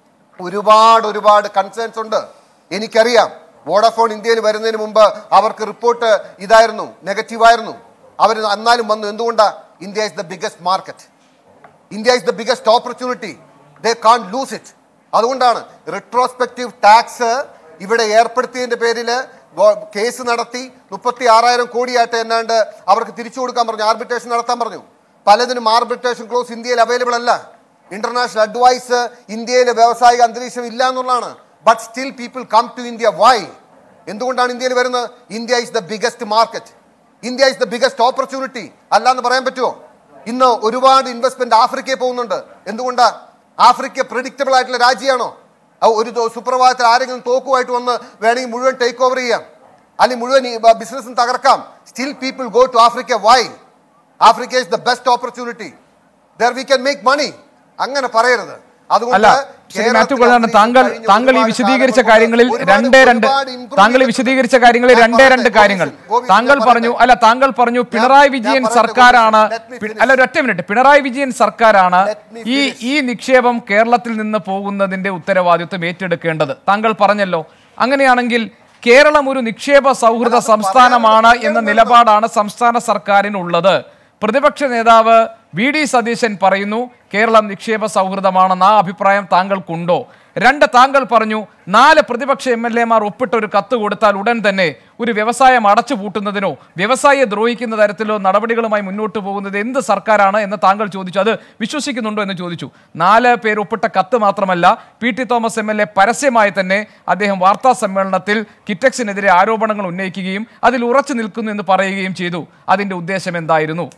ഒരുപാട് ഒരുപാട് കൺസേൺസ് ഉണ്ട് എനിക്കറിയാം വോഡഫോൺ ഇന്ത്യയിൽ വരുന്നതിന് മുമ്പ് അവർക്ക് റിപ്പോർട്ട് ഇതായിരുന്നു നെഗറ്റീവായിരുന്നു അവർ എന്നാലും വന്നു എന്തുകൊണ്ടാ India is the biggest market India is the biggest opportunity they can't lose it അതുകൊണ്ടാണ് റിട്രോസ്പെക്റ്റീവ് ടാക്സ് ഇവിടെ ഏർപ്പെടുത്തിയതിന്റെ പേരിൽ കേസ് നടത്തി മുപ്പത്തി ആറായിരം കോടിയായിട്ട് എന്നാണ്ട് അവർക്ക് തിരിച്ചു കൊടുക്കാൻ പറഞ്ഞു ആർബിട്രേഷൻ നടത്താൻ പറഞ്ഞു പലതിനും ആർബിട്രേഷൻ ക്ലോസ് ഇന്ത്യയിൽ അവൈലബിൾ അല്ല ഇന്റർനാഷണൽ അഡ്വൈസ് ഇന്ത്യയിലെ വ്യാവസായിക അന്തരീക്ഷം ഇല്ല എന്നുള്ളതാണ് but still people come to India why എന്തുകൊണ്ടാണ് ഇന്ത്യയിൽ വരുന്നത് India is the biggest market India is the biggest opportunity അല്ല എന്ന് പറയാൻ പറ്റുമോ ഇന്ന് ഒരുപാട് ഇൻവെസ്റ്റ്മെന്റ് ആഫ്രിക്കയിൽ പോകുന്നുണ്ട് എന്തുകൊണ്ടാ ആഫ്രിക്ക പ്രിഡിക്റ്റബിൾ ആയിട്ടുള്ള രാജ്യമാണോ ആ ഒരു ദോ- സുപ്രഭാതത്തിൽ ആരെങ്കിലും തോക്കുമായിട്ട് വന്ന് വേണമെങ്കിൽ മുഴുവൻ ടേക്ക് ഓവർ ചെയ്യാം അല്ലെങ്കിൽ മുഴുവൻ ബിസിനസ്സും തകർക്കാം still people go to Africa why Africa is the best opportunity there we can make money അങ്ങനെ പറയരുത് അല്ല ശ്രീ മാത്യു കൊള്ളാണ് താങ്കൾ താങ്കൾ ഈ വിശദീകരിച്ച കാര്യങ്ങളിൽ രണ്ടേ രണ്ട് താങ്കൾ ഈ വിശദീകരിച്ച കാര്യങ്ങളിൽ രണ്ടേ രണ്ട് കാര്യങ്ങൾ താങ്കൾ പറഞ്ഞു അല്ല താങ്കൾ പറഞ്ഞു പിണറായി വിജയൻ സർക്കാരാണ് പി- അല്ല ഒരു ഒറ്റ മിനിറ്റ് പിണറായി വിജയൻ സർക്കാരാണ് ഈ ഈ നിക്ഷേപം കേരളത്തിൽ നിന്ന് പോകുന്നതിന്റെ ഉത്തരവാദിത്വം ഏറ്റെടുക്കേണ്ടത് താങ്കൾ പറഞ്ഞല്ലോ അങ്ങനെയാണെങ്കിൽ കേരളം ഒരു നിക്ഷേപ സൗഹൃദ സംസ്ഥാനമാണ് എന്ന നിലപാടാണ് സംസ്ഥാന സർക്കാരിനുള്ളത് പ്രതിപക്ഷ നേതാവ് വി ഡി സതീശൻ പറയുന്നു കേരളം നിക്ഷേപ സൗഹൃദമാണെന്ന ആ അഭിപ്രായം താങ്കൾക്കുണ്ടോ രണ്ട് താങ്കൾ പറഞ്ഞു നാല് പ്രതിപക്ഷ എം എൽ എമാർ ഒപ്പിട്ട ഒരു കത്ത് കൊടുത്താൽ ഉടൻ തന്നെ ഒരു വ്യവസായം അടച്ചുപൂട്ടുന്നതിനോ വ്യവസായിയെ ദ്രോഹിക്കുന്ന തരത്തിലോ നടപടികളുമായി മുന്നോട്ട് പോകുന്നത് എന്ത് സർക്കാരാണ് എന്ന് താങ്കൾ ചോദിച്ചു അത് വിശ്വസിക്കുന്നുണ്ടോ എന്ന് ചോദിച്ചു നാല് പേർ ഒപ്പിട്ട കത്ത് മാത്രമല്ല P T Thomas M L A പരസ്യമായി തന്നെ അദ്ദേഹം വാർത്താ സമ്മേളനത്തിൽ കിറ്റക്സിനെതിരെ ആരോപണങ്ങൾ ഉന്നയിക്കുകയും അതിൽ ഉറച്ചു നിൽക്കുന്നു എന്ന് പറയുകയും ചെയ്തു അതിന്റെ ഉദ്ദേശം എന്തായിരുന്നു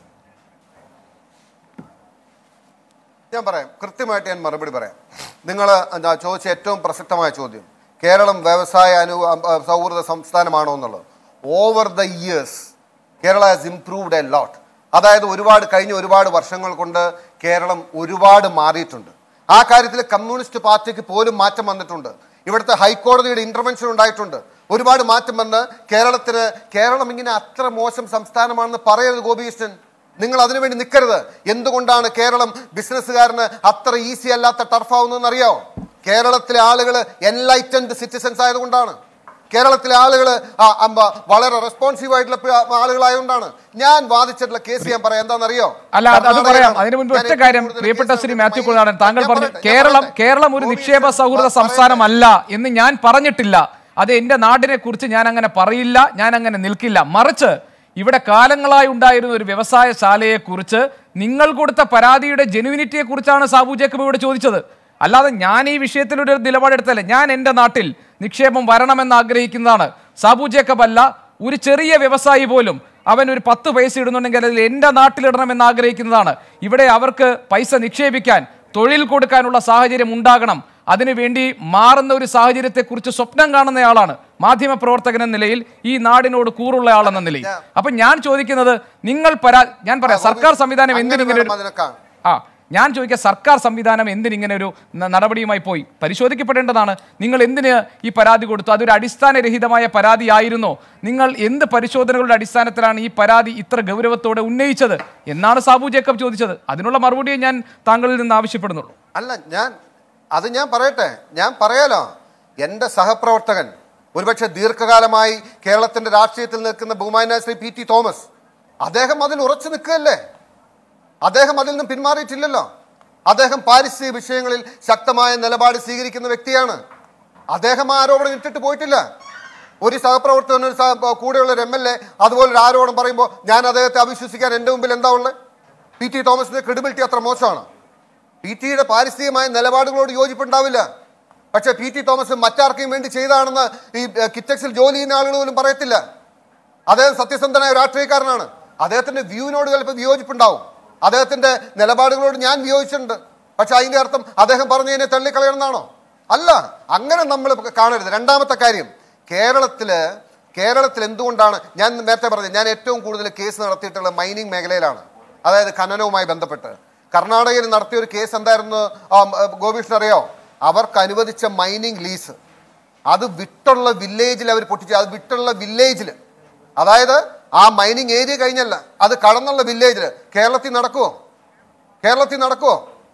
ഞാൻ പറയാം കൃത്യമായിട്ട് ഞാൻ മറുപടി പറയാം നിങ്ങൾ എന്താ ചോദിച്ച ഏറ്റവും പ്രസക്തമായ ചോദ്യം കേരളം വ്യവസായ അനു അ- സൗഹൃദ സംസ്ഥാനമാണോ എന്നുള്ളത് over the years Kerala has improved a lot അതായത് ഒരുപാട് കഴിഞ്ഞ ഒരുപാട് വർഷങ്ങൾ കൊണ്ട് കേരളം ഒരുപാട് മാറിയിട്ടുണ്ട് ആ കാര്യത്തിൽ കമ്മ്യൂണിസ്റ്റ് പാർട്ടിക്ക് പോലും മാറ്റം വന്നിട്ടുണ്ട് ഇവിടുത്തെ ഹൈക്കോടതിയുടെ ഇന്റർവെൻഷൻ ഉണ്ടായിട്ടുണ്ട് ഒരുപാട് മാറ്റം വന്ന് കേരളത്തിന് കേരളം ഇങ്ങനെ അത്ര മോശം സംസ്ഥാനമാണെന്ന് പറയരുത് ഗോപികൃഷ്ണൻ നിങ്ങൾ അതിനുവേണ്ടി നിൽക്കരുത് എന്തുകൊണ്ടാണ് കേരളം ബിസിനസ്സുകാരന് അത്ര ഈസി അല്ലാത്ത ടർഫാവുന്നതെന്ന് അറിയാമോ കേരളത്തിലെ ആളുകൾ എൻലൈറ്റൻഡ് സിറ്റിസൺസ് ആയതുകൊണ്ടാണ് കേരളത്തിലെ ആളുകൾ വളരെ റെസ്പോൺസീവ് ആയിട്ടുള്ള പ- ആളുകളായതുകൊണ്ടാണ് ഞാൻ വാദിച്ചിട്ടുള്ള കേസ് ഞാൻ പറയാം എന്താണെന്നറിയോ അല്ല അത് അത് പറയാം അതിനു മുൻപ് ഒറ്റ കാര്യം പ്രിയപ്പെട്ട ശ്രീ മാത്യു കുളനാടൻ താങ്കൾ പറഞ്ഞു കേരളം കേരളം ഒരു നിക്ഷേപ സൗഹൃദ സംസ്ഥാനമല്ല എന്ന് ഞാൻ പറഞ്ഞിട്ടില്ല അത് എന്റെ നാടിനെ കുറിച്ച് ഞാൻ അങ്ങനെ പറയില്ല ഞാൻ അങ്ങനെ നിൽക്കില്ല മറിച്ച് ഇവിടെ കാലങ്ങളായി ഉണ്ടായിരുന്ന ഒരു വ്യവസായശാലയെ കുറിച്ച് നിങ്ങൾ കൊടുത്ത പരാതിയുടെ ജെനുവിനിറ്റിയെ കുറിച്ചാണ് സാബു ജേക്കബ് ഇവിടെ ചോദിച്ചത് അല്ലാതെ ഞാൻ ഈ വിഷയത്തിൽ ഒരു നിലപാടെടുത്തല്ല ഞാൻ എൻ്റെ നാട്ടിൽ നിക്ഷേപം വരണമെന്ന് ആഗ്രഹിക്കുന്നതാണ് സാബു ജേക്കബ് അല്ല ഒരു ചെറിയ വ്യവസായി പോലും അവൻ ഒരു പത്ത് പൈസ ഇടുന്നുണ്ടെങ്കിൽ അതിൽ എൻ്റെ നാട്ടിലിടണമെന്ന് ആഗ്രഹിക്കുന്നതാണ് ഇവിടെ അവർക്ക് പൈസ നിക്ഷേപിക്കാൻ തൊഴിൽ കൊടുക്കാനുള്ള സാഹചര്യം ഉണ്ടാകണം അതിനുവേണ്ടി മാറുന്ന ഒരു സാഹചര്യത്തെക്കുറിച്ച് സ്വപ്നം കാണുന്നയാളാണ് മാധ്യമ പ്രവർത്തകൻ എന്ന നിലയിൽ ഈ നാടിനോട് കൂറുള്ള ആളെന്ന നിലയിൽ അപ്പൊ ഞാൻ ചോദിക്കുന്നത് നിങ്ങൾ പരാ ഞാൻ പറയാം സർക്കാർ സംവിധാനം എന്തിനിങ്ങനെ ഒരു അതിനൊക്കെ ആ ഞാൻ ചോദിക്കുക സർക്കാർ സംവിധാനം എന്തിനിങ്ങനെ ഒരു ന- നടപടിയുമായി പോയി പരിശോധിക്കപ്പെടേണ്ടതാണ് നിങ്ങൾ എന്തിന് ഈ പരാതി കൊടുത്തു അതൊരു അടിസ്ഥാനരഹിതമായ പരാതിയായിരുന്നോ നിങ്ങൾ എന്ത് പരിശോധനകളുടെ അടിസ്ഥാനത്തിലാണ് ഈ പരാതി ഇത്ര ഗൗരവത്തോടെ ഉന്നയിച്ചത് എന്നാണ് സാബു ജേക്കബ് ചോദിച്ചത് അതിനുള്ള മറുപടിയെ ഞാൻ താങ്കളിൽ നിന്ന് ആവശ്യപ്പെടുന്നുള്ളൂ അല്ല ഞാൻ അത് ഞാൻ പറയട്ടെ ഞാൻ പറയാലോ എൻ്റെ സഹപ്രവർത്തകൻ ഒരുപക്ഷെ ദീർഘകാലമായി കേരളത്തിന്റെ രാഷ്ട്രീയത്തിൽ നിൽക്കുന്ന ബഹുമാനായ ശ്രീ പി ടി തോമസ് അദ്ദേഹം അതിൽ ഉറച്ചു നിൽക്കുകയല്ലേ അദ്ദേഹം അതിൽ നിന്നും പിന്മാറിയിട്ടില്ലല്ലോ അദ്ദേഹം പാരിസ്ഥിതിക വിഷയങ്ങളിൽ ശക്തമായ നിലപാട് സ്വീകരിക്കുന്ന വ്യക്തിയാണ് അദ്ദേഹം ആ ആരോപണം ഇട്ടിട്ട് പോയിട്ടില്ല ഒരു സഹപ്രവർത്തകൻ ഒരു സഹ- കൂടെയുള്ള ഒരു എം എൽ എ അതുപോലെ ഒരു ആരോപണം പറയുമ്പോൾ ഞാൻ അദ്ദേഹത്തെ അവിശ്വസിക്കാൻ എൻ്റെ മുമ്പിൽ എന്താ ഉള്ളത് പി ടി തോമസിന്റെ ക്രെഡിബിലിറ്റി അത്ര മോശമാണ് പി ടിയുടെ പാരിസ്ഥിതികമായ നിലപാടുകളോട് യോജിപ്പുണ്ടാവില്ല പക്ഷേ പി ടി തോമസ് മറ്റാർക്കും വേണ്ടി ചെയ്താണെന്ന് ഈ ഏഹ്, കിറ്റക്സിൽ ജോലി ചെയ്യുന്ന ആളുകൾ പോലും പറയത്തില്ല അദ്ദേഹം സത്യസന്ധനായ ഒരു രാഷ്ട്രീയക്കാരനാണ് അദ്ദേഹത്തിന്റെ വ്യൂവിനോട് ചിലപ്പോൾ വിയോജിപ്പുണ്ടാവും അദ്ദേഹത്തിന്റെ നിലപാടുകളോട് ഞാൻ വിയോജിച്ചിട്ടുണ്ട് പക്ഷെ അതിന്റെ അർത്ഥം അദ്ദേഹം പറഞ്ഞതിനെ തള്ളിക്കളയണമെന്നാണോ അല്ല അങ്ങനെ നമ്മൾ കാണരുത് രണ്ടാമത്തെ കാര്യം കേരളത്തില് കേരളത്തിൽ എന്തുകൊണ്ടാണ് ഞാൻ നേരത്തെ പറഞ്ഞത് ഞാൻ ഏറ്റവും കൂടുതൽ കേസ് നടത്തിയിട്ടുള്ള മൈനിങ് മേഖലയിലാണ് അതായത് ഖനനവുമായി ബന്ധപ്പെട്ട് കർണാടകയിൽ നടത്തിയ ഒരു കേസ് എന്തായിരുന്നു ആ, ആ, ഗോപീഷ്ണൻ അറിയോ അവർക്ക് അനുവദിച്ച മൈനിങ് ലീസ് അത് വിട്ടുള്ള വില്ലേജിൽ അവർ പൊട്ടിച്ചു അത് വിട്ടുള്ള വില്ലേജിൽ അതായത് ആ മൈനിങ് ഏരിയ കഴിഞ്ഞല്ല അത് കടന്നുള്ള വില്ലേജിൽ കേരളത്തിൽ നടക്കുമോ കേരളത്തിൽ നടക്കുമോ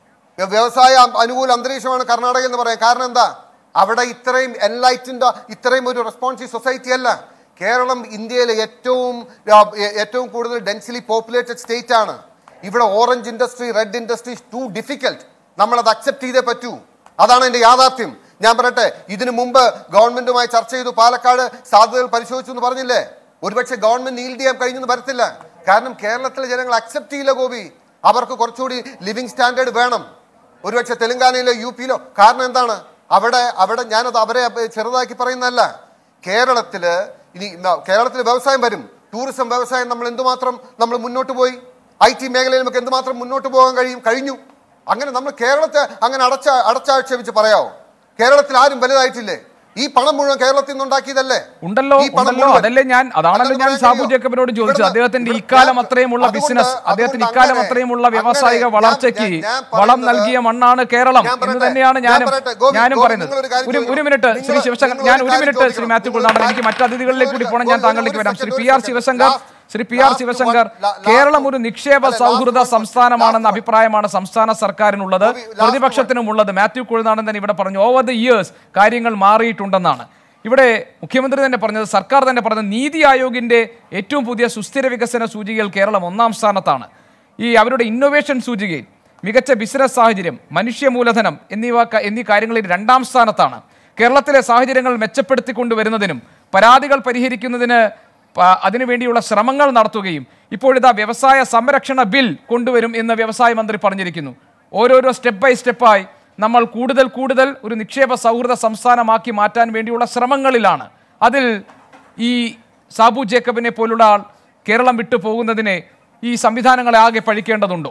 വ്യവസായ അനുകൂല അന്തരീക്ഷമാണ് കർണാടക എന്ന് പറയാം കാരണം എന്താ അവിടെ ഇത്രയും എൻലൈറ്റിൻ്റെ ഇത്രയും ഒരു റെസ്പോൺസീവ് സൊസൈറ്റി അല്ല കേരളം ഇന്ത്യയിലെ ഏറ്റവും ആ, ഏ- ഏറ്റവും കൂടുതൽ ഡെൻസിലി പോപ്പുലേറ്റഡ് സ്റ്റേറ്റ് ആണ് ഇവിടെ orange industry red industry too difficult നമ്മളത് അക്സെപ്റ്റ് ചെയ്തേ പറ്റൂ അതാണ് എൻ്റെ യാഥാർത്ഥ്യം ഞാൻ പറയട്ടെ ഇതിനു മുമ്പ് ഗവൺമെന്റുമായി ചർച്ച ചെയ്തു പാലക്കാട് സാധ്യതകൾ പരിശോധിച്ചു എന്ന് പറഞ്ഞില്ലേ ഒരുപക്ഷെ ഗവൺമെന്റ് നീൽഡ് ചെയ്യാൻ കഴിഞ്ഞെന്ന് വരത്തില്ല കാരണം കേരളത്തിലെ ജനങ്ങൾ അക്സെപ്റ്റ് ചെയ്യില്ല ഗോപി അവർക്ക് കുറച്ചുകൂടി ലിവിങ് സ്റ്റാൻഡേർഡ് വേണം ഒരുപക്ഷെ തെലങ്കാനയിലോ യു പിയിലോ കാരണം എന്താണ് അവിടെ അവിടെ ഞാനത് അവരെ ചെറുതാക്കി പറയുന്നതല്ല കേരളത്തില് ഇനി ന- കേരളത്തിൽ വ്യവസായം വരും ടൂറിസം വ്യവസായം നമ്മൾ എന്തുമാത്രം നമ്മൾ മുന്നോട്ട് പോയി ഐ ടി മേഖലയിൽ നമുക്ക് എന്തുമാത്രം മുന്നോട്ട് പോകാൻ കഴിയും കഴിഞ്ഞു അങ്ങനെ നമ്മൾ കേരളത്തെ അങ്ങനെ അടച്ച അടച്ചാക്ഷേപിച്ച് പറയാവോ കേരളത്തിൽ ആരും വലുതായിട്ടില്ലേ ഈ പണം മുഴുവൻ കേരളത്തിൽ നിന്ന് ഉണ്ടാക്കിയതല്ലേ ഉണ്ടല്ലോ ഈ പണം ഉണ്ടല്ലോ മുഴുവൻ. അതല്ലേ ഞാൻ അതാണല്ലോ അതൊന്ന് ഞാൻ പറയാൻ സാബു കഴിയുമോ? ജേക്കബിനോട് ചോദിച്ചത് ഇവിടുന്ന് അദ്ദേഹത്തിന്റെ ഇവിടെ ഇക്കാലം ഞാൻ- അത്രയുമുള്ള അതുകൊണ്ട് ബിസിനസ് അദ്ദേഹത്തിന് അതുകൊണ്ട് ഇക്കാലം അങ്ങനെ- അത്രയുമുള്ള അങ്ങനെ വ്യാവസായിക ഞാൻ- വളർച്ചയ്ക്ക് ഞാൻ- ഞാൻ വളം പറയുന്നത് നൽകിയ മണ്ണാണ് കേരളം ഞാൻ എന്ന് പറയട്ടെ, തന്നെയാണ് ഞാൻ ഞാനും പറയട്ടെ, ഗോപി, ഞാനും ഗോപി, പറയുന്നത് നിങ്ങളൊരു കാര്യം ഒരു ഒരു ചോദിക്കണം. മിനിറ്റ് ശ്രീ നിങ്ങൾ- ശിവശങ്കർ നിങ്ങൾ ഞാൻ ഒരു ഒരു കാര്യം മിനിറ്റ് ശ്രീ ചോദിക്കണം. മാത്യു നിങ്ങൾ കുളനാടൻ ഒരു എനിക്ക് കാര്യം- മറ്റു അതിഥികളിലേക്ക് കൂടി പോകണം ഞാൻ ഒരു താങ്കളിലേക്ക് വരാം ശ്രീ second, പി ഒരു R second. Sivasankar Last- Shri P R last Sivasankar one- la- last Keralam one. ഒരു നിക്ഷേപ അല്ല, last സൗഹൃദ one. സംസ്ഥാനമാണെന്ന Last one. അഭിപ്രായമാണ് സംസ്ഥാന സർക്കാരിനുള്ളത് ഗോപി, last പ്രതിപക്ഷത്തിനും ഉള്ളത് മാത്യു കുഴനാടൻ തന്നെ ഇവിടെ പറഞ്ഞു ഓവർ ദി ഇയേഴ്സ് കാര്യങ്ങൾ മാറിയിട്ടുണ്ടെന്നാണ് ഇവിടെ മുഖ്യമന്ത്രി തന്നെ പറഞ്ഞത് സർക്കാർ തന്നെ പറഞ്ഞത് നീതി ആയോഗിന്റെ ഏറ്റവും പുതിയ സുസ്ഥിര വികസന സൂചികയിൽ കേരളം ഒന്നാം സ്ഥാനത്താണ് ഈ അവരുടെ ഇന്നൊവേഷൻ സൂചികയിൽ മികച്ച ബിസിനസ് സാഹചര്യം മനുഷ്യ മൂലധനം എന്നിവ ക- എന്നീ കാര്യങ്ങളിൽ രണ്ടാം സ്ഥാനത്താണ് കേരളത്തിലെ സാഹചര്യങ്ങൾ മെച്ചപ്പെടുത്തിക്കൊണ്ടുവരുന്നതിനും പരാതികൾ പരിഹരിക്കുന്നതിന് പ- അതിനുവേണ്ടിയുള്ള ശ്രമങ്ങൾ നടത്തുകയും ഇപ്പോഴിതാ വ്യവസായ സംരക്ഷണ ബിൽ കൊണ്ടുവരും എന്ന് വ്യവസായ മന്ത്രി പറഞ്ഞിരിക്കുന്നു ഓരോരോ സ്റ്റെപ്പ് ബൈ സ്റ്റെപ്പായി നമ്മൾ കൂടുതൽ കൂടുതൽ ഒരു നിക്ഷേപ സൗഹൃദ സംസ്ഥാനമാക്കി മാറ്റാൻ വേണ്ടിയുള്ള ശ്രമങ്ങളിലാണ് അതിൽ ഈ സാബു ജേക്കബിനെ പോലുള്ള ആൾ കേരളം വിട്ടു പോകുന്നതിനെ ഈ സംവിധാനങ്ങളെ ആകെ പഴിക്കേണ്ടതുണ്ടോ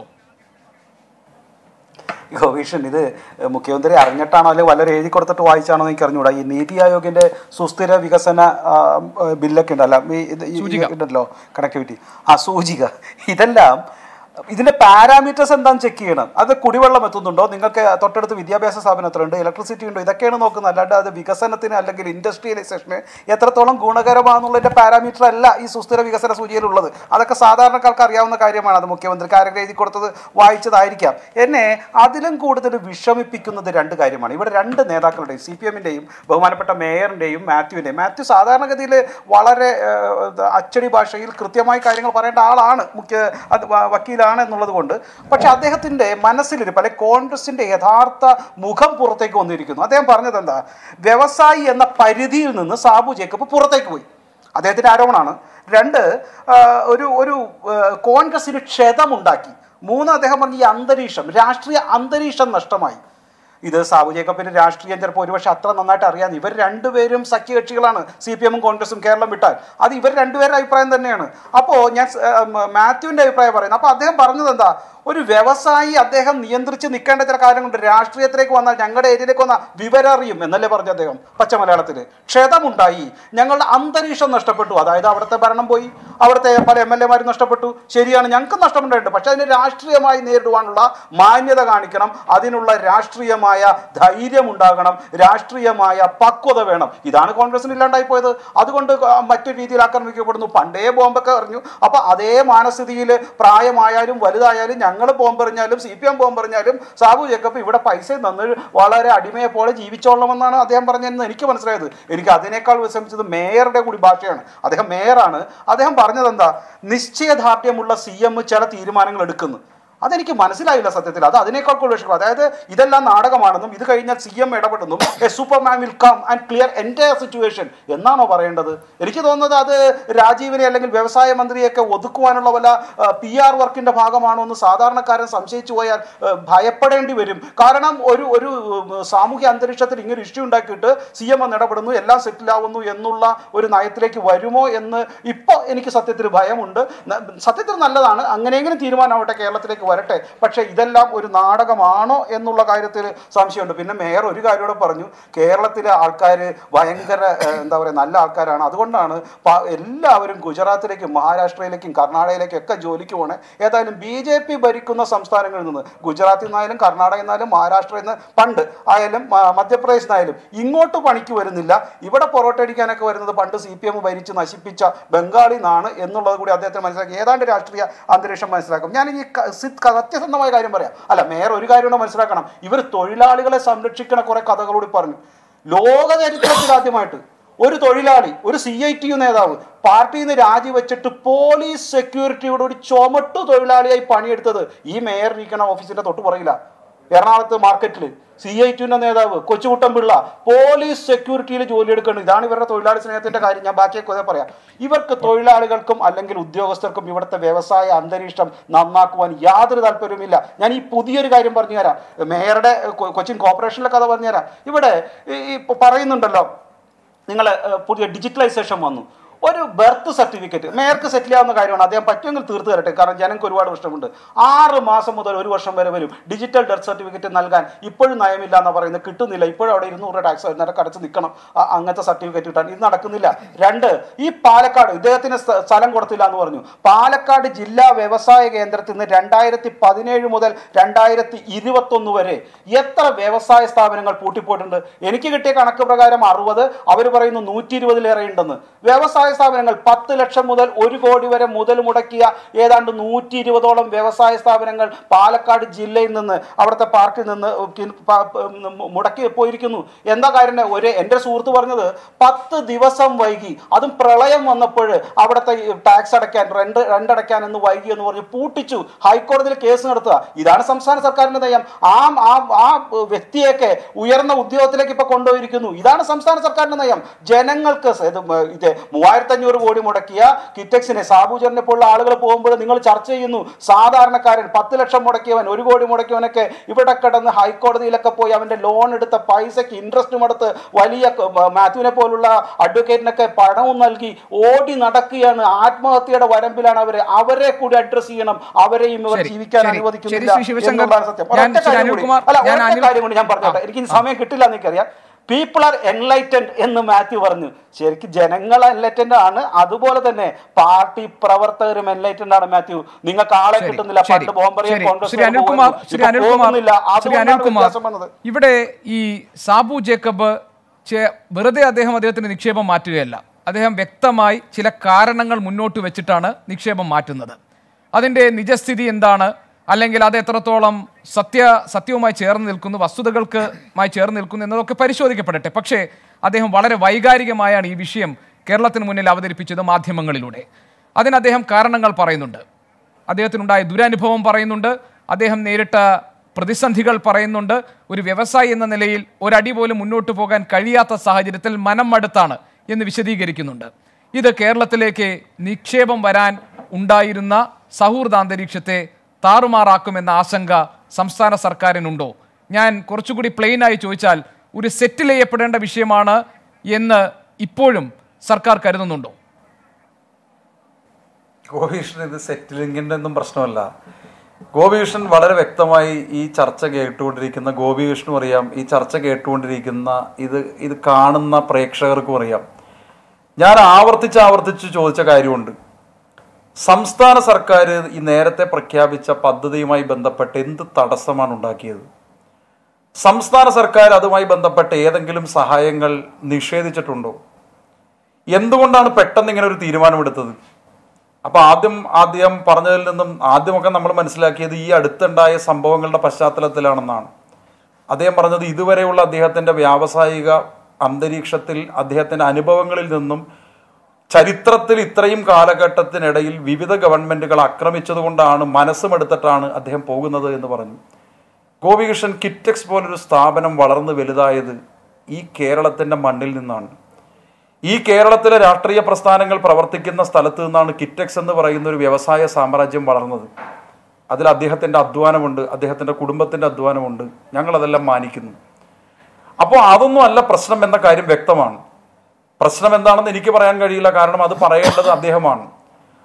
ഗോപീഷൻ ഇത് മുഖ്യമന്ത്രി അറിഞ്ഞിട്ടാണോ അല്ലെങ്കിൽ വല്ലവരും എഴുതി കൊടുത്തിട്ട് വായിച്ചാണോ എന്ന് എനിക്ക് അറിഞ്ഞൂടാ ഈ നീതി ആയോഗിന്റെ സുസ്ഥിര വികസന ആ, ബില്ലൊക്കെ ഉണ്ടല്ലോ ഈ ഇത് ഈ- സൂചിക. ഉണ്ടല്ലോ കണക്ടിവിറ്റി ആ സൂചിക ഇതെല്ലാം ഇതിന്റെ പാരാമീറ്റേഴ്സ് എന്താണെന്ന് ചെക്ക് ചെയ്യണം അത് കുടിവെള്ളം എത്തുന്നുണ്ടോ നിങ്ങൾക്ക് തൊട്ടടുത്ത് വിദ്യാഭ്യാസ സ്ഥാപനം എത്രയുണ്ട് ഇലക്ട്രിസിറ്റി ഉണ്ടോ ഇതൊക്കെയാണ് നോക്കുന്നത് അല്ലാണ്ട് അത് വികസനത്തിന് അല്ലെങ്കിൽ ഇൻഡസ്ട്രിയലൈസേഷന് എത്രത്തോളം ഗുണകരമാണെന്നുള്ളതിന്റെ പാരാമീറ്റർ അല്ല ഈ സുസ്ഥിര വികസന സൂചികയിലുള്ളത് അതൊക്കെ സാധാരണക്കാർക്ക് അറിയാവുന്ന കാര്യമാണ് അത് മുഖ്യമന്ത്രിക്ക് ആരെങ്കിലും എഴുതി കൊടുത്തത് വായിച്ചതായിരിക്കാം എന്നെ അതിലും കൂടുതൽ വിഷമിപ്പിക്കുന്നത് രണ്ട് കാര്യമാണ് ഇവിടെ രണ്ട് നേതാക്കളുടെയും സി പി എമ്മിൻ്റെയും ബഹുമാനപ്പെട്ട മേയറിൻ്റെയും മാത്യുവിൻ്റെയും മാത്യു സാധാരണഗതിയിൽ വളരെ ഏഹ്, അച്ചടി ഭാഷയിൽ കൃത്യമായി കാര്യങ്ങൾ പറയേണ്ട ആളാണ് മുഖ്യ അത് വ- വക്കീലാണ് എന്നുള്ളത് കൊണ്ട് പക്ഷെ അദ്ദേഹത്തിൻ്റെ മനസ്സിലിരിപ്പ് അല്ലെ കോൺഗ്രസിൻ്റെ യഥാർത്ഥ മുഖം പുറത്തേക്ക് വന്നിരിക്കുന്നു അദ്ദേഹം പറഞ്ഞത് എന്താ വ്യവസായി എന്ന പരിധിയിൽ നിന്ന് സാബു ജേക്കബ് പുറത്തേക്ക് പോയി അദ്ദേഹത്തിൻ്റെ ആരോപണമാണ് രണ്ട് ആ, ഒരു ഒരു ആ, കോൺഗ്രസിന് ക്ഷതമുണ്ടാക്കി മൂന്ന് അദ്ദേഹം പറഞ്ഞ ഈ അന്തരീക്ഷം രാഷ്ട്രീയ അന്തരീക്ഷം നഷ്ടമായി ഇത് സാബു ജേക്കബിന്റെ രാഷ്ട്രീയം ചിലപ്പോൾ ഒരുപക്ഷെ അത്ര നന്നായിട്ട് അറിയാം ഇവർ രണ്ടുപേരും സഖ്യകക്ഷികളാണ് സി പി എമ്മും കോൺഗ്രസും കേരളം വിട്ടാൽ അത് ഇവർ രണ്ടുപേരുടെ അഭിപ്രായം തന്നെയാണ് അപ്പോൾ ഞാൻ സ്- ഏർ, മ- മാത്യുവിന്റെ അഭിപ്രായം പറയുന്നത് അപ്പോൾ അദ്ദേഹം പറഞ്ഞത് എന്താ ഒരു വ്യവസായി അദ്ദേഹം നിയന്ത്രിച്ച് നിൽക്കേണ്ട ചില കാര്യങ്ങളുണ്ട് രാഷ്ട്രീയത്തിലേക്ക് വന്നാൽ ഞങ്ങളുടെ ഏരിയയിലേക്ക് വന്നാൽ വിവരം അറിയും എന്നല്ലേ പറഞ്ഞു അദ്ദേഹം പച്ച മലയാളത്തിൽ ക്ഷതമുണ്ടായി ഞങ്ങളുടെ അന്തരീക്ഷം നഷ്ടപ്പെട്ടു അതായത് അവിടുത്തെ ഭരണം പോയി അവിടുത്തെ പല എം എൽ എമാരും നഷ്ടപ്പെട്ടു ശരിയാണ് ഞങ്ങൾക്ക് നഷ്ടമുണ്ടായിട്ടുണ്ട് പക്ഷെ അതിനെ രാഷ്ട്രീയമായി നേരിടുവാനുള്ള മാന്യത കാണിക്കണം അതിനുള്ള രാഷ്ട്രീയമായ ധൈര്യം ഉണ്ടാകണം രാഷ്ട്രീയമായ പക്വത വേണം ഇതാണ് കോൺഗ്രസിന് ഇല്ലാണ്ടായി പോയത് അതുകൊണ്ട് ആ മറ്റു രീതിയിൽ ആക്രമിക്കപ്പെടുന്നു പണ്ടേ ബോംബൊക്കെ എറിഞ്ഞു അപ്പൊ അതേ മാനസ്ഥിതിയിൽ പ്രായമായാലും വലുതായാലും ഞങ്ങൾ ബോംബെറിഞ്ഞാലും സി പി എം ബോംബെറിഞ്ഞാലും സാബു ജേക്കബ് ഇവിടെ പൈസ തന്ന് വളരെ അടിമയെ പോലെ ജീവിച്ചോളണമെന്നാണ് അദ്ദേഹം പറഞ്ഞതെന്ന് എനിക്ക് മനസ്സിലായത് എനിക്ക് അതിനേക്കാൾ വിഷമിച്ചത് മേയറുടെ കൂടി ഭാഷയാണ് അദ്ദേഹം മേയറാണ് അദ്ദേഹം പറഞ്ഞത് എന്താ നിശ്ചയദാർഢ്യമുള്ള സി എം ചില തീരുമാനങ്ങൾ എടുക്കുന്നു അതെനിക്ക് മനസ്സിലായില്ല സത്യത്തിൽ അത് അതിനേക്കാൾ കൂടുതൽ വിഷയം അതായത് ഇതെല്ലാം നാടകമാണെന്നും ഇത് കഴിഞ്ഞാൽ സി എം ഇടപെടുന്നു a superman will come and clear എൻ്റെ സിറ്റുവേഷൻ എന്നാണോ പറയേണ്ടത് എനിക്ക് തോന്നുന്നത് അത് രാജീവിനെ അല്ലെങ്കിൽ വ്യവസായ മന്ത്രിയൊക്കെ ഒതുക്കുവാനുള്ള വല്ല പി ആർ വർക്കിന്റെ ഭാഗമാണോ എന്ന് സാധാരണക്കാരൻ സംശയിച്ചു പോയാൽ ആ, ഭയപ്പെടേണ്ടി വരും കാരണം ഒരു ഒരു ഉം, സാമൂഹ്യ അന്തരീക്ഷത്തിൽ ഇങ്ങനെ ഇഷ്യൂ ഉണ്ടാക്കിയിട്ട് സി എം വന്ന് ഇടപെടുന്നു എല്ലാം സെറ്റിൽ ആവുന്നു എന്നുള്ള ഒരു നയത്തിലേക്ക് വരുമോ എന്ന് ഇപ്പോൾ എനിക്ക് സത്യത്തിൽ ഭയമുണ്ട് ന- സത്യത്തിൽ നല്ലതാണ് അങ്ങനെയെങ്കിലും തീരുമാനമാവട്ടെ കേരളത്തിലേക്ക് വരട്ടെ പക്ഷേ ഇതെല്ലാം ഒരു നാടകമാണോ എന്നുള്ള കാര്യത്തിൽ സംശയമുണ്ട് പിന്നെ മേയർ ഒരു കാര്യം കൂടെ പറഞ്ഞു കേരളത്തിലെ ആൾക്കാർ ഭയങ്കര ഏഹ്, എന്താ പറയുക നല്ല ആൾക്കാരാണ് അതുകൊണ്ടാണ് പ- എല്ലാവരും ഗുജറാത്തിലേക്കും മഹാരാഷ്ട്രയിലേക്കും കർണാടകയിലേക്കും ഒക്കെ ജോലിക്ക് പോണേ ഏതായാലും ബി ജെ പി ഭരിക്കുന്ന സംസ്ഥാനങ്ങളിൽ നിന്ന് ഗുജറാത്തിൽ നിന്നായാലും കർണാടകയിൽ നിന്നായാലും മഹാരാഷ്ട്രയിൽ നിന്ന് പണ്ട് ആയാലും മ- മധ്യപ്രദേശിൽ നിന്നായാലും ഇങ്ങോട്ട് പണിക്ക് വരുന്നില്ല ഇവിടെ പൊറോട്ട അടിക്കാനൊക്കെ വരുന്നത് പണ്ട് സി പി എം ഭരിച്ച് നശിപ്പിച്ച ബംഗാളിൽ നിന്നാണ് എന്നുള്ളത് കൂടി അദ്ദേഹത്തിന് മനസ്സിലാക്കി ഏതാണ്ട് രാഷ്ട്രീയ അന്തരീക്ഷം മനസ്സിലാക്കും ഞാൻ ഈ ക- സി- ക- സത്യസന്ധമായ കാര്യം പറയാം അല്ല മേയർ ഒരു കാര്യം കൂടെ മനസ്സിലാക്കണം ഇവർ തൊഴിലാളികളെ സംരക്ഷിക്കണ കുറെ കഥകളൂടി പറഞ്ഞു ലോക ചരിത്രത്തിൽ ആദ്യമായിട്ട് ഒരു തൊഴിലാളി ഒരു സി ഐ ടി യു നേതാവ് പാർട്ടിയിൽ നിന്ന് രാജിവെച്ചിട്ട് പോലീസ് സെക്യൂരിറ്റിയോട് ഒരു ചുമട്ടു തൊഴിലാളിയായി പണിയെടുത്തത് ഈ മേയർ ഇരിക്കണ ഓഫീസിന്റെ തൊട്ട് പുറകില എറണാകുളത്ത് മാർക്കറ്റിൽ സി ഐ ടിയുടെ നേതാവ് കൊച്ചുകുട്ടൻ പിള്ള പോലീസ് സെക്യൂരിറ്റിയിൽ ജോലി എടുക്കണം ഇതാണ് ഇവരുടെ തൊഴിലാളി സ്നേഹത്തിന്റെ കാര്യം ഞാൻ ബാക്കിയൊക്കെ ഇതേ പറയാം ഇവർക്ക് തൊഴിലാളികൾക്കും അല്ലെങ്കിൽ ഉദ്യോഗസ്ഥർക്കും ഇവിടുത്തെ വ്യവസായ അന്തരീക്ഷം നന്നാക്കുവാൻ യാതൊരു താല്പര്യവുമില്ല ഞാൻ ഈ പുതിയൊരു കാര്യം പറഞ്ഞു തരാം മേയറുടെ കൊ- കൊച്ചിൻ കോർപ്പറേഷനിലെ കഥ പറഞ്ഞു തരാം ഇവിടെ ഈ ഈ ഇപ്പൊ പറയുന്നുണ്ടല്ലോ നിങ്ങൾ പുതിയ ഡിജിറ്റലൈസേഷൻ വന്നു ഒരു ബർത്ത് സർട്ടിഫിക്കറ്റ് മേയർക്ക് സെറ്റിൽ ആവുന്ന കാര്യമാണ് അദ്ദേഹം പറ്റുമെങ്കിൽ തീർത്ത് തരട്ടെ കാരണം ജനങ്ങൾക്ക് ഒരുപാട് പ്രശ്നമുണ്ട് ആറ് മാസം മുതൽ ഒരു വർഷം വരെ വരും ഡിജിറ്റൽ ഡെത്ത് സർട്ടിഫിക്കറ്റ് നൽകാൻ ഇപ്പോഴും നയമില്ല എന്ന് പറയുന്നത് കിട്ടുന്നില്ല ഇപ്പോഴും അവിടെ ഇരുന്നൂറ് ടാക്സ് നിരക്ക് അടച്ച് നിൽക്കണം ആ- അങ്ങനത്തെ സർട്ടിഫിക്കറ്റ് കിട്ടാൻ ഇത് നടക്കുന്നില്ല രണ്ട് ഈ പാലക്കാട് ഇദ്ദേഹത്തിന് സ്ഥ- സ്ഥലം കൊടുത്തില്ല എന്ന് പറഞ്ഞു പാലക്കാട് ജില്ലാ വ്യവസായ കേന്ദ്രത്തിൽ നിന്ന് രണ്ടായിരത്തി പതിനേഴ് മുതൽ രണ്ടായിരത്തി ഇരുപത്തൊന്ന് വരെ എത്ര വ്യവസായ സ്ഥാപനങ്ങൾ പൂട്ടിപ്പോയിട്ടുണ്ട് എനിക്ക് കിട്ടിയ കണക്ക് പ്രകാരം അറുപത് അവർ പറയുന്നു നൂറ്റി ഇരുപതിലേറെ ഉണ്ടെന്ന് വ്യവസായ സ്ഥാപനങ്ങൾ പത്ത് ലക്ഷം മുതൽ ഒരു കോടി വരെ മുതൽ മുടക്കിയ ഏതാണ്ട് നൂറ്റി ഇരുപതോളം വ്യവസായ സ്ഥാപനങ്ങൾ പാലക്കാട് ജില്ലയിൽ നിന്ന് അവിടുത്തെ പാർക്കിൽ നിന്ന് കിൻ- പ- പ- മു- മുടക്കി പോയിരിക്കുന്നു എന്താ കാര്യം ഒരു എൻ്റെ സുഹൃത്ത് പറഞ്ഞത് പത്ത് ദിവസം വൈകി അതും പ്രളയം വന്നപ്പോൾ അവിടുത്തെ ടാക്സ് അടയ്ക്കാൻ റെന്റ് റെന്റ് അടയ്ക്കാൻ എന്ന് വൈകി എന്ന് പറഞ്ഞ് പൂട്ടിച്ചു ഹൈക്കോടതിയിൽ കേസ് നടത്തുക ഇതാണ് സംസ്ഥാന സർക്കാരിന്റെ നയം ആ ആ ആ വ്യക്തിയൊക്കെ ഉയർന്ന ഉദ്യോഗത്തിലേക്ക് ഇപ്പൊ കൊണ്ടുപോയിരിക്കുന്നു ഇതാണ് സംസ്ഥാന സർക്കാരിന്റെ നയം ജനങ്ങൾക്ക് സ- ഇത് മ- ഇത് മൂവായിരത്തി അഞ്ഞൂറ് കോടി മുടക്കിയ കിറ്റക്സിനെ സാബുചറിനെ പോലുള്ള ആളുകൾ പോകുമ്പോൾ നിങ്ങൾ ചർച്ച ചെയ്യുന്നു സാധാരണക്കാരൻ പത്ത് ലക്ഷം മുടക്കിയവൻ ഒരു കോടി മുടക്കിയവനൊക്കെ ഇവിടെ കിടന്ന് ഹൈക്കോടതിയിലൊക്കെ പോയി അവന്റെ ലോൺ എടുത്ത പൈസക്ക് ഇൻട്രസ്റ്റും എടുത്ത് വലിയ ക- മ- മാത്യുവിനെ പോലുള്ള അഡ്വക്കേറ്റിനൊക്കെ പണവും നൽകി ഓടി നടക്കുകയാണ് ആത്മഹത്യയുടെ വരമ്പിലാണ് അവര് അവരെ കൂടി അഡ്രസ് ചെയ്യണം അവരെയും ഇവർ ശരി, ജീവിക്കാൻ ശരി, അനുവദിക്കുന്നില്ല ശരി, ശ്രീ ശിവശങ്കർ. എന്നുള്ളതാണ് സത്യം ഞാൻ ഒരൊറ്റ ശ്രീ കാര്യം കൂടി അനിൽകുമാർ, അല്ല ഞാൻ ഒരൊറ്റ അനിൽ- കാര്യം കൂടി ഞാൻ പറഞ്ഞോട്ടെ എനിക്ക് ഇനി സമയം കിട്ടില്ല എനിക്കറിയാം പീപ്പിൾ ആർ എൻലൈറ്റൻഡ് എന്ന് മാത്യു പറഞ്ഞു ശരിക്കും ജനങ്ങൾ എൻലൈറ്റൻഡ് ആണ് അതുപോലെ തന്നെ പാർട്ടി പ്രവർത്തകരും എൻലൈറ്റൻഡ് ആണ് മാത്യു നിങ്ങൾക്ക് ആളെ ശരി, കിട്ടുന്നില്ല ശരി, പണ്ട് ബോംബറിയെ ശരി. കോൺഗ്രസ് ശ്രീ അനിൽകുമാർ ശ്രീ അനിൽകുമാർ ശ്രീ അതുകൊണ്ടാണ് അനിൽകുമാർ വ്യത്യാസം വന്നത് ഇവിടെ ഈ സാബു ജേക്കബ് ചെ- വെറുതെ അദ്ദേഹം അദ്ദേഹത്തിന്റെ നിക്ഷേപം മാറ്റുകയല്ല അദ്ദേഹം വ്യക്തമായി ചില കാരണങ്ങൾ മുന്നോട്ട് വെച്ചിട്ടാണ് നിക്ഷേപം മാറ്റുന്നത് അതിന്റെ നിജസ്ഥിതി എന്താണ് അല്ലെങ്കിൽ അത് എത്രത്തോളം സത്യ സത്യവുമായി ചേർന്ന് നിൽക്കുന്നു വസ്തുതകൾക്കുമായി ചേർന്ന് നിൽക്കുന്നു എന്നതൊക്കെ പരിശോധിക്കപ്പെടട്ടെ പക്ഷേ അദ്ദേഹം വളരെ വൈകാരികമായാണ് ഈ വിഷയം കേരളത്തിന് മുന്നിൽ അവതരിപ്പിച്ചത് മാധ്യമങ്ങളിലൂടെ അതിന് അദ്ദേഹം കാരണങ്ങൾ പറയുന്നുണ്ട് അദ്ദേഹത്തിനുണ്ടായ ദുരനുഭവം പറയുന്നുണ്ട് അദ്ദേഹം നേരിട്ട പ്രതിസന്ധികൾ പറയുന്നുണ്ട് ഒരു വ്യവസായി എന്ന നിലയിൽ ഒരടി പോലും മുന്നോട്ട് പോകാൻ കഴിയാത്ത സാഹചര്യത്തിൽ മനം മടുത്താണ് എന്ന് വിശദീകരിക്കുന്നുണ്ട് ഇത് കേരളത്തിലേക്ക് നിക്ഷേപം വരാൻ ഉണ്ടായിരുന്ന സൗഹൃദാന്തരീക്ഷത്തെ താറുമാറാക്കുമെന്ന ആശങ്ക സംസ്ഥാന സർക്കാരിനുണ്ടോ ഞാൻ കുറച്ചുകൂടി പ്ലെയിനായി ചോദിച്ചാൽ ഒരു സെറ്റിൽ ചെയ്യപ്പെടേണ്ട വിഷയമാണ് എന്ന് ഇപ്പോഴും സർക്കാർ കരുതുന്നുണ്ടോ ഗോപികൃഷ്ണൻ ഇത് സെറ്റിലിങ്ങിൻ്റെ ഒന്നും പ്രശ്നമല്ല ഗോപികൃഷ്ണൻ വളരെ വ്യക്തമായി ഈ ചർച്ച കേട്ടുകൊണ്ടിരിക്കുന്ന ഗോപികൃഷ്ണനും അറിയാം ഈ ചർച്ച കേട്ടുകൊണ്ടിരിക്കുന്ന ഇത് ഇത് കാണുന്ന പ്രേക്ഷകർക്കും അറിയാം ഞാൻ ആവർത്തിച്ച് ആവർത്തിച്ച് ചോദിച്ച കാര്യമുണ്ട് സംസ്ഥാന സർക്കാർ ഈ നേരത്തെ പ്രഖ്യാപിച്ച പദ്ധതിയുമായി ബന്ധപ്പെട്ട് എന്ത് തടസ്സമാണ് ഉണ്ടാക്കിയത് സംസ്ഥാന സർക്കാർ അതുമായി ബന്ധപ്പെട്ട് ഏതെങ്കിലും സഹായങ്ങൾ നിഷേധിച്ചിട്ടുണ്ടോ എന്തുകൊണ്ടാണ് പെട്ടെന്ന് ഇങ്ങനെ ഒരു തീരുമാനമെടുത്തത് അപ്പൊ ആദ്യം ആദ്യം പറഞ്ഞതിൽ നിന്നും ആദ്യമൊക്കെ നമ്മൾ മനസ്സിലാക്കിയത് ഈ അടുത്തുണ്ടായ സംഭവങ്ങളുടെ പശ്ചാത്തലത്തിലാണെന്നാണ് അദ്ദേഹം പറഞ്ഞത് ഇതുവരെയുള്ള അദ്ദേഹത്തിന്റെ വ്യാവസായിക അന്തരീക്ഷത്തിൽ അദ്ദേഹത്തിന്റെ അനുഭവങ്ങളിൽ നിന്നും ചരിത്രത്തിൽ ഇത്രയും കാലഘട്ടത്തിനിടയിൽ വിവിധ ഗവൺമെന്റുകൾ ആക്രമിച്ചതുകൊണ്ടാണ് മനസ്സുമെടുത്തിട്ടാണ് അദ്ദേഹം പോകുന്നത് എന്ന് പറഞ്ഞു ഗോപികൃഷ്ണൻ കിറ്റക്സ് പോലൊരു സ്ഥാപനം വളർന്നു വലുതായത് ഈ കേരളത്തിന്റെ മണ്ണിൽ നിന്നാണ് ഈ കേരളത്തിലെ രാഷ്ട്രീയ പ്രസ്ഥാനങ്ങൾ പ്രവർത്തിക്കുന്ന സ്ഥലത്ത് നിന്നാണ് കിറ്റക്സ് എന്ന് പറയുന്ന ഒരു വ്യവസായ സാമ്രാജ്യം വളർന്നത് അതിൽ അദ്ദേഹത്തിന്റെ അധ്വാനമുണ്ട് അദ്ദേഹത്തിന്റെ കുടുംബത്തിന്റെ അധ്വാനമുണ്ട് ഞങ്ങൾ അതെല്ലാം മാനിക്കുന്നു അപ്പോൾ അതൊന്നും അല്ല പ്രശ്നം എന്ന കാര്യം വ്യക്തമാണ് പ്രശ്നം എന്താണെന്ന് എനിക്ക് പറയാൻ കഴിയില്ല കാരണം അത് പറയേണ്ടത് അദ്ദേഹമാണ്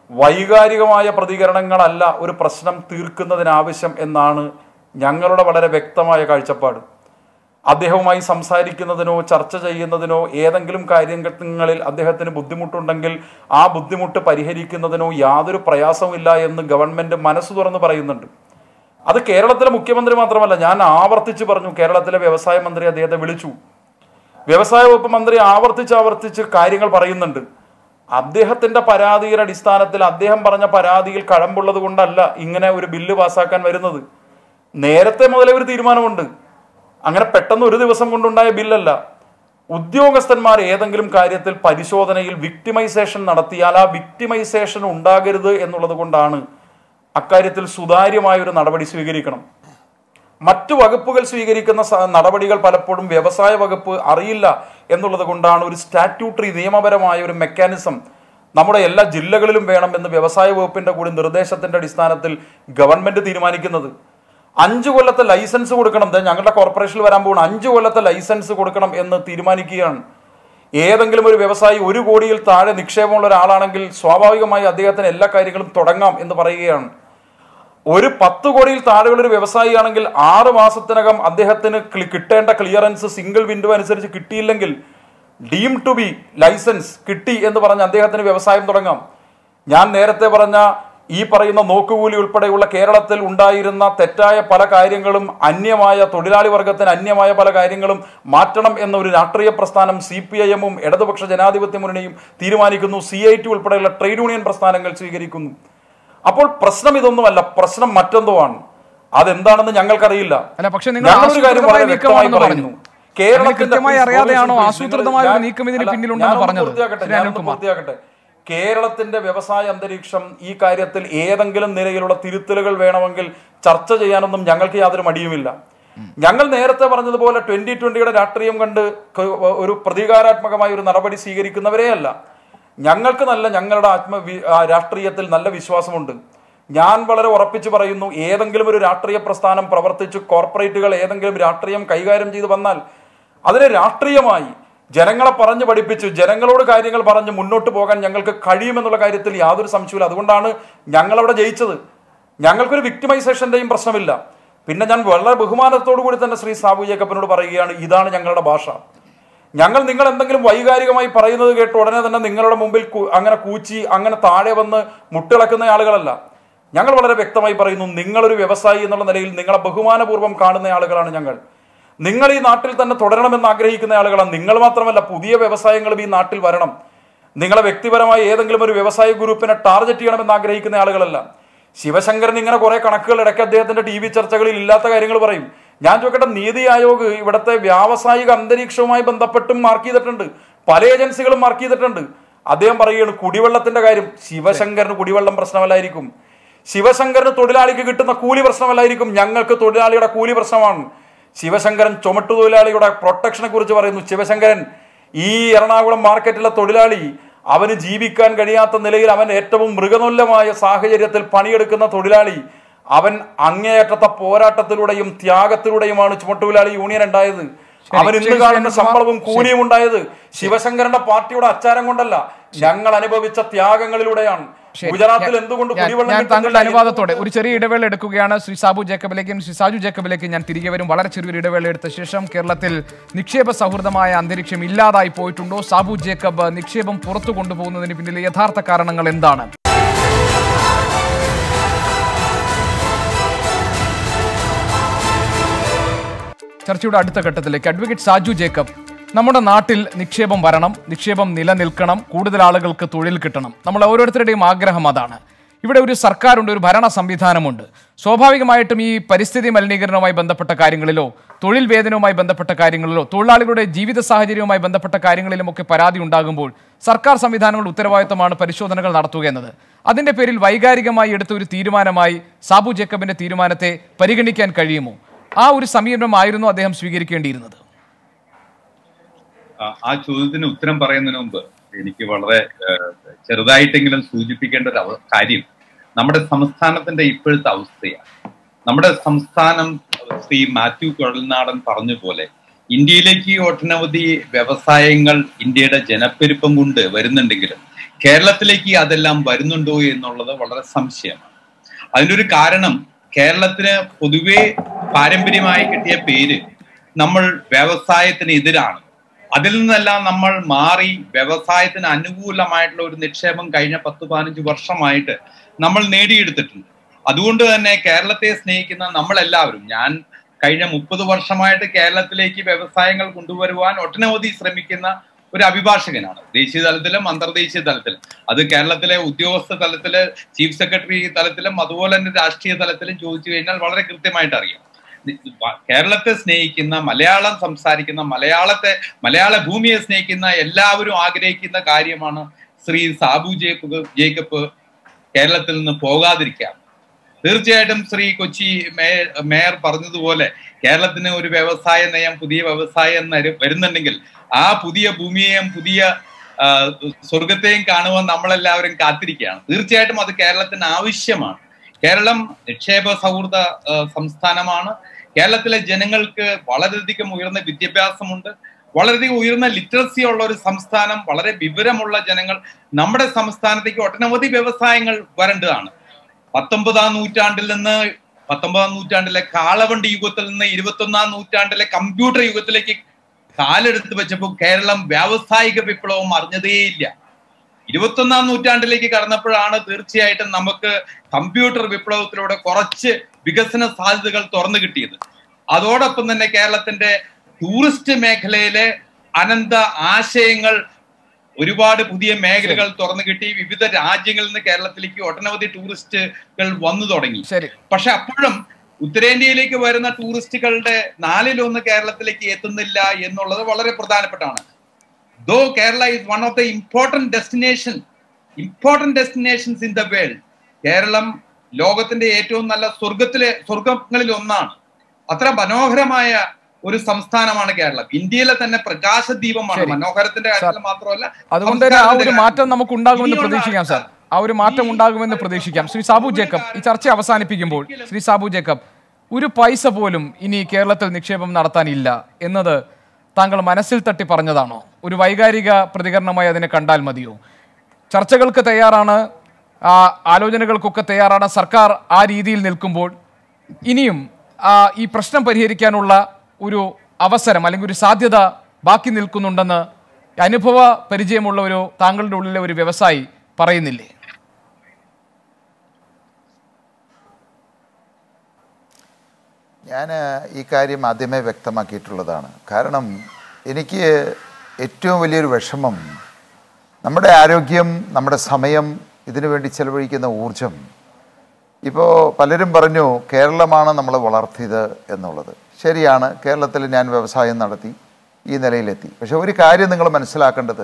വൈകാരികമായ പ്രതികരണങ്ങളല്ല ഒരു പ്രശ്നം തീർക്കുന്നതിനാവശ്യം എന്നാണ് ഞങ്ങളുടെ വളരെ വ്യക്തമായ കാഴ്ചപ്പാട് അദ്ദേഹവുമായി സംസാരിക്കുന്നതിനോ ചർച്ച ചെയ്യുന്നതിനോ ഏതെങ്കിലും കാര്യങ്ങളിൽ അദ്ദേഹത്തിന് ബുദ്ധിമുട്ടുണ്ടെങ്കിൽ ആ ബുദ്ധിമുട്ട് പരിഹരിക്കുന്നതിനോ യാതൊരു പ്രയാസവുമില്ല എന്ന് ഗവൺമെന്റ് മനസ്സ് തുറന്ന് പറയുന്നുണ്ട് അത് കേരളത്തിലെ മുഖ്യമന്ത്രി മാത്രമല്ല ഞാൻ ആവർത്തിച്ച് പറഞ്ഞു കേരളത്തിലെ വ്യവസായ മന്ത്രി അദ്ദേഹത്തെ വിളിച്ചു വ്യവസായ വകുപ്പ് മന്ത്രി ആവർത്തിച്ച് ആവർത്തിച്ച് കാര്യങ്ങൾ പറയുന്നുണ്ട് അദ്ദേഹത്തിന്റെ പരാതിയുടെ അടിസ്ഥാനത്തിൽ അദ്ദേഹം പറഞ്ഞ പരാതിയിൽ കഴമ്പുള്ളത് കൊണ്ടല്ല ഇങ്ങനെ ഒരു ബില്ല് പാസ്സാക്കാൻ വരുന്നത് നേരത്തെ മുതലേ ഒരു തീരുമാനമുണ്ട് അങ്ങനെ പെട്ടെന്ന് ഒരു ദിവസം കൊണ്ടുണ്ടായ ബില്ലല്ല ഉദ്യോഗസ്ഥന്മാർ ഏതെങ്കിലും കാര്യത്തിൽ പരിശോധനയിൽ വിക്ടിമൈസേഷൻ നടത്തിയാൽ ആ വിക്ടിമൈസേഷൻ ഉണ്ടാകരുത് എന്നുള്ളത് കൊണ്ടാണ് അക്കാര്യത്തിൽ സുതാര്യമായ ഒരു നടപടി സ്വീകരിക്കണം മറ്റു വകുപ്പുകൾ സ്വീകരിക്കുന്ന സ- നടപടികൾ പലപ്പോഴും വ്യവസായ വകുപ്പ് അറിയില്ല എന്നുള്ളത് കൊണ്ടാണ് ഒരു സ്റ്റാറ്റ്യൂട്ടറി നിയമപരമായ ഒരു മെക്കാനിസം നമ്മുടെ എല്ലാ ജില്ലകളിലും വേണം എന്ന് വ്യവസായ വകുപ്പിന്റെ കൂടി നിർദ്ദേശത്തിന്റെ അടിസ്ഥാനത്തിൽ ഗവൺമെന്റ് തീരുമാനിക്കുന്നത് അഞ്ചു കൊല്ലത്തെ ലൈസൻസ് കൊടുക്കണം ദേ ഞങ്ങളുടെ കോർപ്പറേഷനിൽ വരാൻ പോകുന്ന അഞ്ചു കൊല്ലത്തെ ലൈസൻസ് കൊടുക്കണം എന്ന് തീരുമാനിക്കുകയാണ് ഏതെങ്കിലും ഒരു വ്യവസായി ഒരു കോടിയിൽ താഴെ നിക്ഷേപമുള്ള ഒരാളാണെങ്കിൽ സ്വാഭാവികമായി അദ്ദേഹത്തിന് എല്ലാ കാര്യങ്ങളും തുടങ്ങാം എന്ന് പറയുകയാണ് ഒരു പത്ത് കോടിയിൽ താഴെയുള്ള ഒരു വ്യവസായിയാണെങ്കിൽ ആറ് മാസത്തിനകം അദ്ദേഹത്തിന് ക്ലി- കിട്ടേണ്ട ക്ലിയറൻസ് സിംഗിൾ വിൻഡോ അനുസരിച്ച് കിട്ടിയില്ലെങ്കിൽ ഡീം ടു ബി ലൈസൻസ് കിട്ടി എന്ന് പറഞ്ഞ് അദ്ദേഹത്തിന് വ്യവസായം തുടങ്ങാം ഞാൻ നേരത്തെ പറഞ്ഞ ഈ പറയുന്ന നോക്കുകൂലി ഉൾപ്പെടെയുള്ള കേരളത്തിൽ ഉണ്ടായിരുന്ന തെറ്റായ പല കാര്യങ്ങളും അന്യമായ തൊഴിലാളി വർഗത്തിന് അന്യമായ പല കാര്യങ്ങളും മാറ്റണം എന്ന ഒരു രാഷ്ട്രീയ പ്രസ്ഥാനം സി പി ഐ എമ്മും ഇടതുപക്ഷ ജനാധിപത്യ മുന്നണിയും തീരുമാനിക്കുന്നു സി ഐ ടി ഉൾപ്പെടെയുള്ള ട്രേഡ് യൂണിയൻ പ്രസ്ഥാനങ്ങൾ സ്വീകരിക്കുന്നു അപ്പോൾ പ്രശ്നം ഇതൊന്നുമല്ല പ്രശ്നം മറ്റെന്തോ ആണ് അതെന്താണെന്ന് ഞങ്ങൾക്കറിയില്ല അല്ല പക്ഷെ നിങ്ങൾ ഞങ്ങളൊരു കാര്യം ആസൂത്രിതമായ വളരെ വ്യക്തമായി നീക്കമാണെന്ന് പറയുന്നു പറഞ്ഞു കേരളത്തിന്റെ അങ്ങനെ കൃത്യമായി please, അറിയാതെയാണോ please, ആസൂത്രിതമായ ഒരു ഞാൻ- നീക്കം ഇതിന് അല്ല, പിന്നിലുണ്ടെന്ന് ഞാനൊന്ന് പറഞ്ഞത് പൂർത്തിയാക്കട്ടെ, ശ്രീ ഞാനൊന്ന് അനിൽകുമാർ പൂർത്തിയാക്കട്ടെ കേരളത്തിന്റെ വ്യവസായ അന്തരീക്ഷം ഈ കാര്യത്തിൽ ഏതെങ്കിലും നിലയിലുള്ള തിരുത്തലുകൾ വേണമെങ്കിൽ ചർച്ച ചെയ്യാനൊന്നും ഞങ്ങൾക്ക് യാതൊരു മടിയുമില്ല ഞങ്ങൾ നേരത്തെ പറഞ്ഞതുപോലെ ട്വന്റി ട്വന്റിയുടെ രാഷ്ട്രീയം കണ്ട് ക- ഒരു പ്രതികാരാത്മകമായ ഒരു നടപടി സ്വീകരിക്കുന്നവരെയല്ല ഞങ്ങൾക്ക് നല്ല ഞങ്ങളുടെ ആത്മ വി- ആ, രാഷ്ട്രീയത്തിൽ നല്ല വിശ്വാസമുണ്ട് ഞാൻ വളരെ ഉറപ്പിച്ചു പറയുന്നു ഏതെങ്കിലും ഒരു രാഷ്ട്രീയ പ്രസ്ഥാനം പ്രവർത്തിച്ച് കോർപ്പറേറ്റുകൾ ഏതെങ്കിലും രാഷ്ട്രീയം കൈകാര്യം ചെയ്തു വന്നാൽ അതിനെ രാഷ്ട്രീയമായി ജനങ്ങളെ പറഞ്ഞു പഠിപ്പിച്ച് ജനങ്ങളോട് കാര്യങ്ങൾ പറഞ്ഞ് മുന്നോട്ട് പോകാൻ ഞങ്ങൾക്ക് കഴിയുമെന്നുള്ള കാര്യത്തിൽ യാതൊരു സംശയമില്ല അതുകൊണ്ടാണ് ഞങ്ങളവിടെ ജയിച്ചത് ഞങ്ങൾക്കൊരു വിക്ടിമൈസേഷന്റെയും പ്രശ്നമില്ല പിന്നെ ഞാൻ വളരെ ബഹുമാനത്തോടു കൂടി തന്നെ ശ്രീ സാബു ജേക്കബിനോട് പറയുകയാണ് ഇതാണ് ഞങ്ങളുടെ ഭാഷ ഞങ്ങൾ നിങ്ങൾ എന്തെങ്കിലും വൈകാരികമായി പറയുന്നത് കേട്ട് ഉടനെ തന്നെ നിങ്ങളുടെ മുമ്പിൽ കു- അങ്ങനെ കൂച്ചി അങ്ങനെ താഴെ വന്ന് മുട്ടിളക്കുന്ന ആളുകളല്ല ഞങ്ങൾ വളരെ വ്യക്തമായി പറയുന്നു നിങ്ങളൊരു വ്യവസായി എന്നുള്ള നിലയിൽ നിങ്ങളെ ബഹുമാനപൂർവ്വം കാണുന്ന ആളുകളാണ് ഞങ്ങൾ നിങ്ങൾ ഈ നാട്ടിൽ തന്നെ തുടരണമെന്ന് ആഗ്രഹിക്കുന്ന ആളുകളാണ് നിങ്ങൾ മാത്രമല്ല പുതിയ വ്യവസായങ്ങളും ഈ നാട്ടിൽ വരണം നിങ്ങളെ വ്യക്തിപരമായി ഏതെങ്കിലും ഒരു വ്യവസായ ഗ്രൂപ്പിനെ ടാർഗറ്റ് ചെയ്യണമെന്ന് ആഗ്രഹിക്കുന്ന ആളുകളല്ല ശിവശങ്കരൻ ഇങ്ങനെ കുറെ കണക്കുകൾ ഇടയ്ക്ക് അദ്ദേഹത്തിന്റെ ടി വി ചർച്ചകളിൽ ഇല്ലാത്ത കാര്യങ്ങൾ പറയും ഞാൻ ചോദിക്കട്ടെ നീതി ആയോഗ് ഇവിടുത്തെ വ്യാവസായിക അന്തരീക്ഷവുമായി ബന്ധപ്പെട്ടും മാർക്ക് ചെയ്തിട്ടുണ്ട് പല ഏജൻസികളും മാർക്ക് ചെയ്തിട്ടുണ്ട് അദ്ദേഹം പറയുകയാണ് കുടിവെള്ളത്തിന്റെ കാര്യം ശിവശങ്കരന് കുടിവെള്ളം പ്രശ്നമല്ലായിരിക്കും ശിവശങ്കരന് തൊഴിലാളിക്ക് കിട്ടുന്ന കൂലി പ്രശ്നമല്ലായിരിക്കും ഞങ്ങൾക്ക് തൊഴിലാളിയുടെ കൂലി പ്രശ്നമാണ് ശിവശങ്കരൻ ചുമട്ടുതൊഴിലാളിയുടെ പ്രൊട്ടക്ഷനെ കുറിച്ച് പറയുന്നു ശിവശങ്കരൻ ഈ എറണാകുളം മാർക്കറ്റിലെ തൊഴിലാളി അവന് ജീവിക്കാൻ കഴിയാത്ത നിലയിൽ അവൻ ഏറ്റവും മൃഗതുല്യമായ സാഹചര്യത്തിൽ പണിയെടുക്കുന്ന തൊഴിലാളി അവൻ അങ്ങേയറ്റത്തെ പോരാട്ടത്തിലൂടെയും ത്യാഗത്തിലൂടെയുമാണ് ചുമട്ടുതൊഴിലാളി യൂണിയൻ ഉണ്ടായത് അവൻ ഇന്ന് ശരി, കാണുന്ന ശരി, ശമ്പളവും ശരി. കൂലിയും ഉണ്ടായത് ശിവശങ്കരന്റെ പാർട്ടിയുടെ അച്ചാരം കൊണ്ടല്ല ഞങ്ങൾ അനുഭവിച്ച ത്യാഗങ്ങളിലൂടെയാണ് ശരി. ഗുജറാത്തിൽ ഞാൻ- എന്തുകൊണ്ട് ഞാൻ- കുടിവെള്ളം ഞാൻ താങ്കളുടെ കിട്ടുന്നില്ല? അനുവാദത്തോടെ ഒരു ചെറിയ ഇടവേള എടുക്കുകയാണ് ശ്രീ സാബു ജേക്കബിലേക്കും ശ്രീ സാജു ജേക്കബിലേക്കും ഞാൻ തിരികെ വരും വളരെ ചെറിയൊരു ഇടവേള എടുത്ത ശേഷം കേരളത്തിൽ നിക്ഷേപ സൗഹൃദമായ അന്തരീക്ഷം ഇല്ലാതായി പോയിട്ടുണ്ടോ സാബു ജേക്കബ് നിക്ഷേപം പുറത്തു കൊണ്ടുപോകുന്നതിന് പിന്നിലെ യഥാർത്ഥ കാരണങ്ങൾ എന്താണ് ചർച്ചയുടെ അടുത്ത ഘട്ടത്തിലേക്ക് അഡ്വക്കേറ്റ് സാജു ജേക്കബ് നമ്മുടെ നാട്ടിൽ നിക്ഷേപം വരണം നിക്ഷേപം നിലനിൽക്കണം കൂടുതൽ ആളുകൾക്ക് തൊഴിൽ കിട്ടണം നമ്മൾ ഓരോരുത്തരുടെയും ആഗ്രഹം അതാണ് ഇവിടെ ഒരു സർക്കാരുണ്ട് ഒരു ഭരണ സംവിധാനമുണ്ട് സ്വാഭാവികമായിട്ടും ഈ പരിസ്ഥിതി മലിനീകരണവുമായി ബന്ധപ്പെട്ട കാര്യങ്ങളിലോ തൊഴിൽ വേതനവുമായി ബന്ധപ്പെട്ട കാര്യങ്ങളിലോ തൊഴിലാളികളുടെ ജീവിത സാഹചര്യവുമായി ബന്ധപ്പെട്ട കാര്യങ്ങളിലുമൊക്കെ പരാതി ഉണ്ടാകുമ്പോൾ സർക്കാർ സംവിധാനങ്ങളുടെ ഉത്തരവാദിത്തമാണ് പരിശോധനകൾ നടത്തുക എന്നത് അതിന്റെ പേരിൽ വൈകാരികമായി എടുത്ത ഒരു തീരുമാനമായി സാബു ജേക്കബിന്റെ തീരുമാനത്തെ പരിഗണിക്കാൻ കഴിയുമോ ആ ഒരു സമീപനമായിരുന്നു അദ്ദേഹം സ്വീകരിക്കേണ്ടിയിരുന്നത് ആ- ആ ചോദ്യത്തിന് ഉത്തരം പറയുന്നതിന് മുമ്പ് എനിക്ക് വളരെ ഏഹ്, ചെറുതായിട്ടെങ്കിലും സൂചിപ്പിക്കേണ്ട ഒരു അവ- കാര്യം നമ്മുടെ സംസ്ഥാനത്തിന്റെ ഇപ്പോഴത്തെ അവസ്ഥയാണ് നമ്മുടെ സംസ്ഥാനം ശ്രീ മാത്യു കുഴൽനാടൻ പറഞ്ഞ പോലെ ഇന്ത്യയിലേക്ക് ഒട്ടനവധി വ്യവസായങ്ങൾ ഇന്ത്യയുടെ ജനപ്പെരുപ്പം കൊണ്ട് വരുന്നുണ്ടെങ്കിലും കേരളത്തിലേക്ക് അതെല്ലാം വരുന്നുണ്ടോ എന്നുള്ളത് വളരെ സംശയമാണ് അതിൻ്റെ ഒരു കാരണം കേരളത്തിന് പൊതുവെ പാരമ്പര്യമായി കിട്ടിയ പേര് നമ്മൾ വ്യവസായത്തിന് എതിരാണ് അതിൽ നിന്നെല്ലാം നമ്മൾ മാറി വ്യവസായത്തിന് അനുകൂലമായിട്ടുള്ള ഒരു നിക്ഷേപം കഴിഞ്ഞ പത്ത് പതിനഞ്ച് വർഷമായിട്ട് നമ്മൾ നേടിയെടുത്തിട്ടുണ്ട് അതുകൊണ്ട് തന്നെ കേരളത്തെ സ്നേഹിക്കുന്ന നമ്മളെല്ലാവരും ഞാൻ കഴിഞ്ഞ മുപ്പത് വർഷമായിട്ട് കേരളത്തിലേക്ക് വ്യവസായങ്ങൾ കൊണ്ടുവരുവാൻ ഒട്ടനവധി ശ്രമിക്കുന്ന ഒരു അഭിഭാഷകനാണ് ദേശീയ തലത്തിലും അന്തർദേശീയ തലത്തിലും അത് കേരളത്തിലെ ഉദ്യോഗസ്ഥ തലത്തില് ചീഫ് സെക്രട്ടറി തലത്തിലും അതുപോലെ തന്നെ രാഷ്ട്രീയ തലത്തിലും ചോദിച്ചു കഴിഞ്ഞാൽ വളരെ കൃത്യമായിട്ട് അറിയാം കേരളത്തെ സ്നേഹിക്കുന്ന മലയാളം സംസാരിക്കുന്ന മലയാളത്തെ മലയാള ഭൂമിയെ സ്നേഹിക്കുന്ന എല്ലാവരും ആഗ്രഹിക്കുന്ന കാര്യമാണ് ശ്രീ സാബു ജേക്കബ് ജേക്കബ് കേരളത്തിൽ നിന്ന് പോകാതിരിക്കാം തീർച്ചയായിട്ടും ശ്രീ കൊച്ചി മേയർ മേയർ പറഞ്ഞതുപോലെ കേരളത്തിന് ഒരു വ്യവസായ നയം പുതിയ വ്യവസായം നര- വരുന്നുണ്ടെങ്കിൽ ആ പുതിയ ഭൂമിയെയും പുതിയ ആ, സ്വർഗത്തെയും കാണുവാൻ നമ്മളെല്ലാവരും കാത്തിരിക്കുകയാണ് തീർച്ചയായിട്ടും അത് കേരളത്തിന് ആവശ്യമാണ് കേരളം നിക്ഷേപ സൗഹൃദ ആ, സംസ്ഥാനമാണ് കേരളത്തിലെ ജനങ്ങൾക്ക് വളരെയധികം ഉയർന്ന വിദ്യാഭ്യാസമുണ്ട് വളരെയധികം ഉയർന്ന ലിറ്ററസി ഉള്ള ഒരു സംസ്ഥാനം വളരെ വിവരമുള്ള ജനങ്ങൾ നമ്മുടെ സംസ്ഥാനത്തേക്ക് ഒട്ടനവധി വ്യവസായങ്ങൾ വരേണ്ടതാണ് പത്തൊമ്പതാം നൂറ്റാണ്ടിൽ നിന്ന് പത്തൊമ്പതാം നൂറ്റാണ്ടിലെ കാളവണ്ടി യുഗത്തിൽ നിന്ന് ഇരുപത്തൊന്നാം നൂറ്റാണ്ടിലെ കമ്പ്യൂട്ടർ യുഗത്തിലേക്ക് കാലെടുത്ത് വെച്ചപ്പോൾ കേരളം വ്യാവസായിക വിപ്ലവം അറിഞ്ഞതേയില്ല ഇരുപത്തൊന്നാം നൂറ്റാണ്ടിലേക്ക് കടന്നപ്പോഴാണ് തീർച്ചയായിട്ടും നമുക്ക് കമ്പ്യൂട്ടർ വിപ്ലവത്തിലൂടെ കുറച്ച് വികസന സാധ്യതകൾ തുറന്നു കിട്ടിയത് അതോടൊപ്പം തന്നെ കേരളത്തിന്റെ ടൂറിസ്റ്റ് മേഖലയിലെ അനന്ത ആശയങ്ങൾ ഒരുപാട് പുതിയ മേഖലകൾ തുറന്നു കിട്ടി വിവിധ രാജ്യങ്ങളിൽ നിന്ന് കേരളത്തിലേക്ക് ഒട്ടനവധി ടൂറിസ്റ്റുകൾ വന്നു തുടങ്ങി ശരി പക്ഷെ അപ്പോഴും ഉത്തരേന്ത്യയിലേക്ക് വരുന്ന ടൂറിസ്റ്റുകളുടെ നാലിലൊന്ന് കേരളത്തിലേക്ക് എത്തുന്നില്ല എന്നുള്ളത് വളരെ പ്രധാനപ്പെട്ടാണ് though Kerala is one of the important destination important destinations in the world Keralam ലോകത്തിന്റെ ഏറ്റവും നല്ല സ്വർഗത്തിലെ സ്വർഗങ്ങളിൽ ഒന്നാണ് അത്ര മനോഹരമായ ഒരു സംസ്ഥാനമാണ് കേരളം ഇന്ത്യയിലെ തന്നെ പ്രകാശദീപമാണ് ശരി. മനോഹരത്തിന്റെ കാര്യത്തിൽ മാത്രമല്ല അതുകൊണ്ട് തന്നെ ആ ഒരു സംസ്കാരത്തിന്റെ മാറ്റം നമുക്ക് ഉണ്ടാകുമെന്ന് ഇനിയുള്ള പ്രതീക്ഷിക്കാം സാർ ആ ഒരു മാറ്റം ഉണ്ടാകുമെന്ന് പ്രതീക്ഷിക്കാം ശ്രീ സാബു ജേക്കബ് ഈ ചർച്ച അവസാനിപ്പിക്കുമ്പോൾ ശ്രീ സാബു ജേക്കബ് ഒരു പൈസ പോലും ഇനി കേരളത്തിൽ നിക്ഷേപം നടത്താനില്ല എന്നത് താങ്കൾ മനസ്സിൽ തട്ടി പറഞ്ഞതാണോ ഒരു വൈകാരിക പ്രതികരണമായി അതിനെ കണ്ടാൽ മതിയോ ചർച്ചകൾക്ക് തയ്യാറാണ് ആ ആലോചനകൾക്കൊക്കെ തയ്യാറാണ് സർക്കാർ ആ രീതിയിൽ നിൽക്കുമ്പോൾ ഇനിയും ആ, ഈ പ്രശ്നം പരിഹരിക്കാനുള്ള ഒരു അവസരം അല്ലെങ്കിൽ ഒരു സാധ്യത ബാക്കി നിൽക്കുന്നുണ്ടെന്ന് അനുഭവ പരിചയമുള്ള ഒരു താങ്കളുടെ ഉള്ളിലെ ഒരു വ്യവസായി പറയുന്നില്ലേ ഞാൻ ഈ കാര്യം ആദ്യമേ വ്യക്തമാക്കിയിട്ടുള്ളതാണ് കാരണം എനിക്ക് ഏറ്റവും വലിയൊരു വിഷമം നമ്മുടെ ആരോഗ്യം നമ്മുടെ സമയം ഇതിനു വേണ്ടി ചെലവഴിക്കുന്ന ഊർജം ഇപ്പോൾ പലരും പറഞ്ഞു കേരളമാണ് നമ്മളെ വളർത്തിയത് എന്നുള്ളത് ശരിയാണ് കേരളത്തിൽ ഞാൻ വ്യവസായം നടത്തി ഈ നിലയിലെത്തി പക്ഷെ ഒരു കാര്യം നിങ്ങൾ മനസ്സിലാക്കേണ്ടത്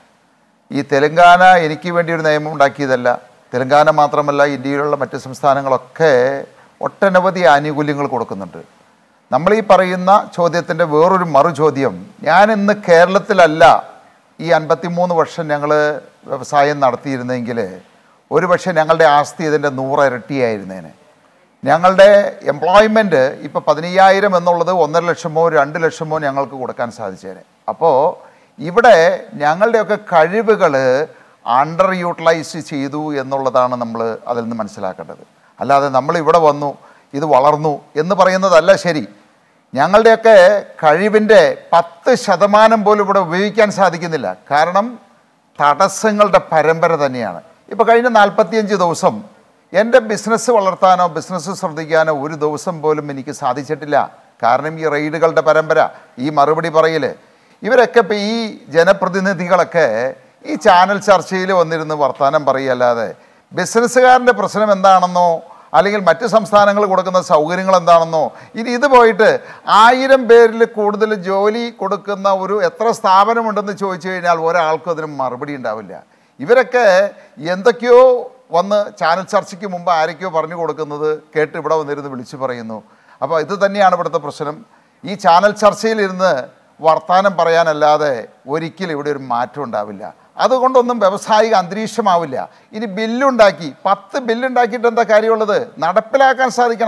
ഈ തെലങ്കാന എനിക്ക് വേണ്ടി ഒരു നിയമം ഉണ്ടാക്കിയതല്ല തെലങ്കാന മാത്രമല്ല ഇന്ത്യയിലുള്ള മറ്റ് സംസ്ഥാനങ്ങളൊക്കെ ഒട്ടനവധി ആനുകൂല്യങ്ങൾ കൊടുക്കുന്നുണ്ട് നമ്മൾ ഈ പറയുന്ന ചോദ്യത്തിൻ്റെ വേറൊരു മറു ചോദ്യം ഞാൻ ഇന്ന് കേരളത്തിലല്ല ഈ അൻപത്തിമൂന്ന് വർഷം ഞങ്ങൾ വ്യവസായം നടത്തിയിരുന്നെങ്കിൽ ഒരു പക്ഷേ ഞങ്ങളുടെ ആസ്തി ഇതിൻ്റെ നൂറ് ഇരട്ടിയായിരുന്നേനെ ഞങ്ങളുടെ എംപ്ലോയ്മെൻറ്റ് ഇപ്പോൾ പതിനയ്യായിരം എന്നുള്ളത് ഒന്നര ലക്ഷമോ രണ്ട് ലക്ഷമോ ഞങ്ങൾക്ക് കൊടുക്കാൻ സാധിച്ചേനെ അപ്പോൾ ഇവിടെ ഞങ്ങളുടെയൊക്കെ കഴിവുകൾ അണ്ടർ യൂട്ടിലൈസ് ചെയ്തു എന്നുള്ളതാണ് നമ്മൾ അതിൽ നിന്ന് മനസ്സിലാക്കേണ്ടത് അല്ലാതെ നമ്മൾ ഇവിടെ വന്നു ഇത് വളർന്നു എന്ന് പറയുന്നതല്ല ശരി ഞങ്ങളുടെയൊക്കെ കഴിവിൻ്റെ പത്ത് ശതമാനം പോലും ഇവിടെ ഉപയോഗിക്കാൻ സാധിക്കുന്നില്ല കാരണം തടസ്സങ്ങളുടെ പരമ്പര തന്നെയാണ് ഇപ്പോൾ കഴിഞ്ഞ നാൽപ്പത്തിയഞ്ച് ദിവസം എൻ്റെ ബിസിനസ് വളർത്താനോ ബിസിനസ് ശ്രദ്ധിക്കാനോ ഒരു ദിവസം പോലും എനിക്ക് സാധിച്ചിട്ടില്ല കാരണം ഈ റെയ്ഡുകളുടെ പരമ്പര ഈ മറുപടി പറയൽ ഇവരൊക്കെ ഇപ്പോൾ ഈ ജനപ്രതിനിധികളൊക്കെ ഈ ചാനൽ ചർച്ചയിൽ വന്നിരുന്ന് വർത്തമാനം പറയല്ലാതെ ബിസിനസ്സുകാരൻ്റെ പ്രശ്നം എന്താണെന്നോ അല്ലെങ്കിൽ മറ്റ് സംസ്ഥാനങ്ങൾ കൊടുക്കുന്ന സൗകര്യങ്ങൾ എന്താണെന്നോ ഇനി ഇത് പോയിട്ട് ആയിരം പേരിൽ കൂടുതൽ ജോലി കൊടുക്കുന്ന ഒരു എത്ര സ്ഥാപനമുണ്ടെന്ന് ചോദിച്ചു കഴിഞ്ഞാൽ ഒരാൾക്കും അതിന് മറുപടി ഉണ്ടാവില്ല ഇവരൊക്കെ എന്തൊക്കെയോ വന്ന് ചാനൽ ചർച്ചയ്ക്ക് മുമ്പ് ആരൊക്കെയോ പറഞ്ഞു കൊടുക്കുന്നത് കേട്ട് ഇവിടെ വന്നിരുന്ന് വിളിച്ചു പറയുന്നു അപ്പോൾ ഇത് തന്നെയാണ് ഇവിടുത്തെ പ്രശ്നം ഈ ചാനൽ ചർച്ചയിലിരുന്ന് വർത്തമാനം പറയാനല്ലാതെ ഒരിക്കലും ഇവിടെ ഒരു മാറ്റം ഉണ്ടാവില്ല അതുകൊണ്ടൊന്നും വ്യവസായിക അന്തരീക്ഷമാവില്ല ഇനി ബില്ലുണ്ടാക്കി പത്ത് ബില്ലുണ്ടാക്കിയിട്ട് എന്താ കാര്യമുള്ളത് നടപ്പിലാക്കാൻ സാധിക്കണം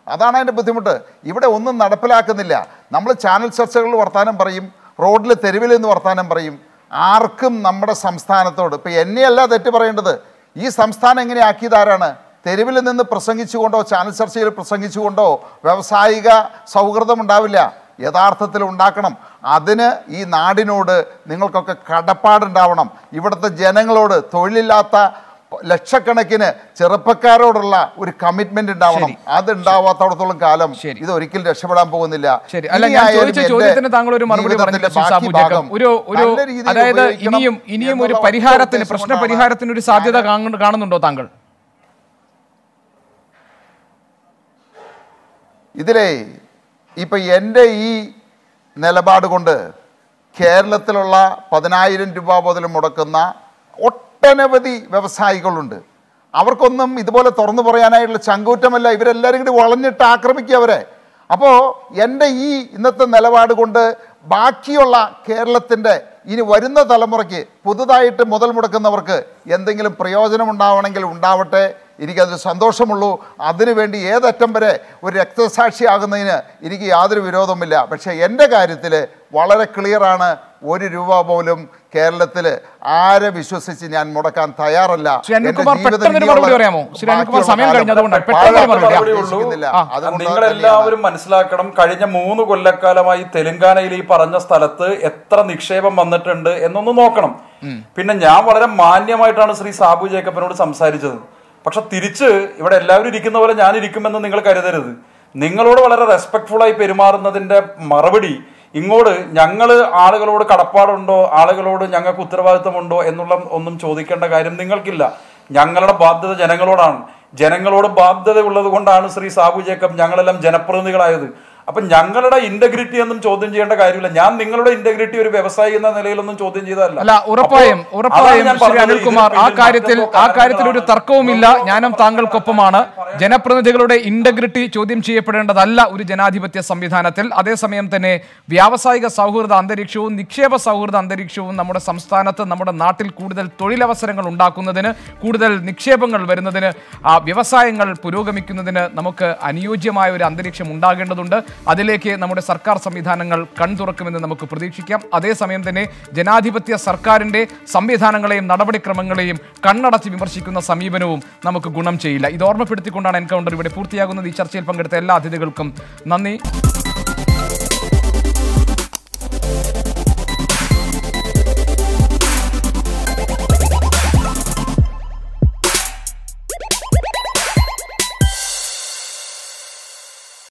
അതാണ് അതിൻ്റെ ബുദ്ധിമുട്ട് ഇവിടെ ഒന്നും നടപ്പിലാക്കുന്നില്ല നമ്മൾ ചാനൽ ചർച്ചകളിൽ വർത്താനം പറയും റോഡിൽ തെരുവിൽ നിന്ന് വർത്താനം പറയും ആർക്കും നമ്മുടെ സംസ്ഥാനത്തോട് ഇപ്പം എന്നെയല്ല തെറ്റ് പറയേണ്ടത് ഈ സംസ്ഥാനം എങ്ങനെ ആക്കിയതാരാണ് തെരുവിൽ നിന്ന് പ്രസംഗിച്ചുകൊണ്ടോ ചാനൽ ചർച്ചയിൽ പ്രസംഗിച്ചുകൊണ്ടോ വ്യാവസായിക സൗഹൃദം ഉണ്ടാവില്ല യഥാർത്ഥത്തിൽ ഉണ്ടാക്കണം അതിന് ഈ നാടിനോട് നിങ്ങൾക്കൊക്കെ കടപ്പാടുണ്ടാവണം ഇവിടുത്തെ ജനങ്ങളോട് തൊഴിലില്ലാത്ത ലക്ഷക്കണക്കിന് ചെറുപ്പക്കാരോടുള്ള ഒരു കമ്മിറ്റ്മെന്റ് ഉണ്ടാവണം ശരി. അത് ഉണ്ടാവാത്തടത്തോളം കാലം ശരി. ഇത് ഒരിക്കലും രക്ഷപ്പെടാൻ പോകുന്നില്ല ശരി അല്ല ഇനി ഞാൻ ആയാലും ചോദിച്ച എൻ്റെ ചോദ്യത്തിന് താങ്കൾ ഒരു മറുപടി പറഞ്ഞു ജീവിതത്തിന്റെ ശ്രീ സാബു ബാക്കി ജേക്കബ് ഭാഗം ഒരു ഒരു നല്ല രീതിയിൽ അതായത് ഉപയോഗിക്കണം ഇനിയും ഇനിയും ഒരു എന്നുള്ള ഒറ്റ പരിഹാരത്തിന് ഉദ്ദേശം പ്രശ്ന കൊണ്ടാണ് പരിഹാരത്തിന് ഒരു സാധ്യത കാണു- കാണുന്നുണ്ടോ താങ്കൾ ഇതിലേ ഇപ്പം എൻ്റെ ഈ നിലപാട് കൊണ്ട് കേരളത്തിലുള്ള പതിനായിരം രൂപ മുതൽ മുടക്കുന്ന ഒട്ടനവധി വ്യവസായികളുണ്ട് അവർക്കൊന്നും ഇതുപോലെ തുറന്നു പറയാനായിട്ടുള്ള ചങ്കൂറ്റമല്ല ഇവരെല്ലാവരും കൂടി വളഞ്ഞിട്ട് ആക്രമിക്കുക അവരെ അപ്പോൾ എൻ്റെ ഈ ഇന്നത്തെ നിലപാട് കൊണ്ട് ബാക്കിയുള്ള കേരളത്തിൻ്റെ ഇനി വരുന്ന തലമുറയ്ക്ക് പുതുതായിട്ട് മുതൽ മുടക്കുന്നവർക്ക് എന്തെങ്കിലും പ്രയോജനം ഉണ്ടാവണമെങ്കിൽ ഉണ്ടാവട്ടെ എനിക്കതിൽ സന്തോഷമുള്ളൂ അതിനുവേണ്ടി ഏതറ്റം വരെ ഒരു രക്തസാക്ഷിയാകുന്നതിന് എനിക്ക് യാതൊരു വിരോധമില്ല പക്ഷേ എൻ്റെ കാര്യത്തിൽ വളരെ ക്ലിയറാണ് ഒരു രൂപ പോലും കേരളത്തിൽ ആരെ വിശ്വസിച്ച് ഞാൻ മുടക്കാൻ തയ്യാറല്ല ശ്രീ എൻ്റെ അനിൽകുമാർ ജീവിതം പെട്ടെന്ന് ഒരു ഇനിയുള്ള മറുപടി പറയാമോ? ശ്രീ അനിൽകുമാർ ബാക്കിയുള്ള സമയം കാലം കഴിഞ്ഞതുകൊണ്ട് പെട്ടെന്ന് പാഴാക്കാൻ ഒരു മറുപടി. മറുപടി ഉള്ളൂ. ഉദ്ദേശിക്കുന്നില്ല. ആ, അതുകൊണ്ട് നിങ്ങൾ തന്നെയാണ് എല്ലാവരും മനസ്സിലാക്കണം കഴിഞ്ഞ മൂന്ന് കൊല്ലക്കാലമായി തെലുങ്കാനയിൽ ഈ പറഞ്ഞ സ്ഥലത്ത് എത്ര നിക്ഷേപം വന്നിട്ടുണ്ട് എന്നൊന്ന് നോക്കണം പിന്നെ ഞാൻ വളരെ മാന്യമായിട്ടാണ് ശ്രീ സാബു ജേക്കബിനോട് സംസാരിച്ചത് പക്ഷെ തിരിച്ച് ഇവിടെ എല്ലാവരും ഇരിക്കുന്ന പോലെ ഞാൻ ഇരിക്കുമെന്ന് നിങ്ങൾ കരുതരുത് നിങ്ങളോട് വളരെ റെസ്പെക്ട്ഫുൾ ആയി പെരുമാറുന്നതിന്റെ മറുപടി ഇങ്ങോട്ട് ഞങ്ങള് ആളുകളോട് കടപ്പാടുണ്ടോ ആളുകളോട് ഞങ്ങൾക്ക് ഉത്തരവാദിത്തമുണ്ടോ എന്നുള്ള ഒന്നും ചോദിക്കേണ്ട കാര്യം നിങ്ങൾക്കില്ല ഞങ്ങളുടെ ബാധ്യത ജനങ്ങളോടാണ് ജനങ്ങളോട് ബാധ്യത ഉള്ളത് കൊണ്ടാണ് ശ്രീ സാബു ജേക്കബ് ഞങ്ങളെല്ലാം ജനപ്രതിനിധികളായത് അപ്പൊ ഞങ്ങളുടെ ഇന്റഗ്രിറ്റി ഒന്നും ചോദ്യം ചെയ്യേണ്ട കാര്യമില്ല ഞാൻ നിങ്ങളുടെ ഇന്റഗ്രിറ്റി ഒരു വ്യവസായി എന്ന നിലയിലൊന്നും ചോദ്യം ചെയ്തതല്ല അല്ല ഉറപ്പായും അപ്പോൾ ഉറപ്പായും അതാണ് ഞാൻ ശ്രീ പറഞ്ഞത്. അനിൽകുമാർ ഇതിൽ ആ പിന്നിൽ കാര്യത്തിൽ മറ്റെന്തോ ആ കാര്യത്തിൽ ഒരു കാരണങ്ങളാണ് തർക്കവുമില്ല ഞാനും താങ്കൾക്കൊപ്പമാണ് ജനപ്രതിനിധികളുടെ ഇന്റഗ്രിറ്റി ചോദ്യം ചെയ്യപ്പെടേണ്ടതല്ല ഒരു ജനാധിപത്യ സംവിധാനത്തിൽ അതേസമയം തന്നെ വ്യാവസായിക സൗഹൃദ അന്തരീക്ഷവും നിക്ഷേപ സൗഹൃദ അന്തരീക്ഷവും നമ്മുടെ സംസ്ഥാനത്ത് നമ്മുടെ നാട്ടിൽ കൂടുതൽ തൊഴിലവസരങ്ങൾ ഉണ്ടാക്കുന്നതിന് കൂടുതൽ നിക്ഷേപങ്ങൾ വരുന്നതിന് ആ വ്യവസായങ്ങൾ പുരോഗമിക്കുന്നതിന് നമുക്ക് അനുയോജ്യമായ ഒരു അന്തരീക്ഷം ഉണ്ടാകേണ്ടതുണ്ട് അതിലേക്ക് നമ്മുടെ സർക്കാർ സംവിധാനങ്ങൾ കൺതുറക്കുമെന്ന് നമുക്ക് പ്രതീക്ഷിക്കാം അതേസമയം തന്നെ ജനാധിപത്യ സർക്കാരിന്റെ സംവിധാനങ്ങളെയും നടപടിക്രമങ്ങളെയും കണ്ണടച്ച് വിമർശിക്കുന്ന സമീപനവും നമുക്ക് ഗുണം ചെയ്യില്ല ഇത് ഓർമ്മപ്പെടുത്തിക്കൊണ്ടാണ് എൻകൗണ്ടർ ഇവിടെ പൂർത്തിയാകുന്നത് ഈ ചർച്ചയിൽ പങ്കെടുത്ത എല്ലാ അതിഥികൾക്കും നന്ദി